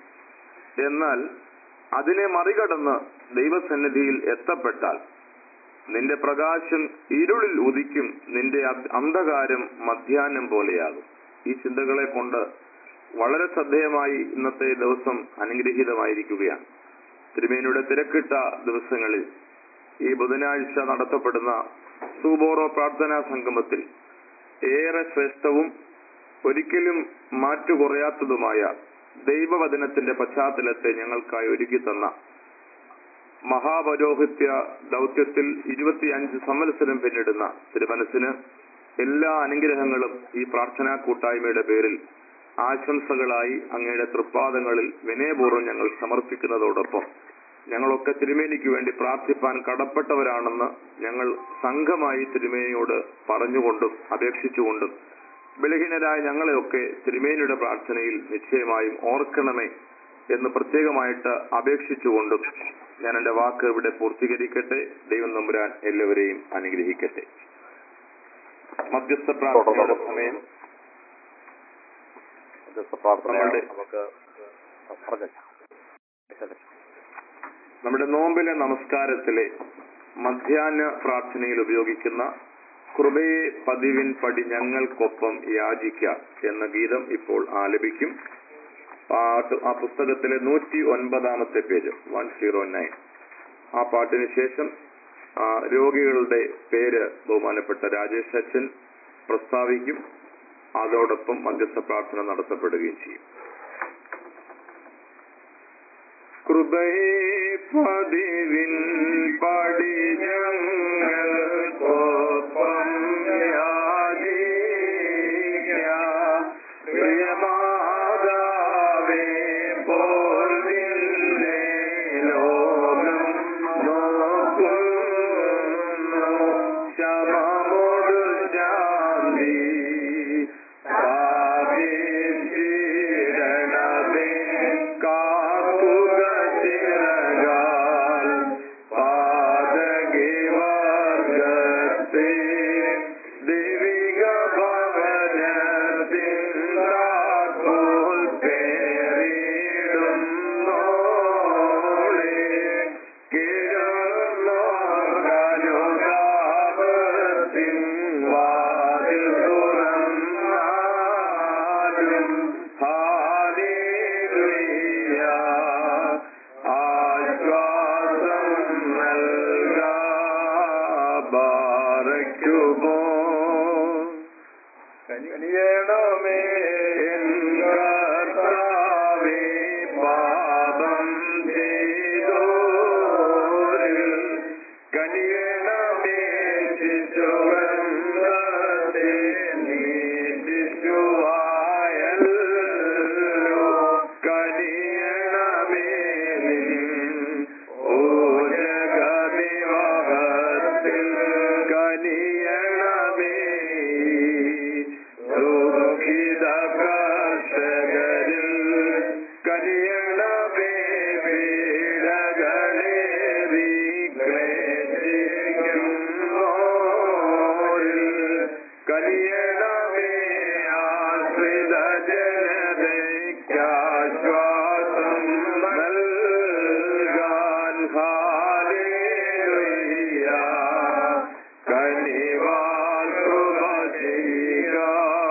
എന്നാൽ അതിനെ മറികടന്ന് ദൈവസന്നിധിയിൽ എത്തപ്പെട്ടാൽ നിന്റെ പ്രകാശം ഇരുളിൽ ഉദിക്കും നിന്റെ അ- അന്ധകാരം മധ്യാഹ്നം പോലെയാകും ഈ ചിന്തകളെ കൊണ്ട് വളരെ ശ്രദ്ധേയമായി ഇന്നത്തെ ദിവസം അനുഗ്രഹീതമായിരിക്കുകയാണ് തിരുമേനിയുടെ തിരക്കിട്ട ദിവസങ്ങളിൽ ഈ ബുധനാഴ്ച നടത്തപ്പെടുന്ന സൂബോറോ പ്രാർത്ഥനാ സംഗമത്തിൽ ഏറെ ശ്രേഷ്ഠവും ഒരിക്കലും മാറ്റു കുറയാത്തതുമായ ദൈവവചനത്തിന്റെ പശ്ചാത്തലത്തെ ഞങ്ങൾക്കായി ഒരുക്കി തന്ന മഹാപരോഹിത്യ ദൗത്യത്തിൽ ഇരുപത്തിയഞ്ച് സംവത്സരം പിന്നിടുന്ന തിരുമനസിന് എല്ലാ അനുഗ്രഹങ്ങളും ഈ പ്രാർത്ഥനാ കൂട്ടായ്മയുടെ പേരിൽ ആശംസകളായി അങ്ങയുടെ തൃപ്പാദങ്ങളിൽ വിനയപൂർവ്വം ഞങ്ങൾ സമർപ്പിക്കുന്നതോടൊപ്പം ഞങ്ങളൊക്കെ തിരുമേനിക്ക് വേണ്ടി പ്രാർത്ഥിപ്പാൻ കടപ്പെട്ടവരാണെന്ന് ഞങ്ങൾ സംഘമായി തിരുമേനിയോട് പറഞ്ഞുകൊണ്ടും അപേക്ഷിച്ചുകൊണ്ടും ബലഹീനരായ ഞങ്ങളെയൊക്കെ തിരുമേനിയുടെ പ്രാർത്ഥനയിൽ നിശ്ചയമായും ഓർക്കണമേ എന്ന് പ്രത്യേകമായിട്ട് അപേക്ഷിച്ചുകൊണ്ടും ഞാൻ എന്റെ വാക്ക് ഇവിടെ പൂർത്തീകരിക്കട്ടെ ദൈവം നമ്പുരാൻ എല്ലാവരെയും അനുഗ്രഹിക്കട്ടെ മധ്യസ്ഥ പ്രാർത്ഥനയുടെ സമയം മധ്യസ്ഥ പ്രാർത്ഥനയാണ് നമ്മളുടെ- നമുക്ക് പറഞ്ഞു നമ്മുടെ നോമ്പിലെ നമസ്കാരത്തിലെ മധ്യാഹ്ന പ്രാർത്ഥനയിൽ ഉപയോഗിക്കുന്ന കൃപയെ പതിവിൻ പടി ഞങ്ങൾക്കൊപ്പം യാചിക്ക എന്ന ഗീതം ഇപ്പോൾ ആലപിക്കും പാട്ട് ആ പുസ്തകത്തിലെ നൂറ്റി ഒൻപതാമത്തെ പേജ് വൺ സീറോ നയൻ ആ പാട്ടിന് ശേഷം ആ, രോഗികളുടെ പേര് ബഹുമാനപ്പെട്ട രാജേഷ് അച്ഛൻ പ്രസ്താവിക്കും അതോടൊപ്പം മധ്യസ്ഥ പ്രാർത്ഥന നടത്തപ്പെടുകയും ചെയ്യും കൃപയെ പതിവിൻ പടി ഞങ്ങൾക്കൊപ്പം യാചിക്കാം. പ്രിയമാതാവേ പോൽ നിന്നെ ലോകം നോക്കുന്നു. ശമമോട് ശാന്തി പ്രാപിച്ചിടണമേ കാക്കുക ചിറകാൽ പാതകി വർഗത്തെ ദൈവിക ഭവനത്തിൻ താക്കോൽ പേരിടുന്നോളെ കിഴന്നോർഗനുതാപത്തിൻ വാതിൽ തുറന്നാലും ഹാലേലുയ്യ ആശ്വാസം നൽകാബാരയ്ക്കുമോ കനിയണമേ എൻ കർത്താവേ പാപം ചെയ്തോരിൽ കനിയണമേ ശിശുവൃന്ദത്തെ നീ ശിശുവായല്ലോ കനിയണമേ നിൻ ഓജഗതിവഹത്തിൽ കനിയണമേ ദുഃഖിത കർഷകരിൽ കനിയണമേ പീഡകളേറി ക്ലേശിക്കുന്നോരിൽ കനിയണമേ ആശ്രിത ജനതയ്ക്കാശ്വാസം നൽകാൻ ഹാലേലുയ്യ കനിവാൽ കൃപ ചെയ്യുക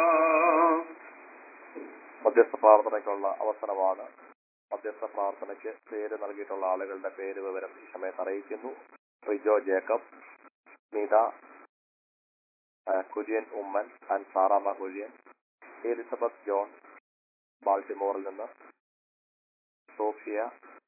മധ്യസ്ഥ പ്രാർത്ഥനയ്ക്കുള്ള അവസരമാണ് മധ്യസ്ഥ പ്രാർത്ഥനയ്ക്ക് പേര് നൽകിയിട്ടുള്ള ആളുകളുടെ പേര് വിവരം ഈ സമയത്ത് അറിയിക്കുന്നു റിജോ ജേക്കബ് സ്മിത ആ, Kurian Oommen and Saramma Kurian Elizabeth John ബാൾട്ടിമോറിൽ നിന്ന് Sophia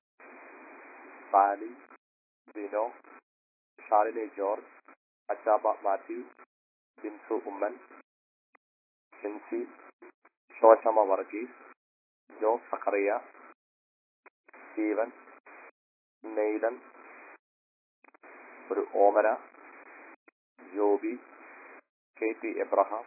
Sally Dino Shalini George Achaba Mathew Binsu Oommen Shincy Shoshamma Varghese Jose Zacharia Steven Nathan ഒരു Omana Joby K T Abraham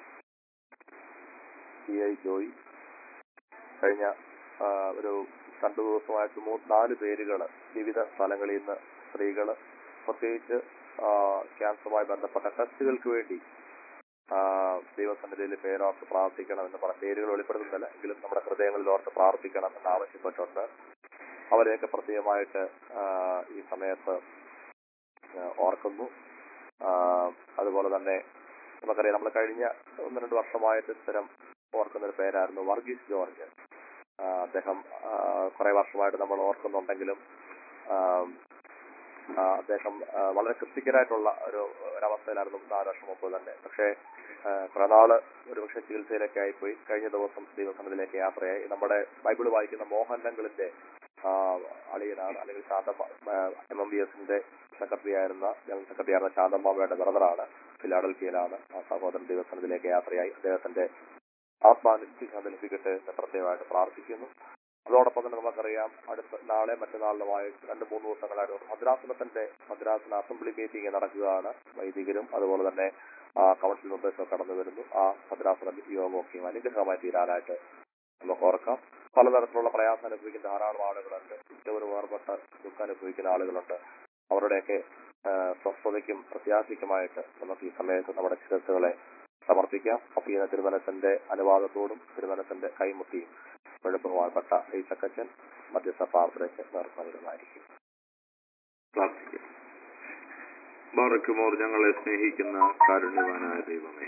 C I Joy കഴിഞ്ഞ ആ, ഒരു രണ്ടു ദിവസമായിട്ട് മൂ നാല് പേരുകൾ വിവിധ സ്ഥലങ്ങളിൽ നിന്ന് സ്ത്രീകൾ പ്രത്യേകിച്ച് ആ, ക്യാൻസറുമായി ബന്ധപ്പെട്ട ടെസ്റ്റുകൾക്ക് വേണ്ടി ആ, ദൈവസന്നിധിയിൽ പേരോർത്ത് പ്രാർത്ഥിക്കണം എന്ന് പറഞ്ഞ പേരുകൾ വെളിപ്പെടുത്തുന്നില്ല എങ്കിലും നമ്മുടെ ഹൃദയങ്ങളിൽ ഓർത്ത് പ്രാർത്ഥിക്കണം എന്ന് ആവശ്യപ്പെട്ടുണ്ട് അവരെയൊക്കെ പ്രത്യേകമായിട്ട് ആ, ഈ സമയത്ത് ആ, ഓർക്കുന്നു ആ, അതുപോലെ തന്നെ നമുക്കറിയാം നമ്മൾ കഴിഞ്ഞ ഒന്ന് രണ്ട് വർഷമായിട്ട് സ്ഥിരം ഓർക്കുന്ന ഒരു പേരായിരുന്നു വർഗീസ് ജോർജ് ആ, അദ്ദേഹം ആ, കുറെ വർഷമായിട്ട് നമ്മൾ ഓർക്കുന്നുണ്ടെങ്കിലും ആ, ആ, അദ്ദേഹം ആ, വളരെ ക്രിട്ടിക്കലായിട്ടുള്ള ഒരു ഒരവസ്ഥയിലായിരുന്നു നാല് വർഷം മുമ്പ് തന്നെ പക്ഷേ ആ, കുറെ നാള് ഒരുപക്ഷെ ചികിത്സയിലൊക്കെ ആയിപ്പോയി കഴിഞ്ഞ ദിവസം ദൈവസനത്തിലേക്ക് യാത്രയായി നമ്മുടെ ബൈബിൾ വായിക്കുന്ന മോഹൻലങ്ങളിന്റെ ആ, അളിയനാണ് അല്ലെങ്കിൽ ശാന്തമ്മ എം എം ബി എസിന്റെ സെക്രട്ടറി ആയിരുന്ന ജനറൽ സെക്രട്ടറി ആയിരുന്ന ശാന്തമ്മയുടെ ബ്രദറാണ് ഫിലാഡൽഫിയയിലാണ് ആ സഹോദരൻ ദൈവസനത്തിലേക്ക് യാത്രയായി അദ്ദേഹത്തിന്റെ ആത്മാനുഷ്ഠി ലഭിക്കട്ടെ എന്ന് പ്രത്യേകമായിട്ട് പ്രാർത്ഥിക്കുന്നു അതോടൊപ്പം തന്നെ നമുക്കറിയാം അടുത്ത നാളെ മറ്റന്നാളിലുമായി രണ്ട് മൂന്ന് ദിവസങ്ങളായിട്ട് ഭദ്രാസനത്തിന്റെ ഭദ്രാസന അസംബ്ലി മീറ്റിംഗ് നടക്കുകയാണ് വൈദികരും അതുപോലെ തന്നെ ആ കൗൺസിൽ മെമ്പേഴ്സും കടന്നു വരുന്നു ആ ഭദ്രാസന യോഗമൊക്കെയും അനുഗ്രഹമായി തീരാനായിട്ട് നമുക്ക് ഓർക്കാം പലതരത്തിലുള്ള പ്രയാസം അനുഭവിക്കുന്ന ധാരാളം ആളുകളുണ്ട് ഏറ്റവും വേർപെട്ട ദുഃഖം അനുഭവിക്കുന്ന ആളുകളുണ്ട് അവരുടെയൊക്കെ ആ, സ്വസ്ഥതയ്ക്കും പ്രത്യാശയ്ക്കുമായിട്ട് നമുക്ക് ഈ സമയത്ത് നമ്മുടെ ചിരത്തുകളെ സമർപ്പിക്കാം അപ്പൊ ഈ തിരുമനത്തിന്റെ അനുവാദത്തോടും തിരുമനത്തിന്റെ കൈമുട്ടിയും വെളുപ്പമാകപ്പെട്ട ഈ ചക്കച്ചൻ മധ്യസ്ഥ പ്രാർത്ഥനയ്ക്ക് നേർന്നതായിരിക്കും പ്രാർത്ഥിക്കാം ബാറക്കുമോർ ഞങ്ങളെ സ്നേഹിക്കുന്ന കാരുണ്യവാനായ ദൈവമേ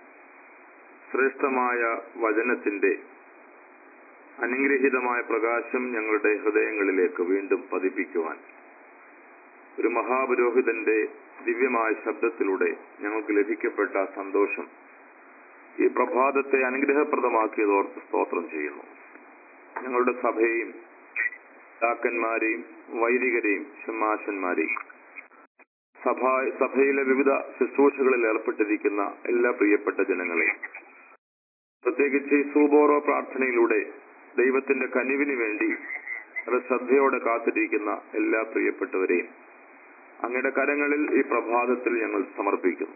ശ്രേഷ്ഠമായ വചനത്തിന്റെ അനുഗ്രഹീതമായ പ്രകാശം ഞങ്ങളുടെ ഹൃദയങ്ങളിലേക്ക് വീണ്ടും പതിപ്പിക്കുവാൻ ഒരു മഹാപുരോഹിതന്റെ ദിവ്യമായ ശബ്ദത്തിലൂടെ ഞങ്ങൾക്ക് ലഭിക്കപ്പെട്ട സന്തോഷം ഈ പ്രഭാതത്തെ അനുഗ്രഹപ്രദമാക്കിയതോർത്ത് സ്തോത്രം ചെയ്യുന്നു ഞങ്ങളുടെ സഭയെയും പിതാക്കന്മാരെയും വൈദികരെയും ഷമാശന്മാരെയും സഭ സഭയിലെ വിവിധ ശുശ്രൂഷകളിൽ ഏർപ്പെട്ടിരിക്കുന്ന എല്ലാ പ്രിയപ്പെട്ട ജനങ്ങളെ പ്രത്യേകിച്ച് ഈ സൂബോറോ പ്രാർത്ഥനയിലൂടെ ദൈവത്തിന്റെ കനിവിന് വേണ്ടി അത് ശ്രദ്ധയോടെ കാത്തിരിക്കുന്ന എല്ലാ പ്രിയപ്പെട്ടവരെയും അങ്ങയുടെ കരങ്ങളിൽ ഈ പ്രഭാതത്തിൽ ഞങ്ങൾ സമർപ്പിക്കുന്നു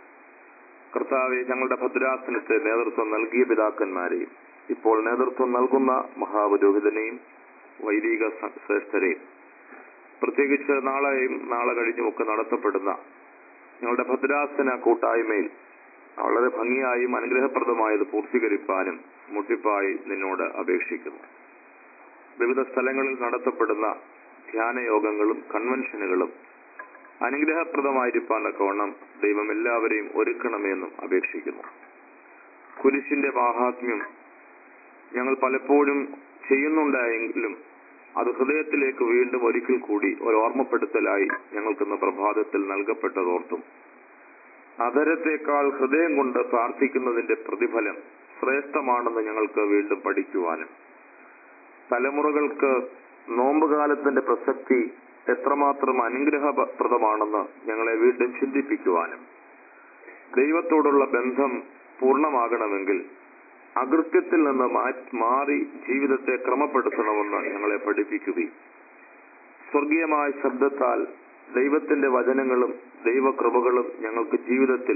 കർത്താവെ ഞങ്ങളുടെ ഭദ്രാസനത്തെ നേതൃത്വം നൽകിയ പിതാക്കന്മാരെയും ഇപ്പോൾ നേതൃത്വം നൽകുന്ന മഹാപുരോഹിതനെയും വൈദിക സ- ശ്രേഷ്ഠരെയും പ്രത്യേകിച്ച് നാളെയും നാളെ കഴിഞ്ഞുമൊക്കെ നടത്തപ്പെടുന്ന ഞങ്ങളുടെ ഭദ്രാസന കൂട്ടായ്മയിൽ വളരെ ഭംഗിയായും അനുഗ്രഹപ്രദമായത് പൂർത്തീകരിപ്പാനും മുട്ടിപ്പായി നിന്നോട് അപേക്ഷിക്കുന്നു വിവിധ സ്ഥലങ്ങളിൽ നടത്തപ്പെടുന്ന ധ്യാനയോഗങ്ങളും കൺവെൻഷനുകളും അനുഗ്രഹപ്രദമായിരിക്കാൻ തക്കവണ്ണം ദൈവം എല്ലാവരെയും ഒരുക്കണമെന്നും അപേക്ഷിക്കുന്നു കുരിശിന്റെ മാഹാത്മ്യം ഞങ്ങൾ പലപ്പോഴും ചെയ്യുന്നുണ്ടായെങ്കിലും അത് ഹൃദയത്തിലേക്ക് വീണ്ടും ഒരിക്കൽ കൂടി ഒരു ഓർമ്മപ്പെടുത്തലായി ഞങ്ങൾക്കിന്ന് പ്രഭാതത്തിൽ നൽകപ്പെട്ടതോർത്തും അധരത്തെക്കാൾ ഹൃദയം കൊണ്ട് പ്രാർത്ഥിക്കുന്നതിന്റെ പ്രതിഫലം ശ്രേഷ്ഠമാണെന്ന് ഞങ്ങൾക്ക് വീണ്ടും പഠിക്കുവാനും തലമുറകൾക്ക് നോമ്പുകാലത്തിന്റെ പ്രസക്തി എത്രമാത്രം അനുഗ്രഹപ്രദമാണെന്ന് ഞങ്ങളെ വീണ്ടും ചിന്തിപ്പിക്കുവാനും ദൈവത്തോടുള്ള ബന്ധം പൂർണ്ണമാകണമെങ്കിൽ അകൃത്യത്തിൽ നിന്ന് മാ- മാറി ജീവിതത്തെ ക്രമപ്പെടുത്തണമെന്ന് ഞങ്ങളെ പഠിപ്പിക്കുകയും സ്വർഗീയമായ ശബ്ദത്താൽ ദൈവത്തിന്റെ വചനങ്ങളും ദൈവകൃപകളും ഞങ്ങൾക്ക് ജീവിതത്തിൽ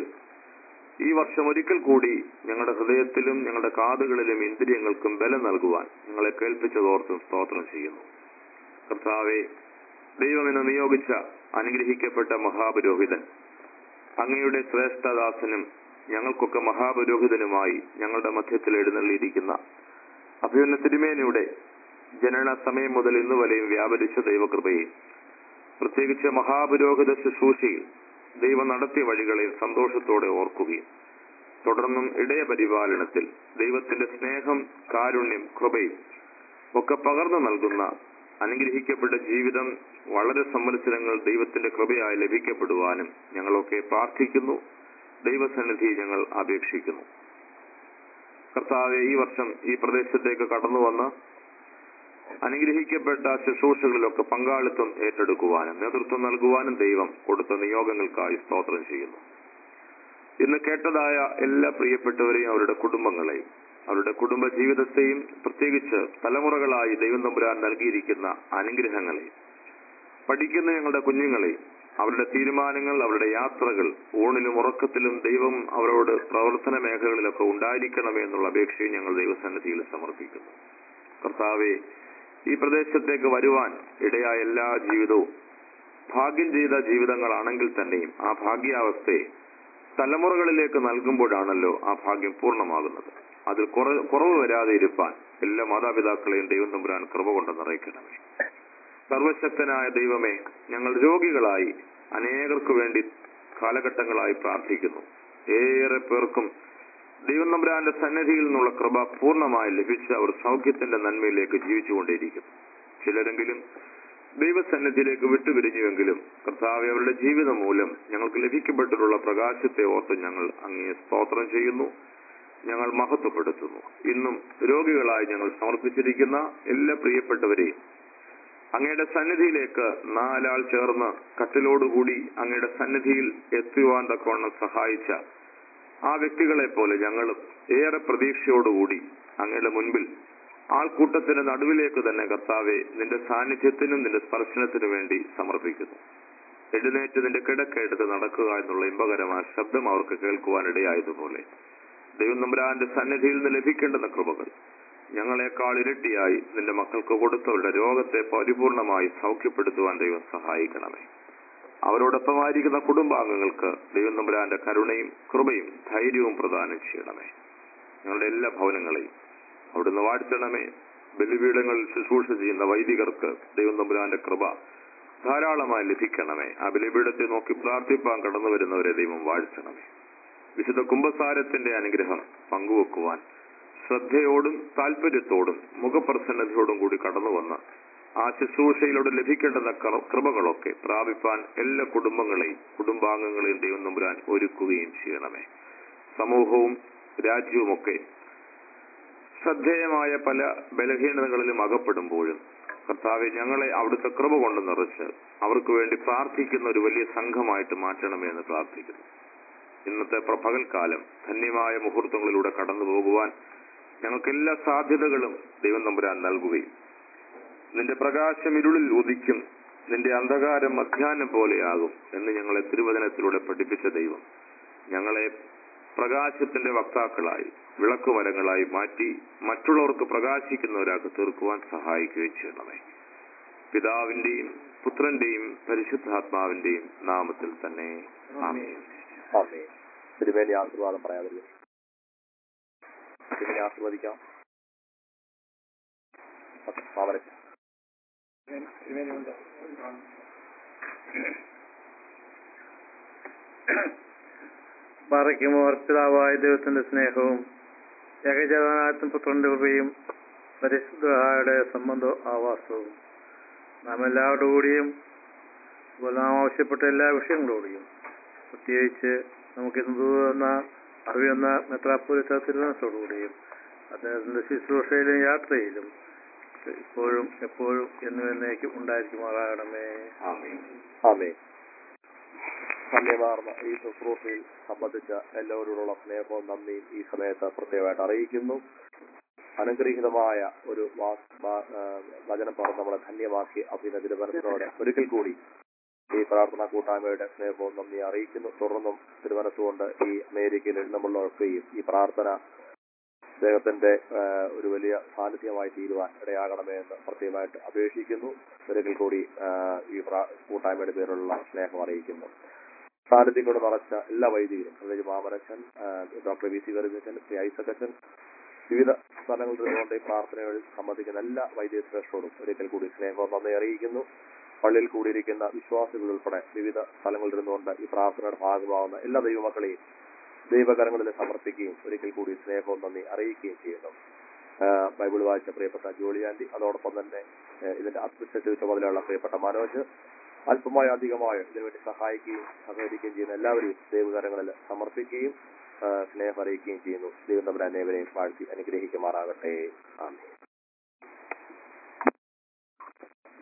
ഈ വർഷം ഒരിക്കൽ കൂടി ഞങ്ങളുടെ ഹൃദയത്തിലും ഞങ്ങളുടെ കാതുകളിലും ഇന്ദ്രിയങ്ങൾക്കും ബലം നൽകുവാൻ ഞങ്ങളെ കേൾപ്പിച്ചതോർത്തും സ്തോത്രം ചെയ്യുന്നു കർത്താവെ ദൈവമെന്ന് നിയോഗിച്ച അനുഗ്രഹിക്കപ്പെട്ട മഹാപുരോഹിതൻ അങ്ങയുടെ ശ്രേഷ്ഠദാസനും ഞങ്ങൾക്കൊക്കെ മഹാപുരോഹിതനുമായി ഞങ്ങളുടെ മധ്യത്തിൽ എഴുന്നള്ളിയിരിക്കുന്ന അഭിയുന്ന തിരുമേനയുടെ ജനന സമയം മുതൽ ഇന്ന് വരെയും വ്യാപരിച്ച ദൈവകൃപയെ പ്രത്യേകിച്ച് മഹാപുരോഹിത ശുശ്രൂഷയിൽ ദൈവം നടത്തിയ വഴികളെ സന്തോഷത്തോടെ ഓർക്കുകയും തുടർന്നും ഇടയ പരിപാലനത്തിൽ ദൈവത്തിന്റെ സ്നേഹം കാരുണ്യം കൃപയും ഒക്കെ പകർന്നു നൽകുന്ന അനുഗ്രഹിക്കപ്പെട്ട ജീവിതം വളരെ സംവത്സരങ്ങൾ ദൈവത്തിന്റെ കൃപയായി ലഭിക്കപ്പെടുവാനും ഞങ്ങളൊക്കെ പ്രാർത്ഥിക്കുന്നു ദൈവസന്നിധി ഞങ്ങൾ അപേക്ഷിക്കുന്നു കർത്താവെ ഈ വർഷം ഈ പ്രദേശത്തേക്ക് കടന്നു വന്ന് അനുഗ്രഹിക്കപ്പെട്ട ശുശ്രൂഷകളിലൊക്കെ പങ്കാളിത്തം ഏറ്റെടുക്കുവാനും നേതൃത്വം നൽകുവാനും ദൈവം കൊടുത്ത നിയോഗങ്ങൾക്കായി സ്തോത്രം ചെയ്യുന്നു ഇന്ന് കേട്ടതായ എല്ലാ പ്രിയപ്പെട്ടവരെയും അവരുടെ കുടുംബങ്ങളെയും അവരുടെ കുടുംബ ജീവിതത്തെയും പ്രത്യേകിച്ച് തലമുറകളായി ദൈവം തമ്പുരാൻ നൽകിയിരിക്കുന്ന അനുഗ്രഹങ്ങളെയും പഠിക്കുന്ന ഞങ്ങളുടെ കുഞ്ഞുങ്ങളെയും അവരുടെ തീരുമാനങ്ങൾ അവരുടെ യാത്രകൾ ഊണിലും ഉറക്കത്തിലും ദൈവം അവരോട് പ്രവർത്തന മേഖലകളിലൊക്കെ ഉണ്ടായിരിക്കണമേ എന്നുള്ള അപേക്ഷയും ഞങ്ങൾ ദൈവസന്നിധിയിൽ സമർപ്പിക്കുന്നു കർത്താവെ ഈ പ്രദേശത്തേക്ക് വരുവാൻ ഇടയായ എല്ലാ ജീവിതവും ഭാഗ്യം ചെയ്ത ജീവിതങ്ങളാണെങ്കിൽ തന്നെയും ആ ഭാഗ്യാവസ്ഥയെ തലമുറകളിലേക്ക് നൽകുമ്പോഴാണല്ലോ ആ ഭാഗ്യം പൂർണ്ണമാകുന്നത് അതിൽ കുറ- കുറവ് വരാതെ ഇരുപ്പാൻ എല്ലാ മാതാപിതാക്കളെയും ദൈവം തമ്പുരാൻ കൃപ കൊണ്ട് നിറയ്ക്കണമേ സർവശക്തനായ ദൈവമേ ഞങ്ങൾ രോഗികളായി അനേകർക്ക് വേണ്ടി കാലഘട്ടങ്ങളായി പ്രാർത്ഥിക്കുന്നു ഏറെ പേർക്കും ദൈവം തമ്പുരാന്റെ സന്നിധിയിൽ നിന്നുള്ള കൃപ പൂർണ്ണമായി ലഭിച്ച് അവർ സൗഖ്യത്തിന്റെ നന്മയിലേക്ക് ജീവിച്ചുകൊണ്ടേയിരിക്കുന്നു ചിലരെങ്കിലും ദൈവസന്നിധിയിലേക്ക് വിട്ടുപിരിഞ്ഞുവെങ്കിലും കർത്താവ് അവരുടെ ജീവിതം മൂലം ഞങ്ങൾക്ക് ലഭിക്കപ്പെട്ടിട്ടുള്ള പ്രകാശത്തെ ഓർത്ത് ഞങ്ങൾ അങ്ങേ സ്തോത്രം ചെയ്യുന്നു ഞങ്ങൾ മഹത്വപ്പെടുത്തുന്നു ഇന്നും രോഗികളായി ഞങ്ങൾ സമർപ്പിച്ചിരിക്കുന്ന എല്ലാ പ്രിയപ്പെട്ടവരെയും അങ്ങയുടെ സന്നിധിയിലേക്ക് നാലാൾ ചേർന്ന് കട്ടിലോടുകൂടി അങ്ങയുടെ സന്നിധിയിൽ എത്തുവാൻ തക്കവണ്ണം സഹായിച്ച ആ വ്യക്തികളെ പോലെ ഞങ്ങളും ഏറെ പ്രതീക്ഷയോടുകൂടി അങ്ങയുടെ മുൻപിൽ ആൾക്കൂട്ടത്തിന്റെ നടുവിലേക്ക് തന്നെ കർത്താവെ നിന്റെ സാന്നിധ്യത്തിനും നിന്റെ സ്പർശനത്തിനും വേണ്ടി സമർപ്പിക്കുന്നു എഴുന്നേറ്റ് നിന്റെ കിടക്കെടുത്ത് നടക്കുക എന്നുള്ള ഇമ്പകരമായ ശബ്ദം അവർക്ക് കേൾക്കുവാൻ ഇടയായതുപോലെ ദൈവം നമ്പുരാന്റെ സന്നിധിയിൽ നിന്ന് ലഭിക്കേണ്ടുന്ന കൃപകൾ ഞങ്ങളെക്കാൾ ഇരട്ടിയായി നിന്റെ മക്കൾക്ക് കൊടുത്തവരുടെ രോഗത്തെ പരിപൂർണമായി സൗഖ്യപ്പെടുത്തുവാൻ ദൈവം സഹായിക്കണമേ അവരോടൊപ്പമായിരിക്കുന്ന കുടുംബാംഗങ്ങൾക്ക് ദൈവം നമ്പുരാന്റെ കരുണയും കൃപയും ധൈര്യവും പ്രദാനം ചെയ്യണമേ ഞങ്ങളുടെ എല്ലാ ഭവനങ്ങളെയും അവിടുന്ന് വാഴ്ത്തണമേ ബലിപീഠങ്ങളിൽ ശുശ്രൂഷ ചെയ്യുന്ന വൈദികർക്ക് ദൈവം തമ്പുരാന്റെ കൃപ ധാരാളമായി ലഭിക്കണമേ ആ ബലിപീഠത്തെ നോക്കി പ്രാർത്ഥിപ്പാൻ കടന്നു വരുന്നവരെ ദൈവം വാഴ്ത്തണമേ വിശുദ്ധ കുംഭസാരത്തിന്റെ അനുഗ്രഹം പങ്കുവെക്കുവാൻ ശ്രദ്ധയോടും താല്പര്യത്തോടും മുഖപ്രസന്നതയോടും കൂടി കടന്നു വന്ന് ആ ശുശ്രൂഷയിലൂടെ ലഭിക്കേണ്ടുന്ന കൃ- കൃപകളൊക്കെ പ്രാപിപ്പാൻ എല്ലാ കുടുംബങ്ങളെയും കുടുംബാംഗങ്ങളെയും ദൈവം നമ്പുരാൻ ഒരുക്കുകയും ചെയ്യണമേ സമൂഹവും രാജ്യവുമൊക്കെ ശ്രദ്ധേയമായ പല ബലഹീനതകളിലും അകപ്പെടുമ്പോഴും കർത്താവെ ഞങ്ങളെ അവിടുത്തെ കൃപ കൊണ്ട് നിറച്ച് അവർക്ക് വേണ്ടി പ്രാർത്ഥിക്കുന്ന ഒരു വലിയ സംഘമായിട്ട് മാറ്റണമേ എന്ന് പ്രാർത്ഥിക്കുന്നു ഇന്നത്തെ പ്രപകൽക്കാലം ധന്യമായ മുഹൂർത്തങ്ങളിലൂടെ കടന്നു പോകുവാൻ ഞങ്ങൾക്ക് എല്ലാ സാധ്യതകളും ദൈവം നമ്പുരാൻ നൽകുകയും നിന്റെ പ്രകാശം ഇരുളിൽ ഉദിക്കും നിന്റെ അന്ധകാരം മധ്യാഹ്നം പോലെയാകും എന്ന് ഞങ്ങളെ തിരുവചനത്തിലൂടെ പഠിപ്പിച്ച ദൈവം ഞങ്ങളെ പ്രകാശത്തിന്റെ വക്താക്കളായി വിളക്കുമരങ്ങളായി മാറ്റി മറ്റുള്ളവർക്ക് പ്രകാശിക്കുന്നവരാക്കി തീർക്കുവാൻ സഹായിക്കുകയും ചെയ്യണമേ പിതാവിന്റെയും പുത്രന്റെയും പരിശുദ്ധാത്മാവിന്റെയും നാമത്തിൽ തന്നെ ആമേൻ ആമേ തിരുമേനി ആശീർവാദം പറയാതിരിക്കും തിരുമേനി ആശീർവദിക്കാം മാമനെ പറയ്ക്കുമോ പിതാവായ ദൈവത്തിന്റെ സ്നേഹവും ഏകജാതനാഥൻ പുത്രന്റെ കൃപയും പരിശുദ്ധയുടെ സംബന്ധവും ആവാസവും നാം എല്ലാവരുടെ കൂടിയും അതുപോലെ നാം ആവശ്യപ്പെട്ട എല്ലാ വിഷയങ്ങളോടെയും പ്രത്യേകിച്ച് നമുക്ക് ഇന്ന് തന്ന അറിയുന്ന മെത്രാപ്പൊലിത്ത തിരുവനന്തപുരത്തോടുകൂടിയും അദ്ദേഹത്തിന്റെ ശുശ്രൂഷയിലും യാത്രയിലും ഇപ്പോഴും എപ്പോഴും എന്നും എന്നേക്കും ഉണ്ടായിരിക്കുമാറാകണമേ ആമേൻ ആമേ ധന്യമാർന്ന ഈ ശുശ്രൂഷയിൽ സംബന്ധിച്ച എല്ലാവരോടുള്ള സ്നേഹവും നന്ദിയും ഈ സമയത്ത് പ്രത്യേകമായിട്ട് അറിയിക്കുന്നു അനുഗ്രഹീതമായ ഒരു വാ- വാ- ആ, വചനം പറഞ്ഞ് നമ്മളെ ധന്യമാക്കി അഭിന തിരുവനന്തപുരത്തോട് ഒരിക്കൽ കൂടി ഈ പ്രാർത്ഥനാ കൂട്ടായ്മയുടെ സ്നേഹവും നന്ദി അറിയിക്കുന്നു തുടർന്നും തിരുവനന്തപുരത്തുകൊണ്ട് ഈ അമേരിക്കയിൽ എഴുന്നമുള്ളവർക്കെയും ഈ പ്രാർത്ഥന അദ്ദേഹത്തിന്റെ ആ, ഒരു വലിയ സാന്നിധ്യമായി തീരുവാൻ ഇടയാകണമേ എന്ന് പ്രത്യേകമായിട്ട് അപേക്ഷിക്കുന്നു ഒരിക്കൽ കൂടി ആ, ഈ പ്രാ- കൂട്ടായ്മയുടെ പേരിലുള്ള സ്നേഹം അറിയിക്കുന്നു സാന്നിധ്യം കൊണ്ട് നിറച്ച എല്ലാ വൈദികരും പ്രത്യേകിച്ച് മാമനച്ചൻ ഡോക്ടർ വി സി ഗർഗച്ചൻ ശ്രീ ഐസക്കച്ചൻ വിവിധ സ്ഥലങ്ങളിൽ നിന്നുകൊണ്ട് ഈ പ്രാർത്ഥനകളിൽ സംബന്ധിക്കുന്ന എല്ലാ വൈദിക ശ്രേഷ്ഠരോടും ഒരിക്കൽ കൂടി സ്നേഹവും നന്ദി അറിയിക്കുന്നു പള്ളിയിൽ കൂടിയിരിക്കുന്ന വിശ്വാസികൾ ഉൾപ്പെടെ വിവിധ സ്ഥലങ്ങളിൽ ഇരുന്നുകൊണ്ട് ഈ പ്രാർത്ഥനയുടെ ഭാഗമാകുന്ന എല്ലാ ദൈവമക്കളെയും ദൈവകരങ്ങളിൽ സമർപ്പിക്കുകയും ഒരിക്കൽ കൂടി സ്നേഹവും നന്ദി അറിയിക്കുകയും ചെയ്യുന്നു ആ, ബൈബിൾ വായിച്ച പ്രിയപ്പെട്ട ജോളി ആന്റി അതോടൊപ്പം തന്നെ ആ, ഇതിന്റെ അഡ്മിനിസ്ട്രേറ്റീവ് ചുമതലയുള്ള പ്രിയപ്പെട്ട മനോജ് അല്പമായ അധികമായോ ഇതിനുവേണ്ടി സഹായിക്കുകയും സഹകരിക്കുകയും ചെയ്യുന്ന എല്ലാവരെയും ദൈവകരങ്ങളിൽ സമർപ്പിക്കുകയും ആ, സ്നേഹം അറിയിക്കുകയും ചെയ്യുന്നു ദൈവം നമ്മുടെ അനേവരെയും വാഴ്ത്തി അനുഗ്രഹിക്കുമാറാകട്ടെ ആമേൻ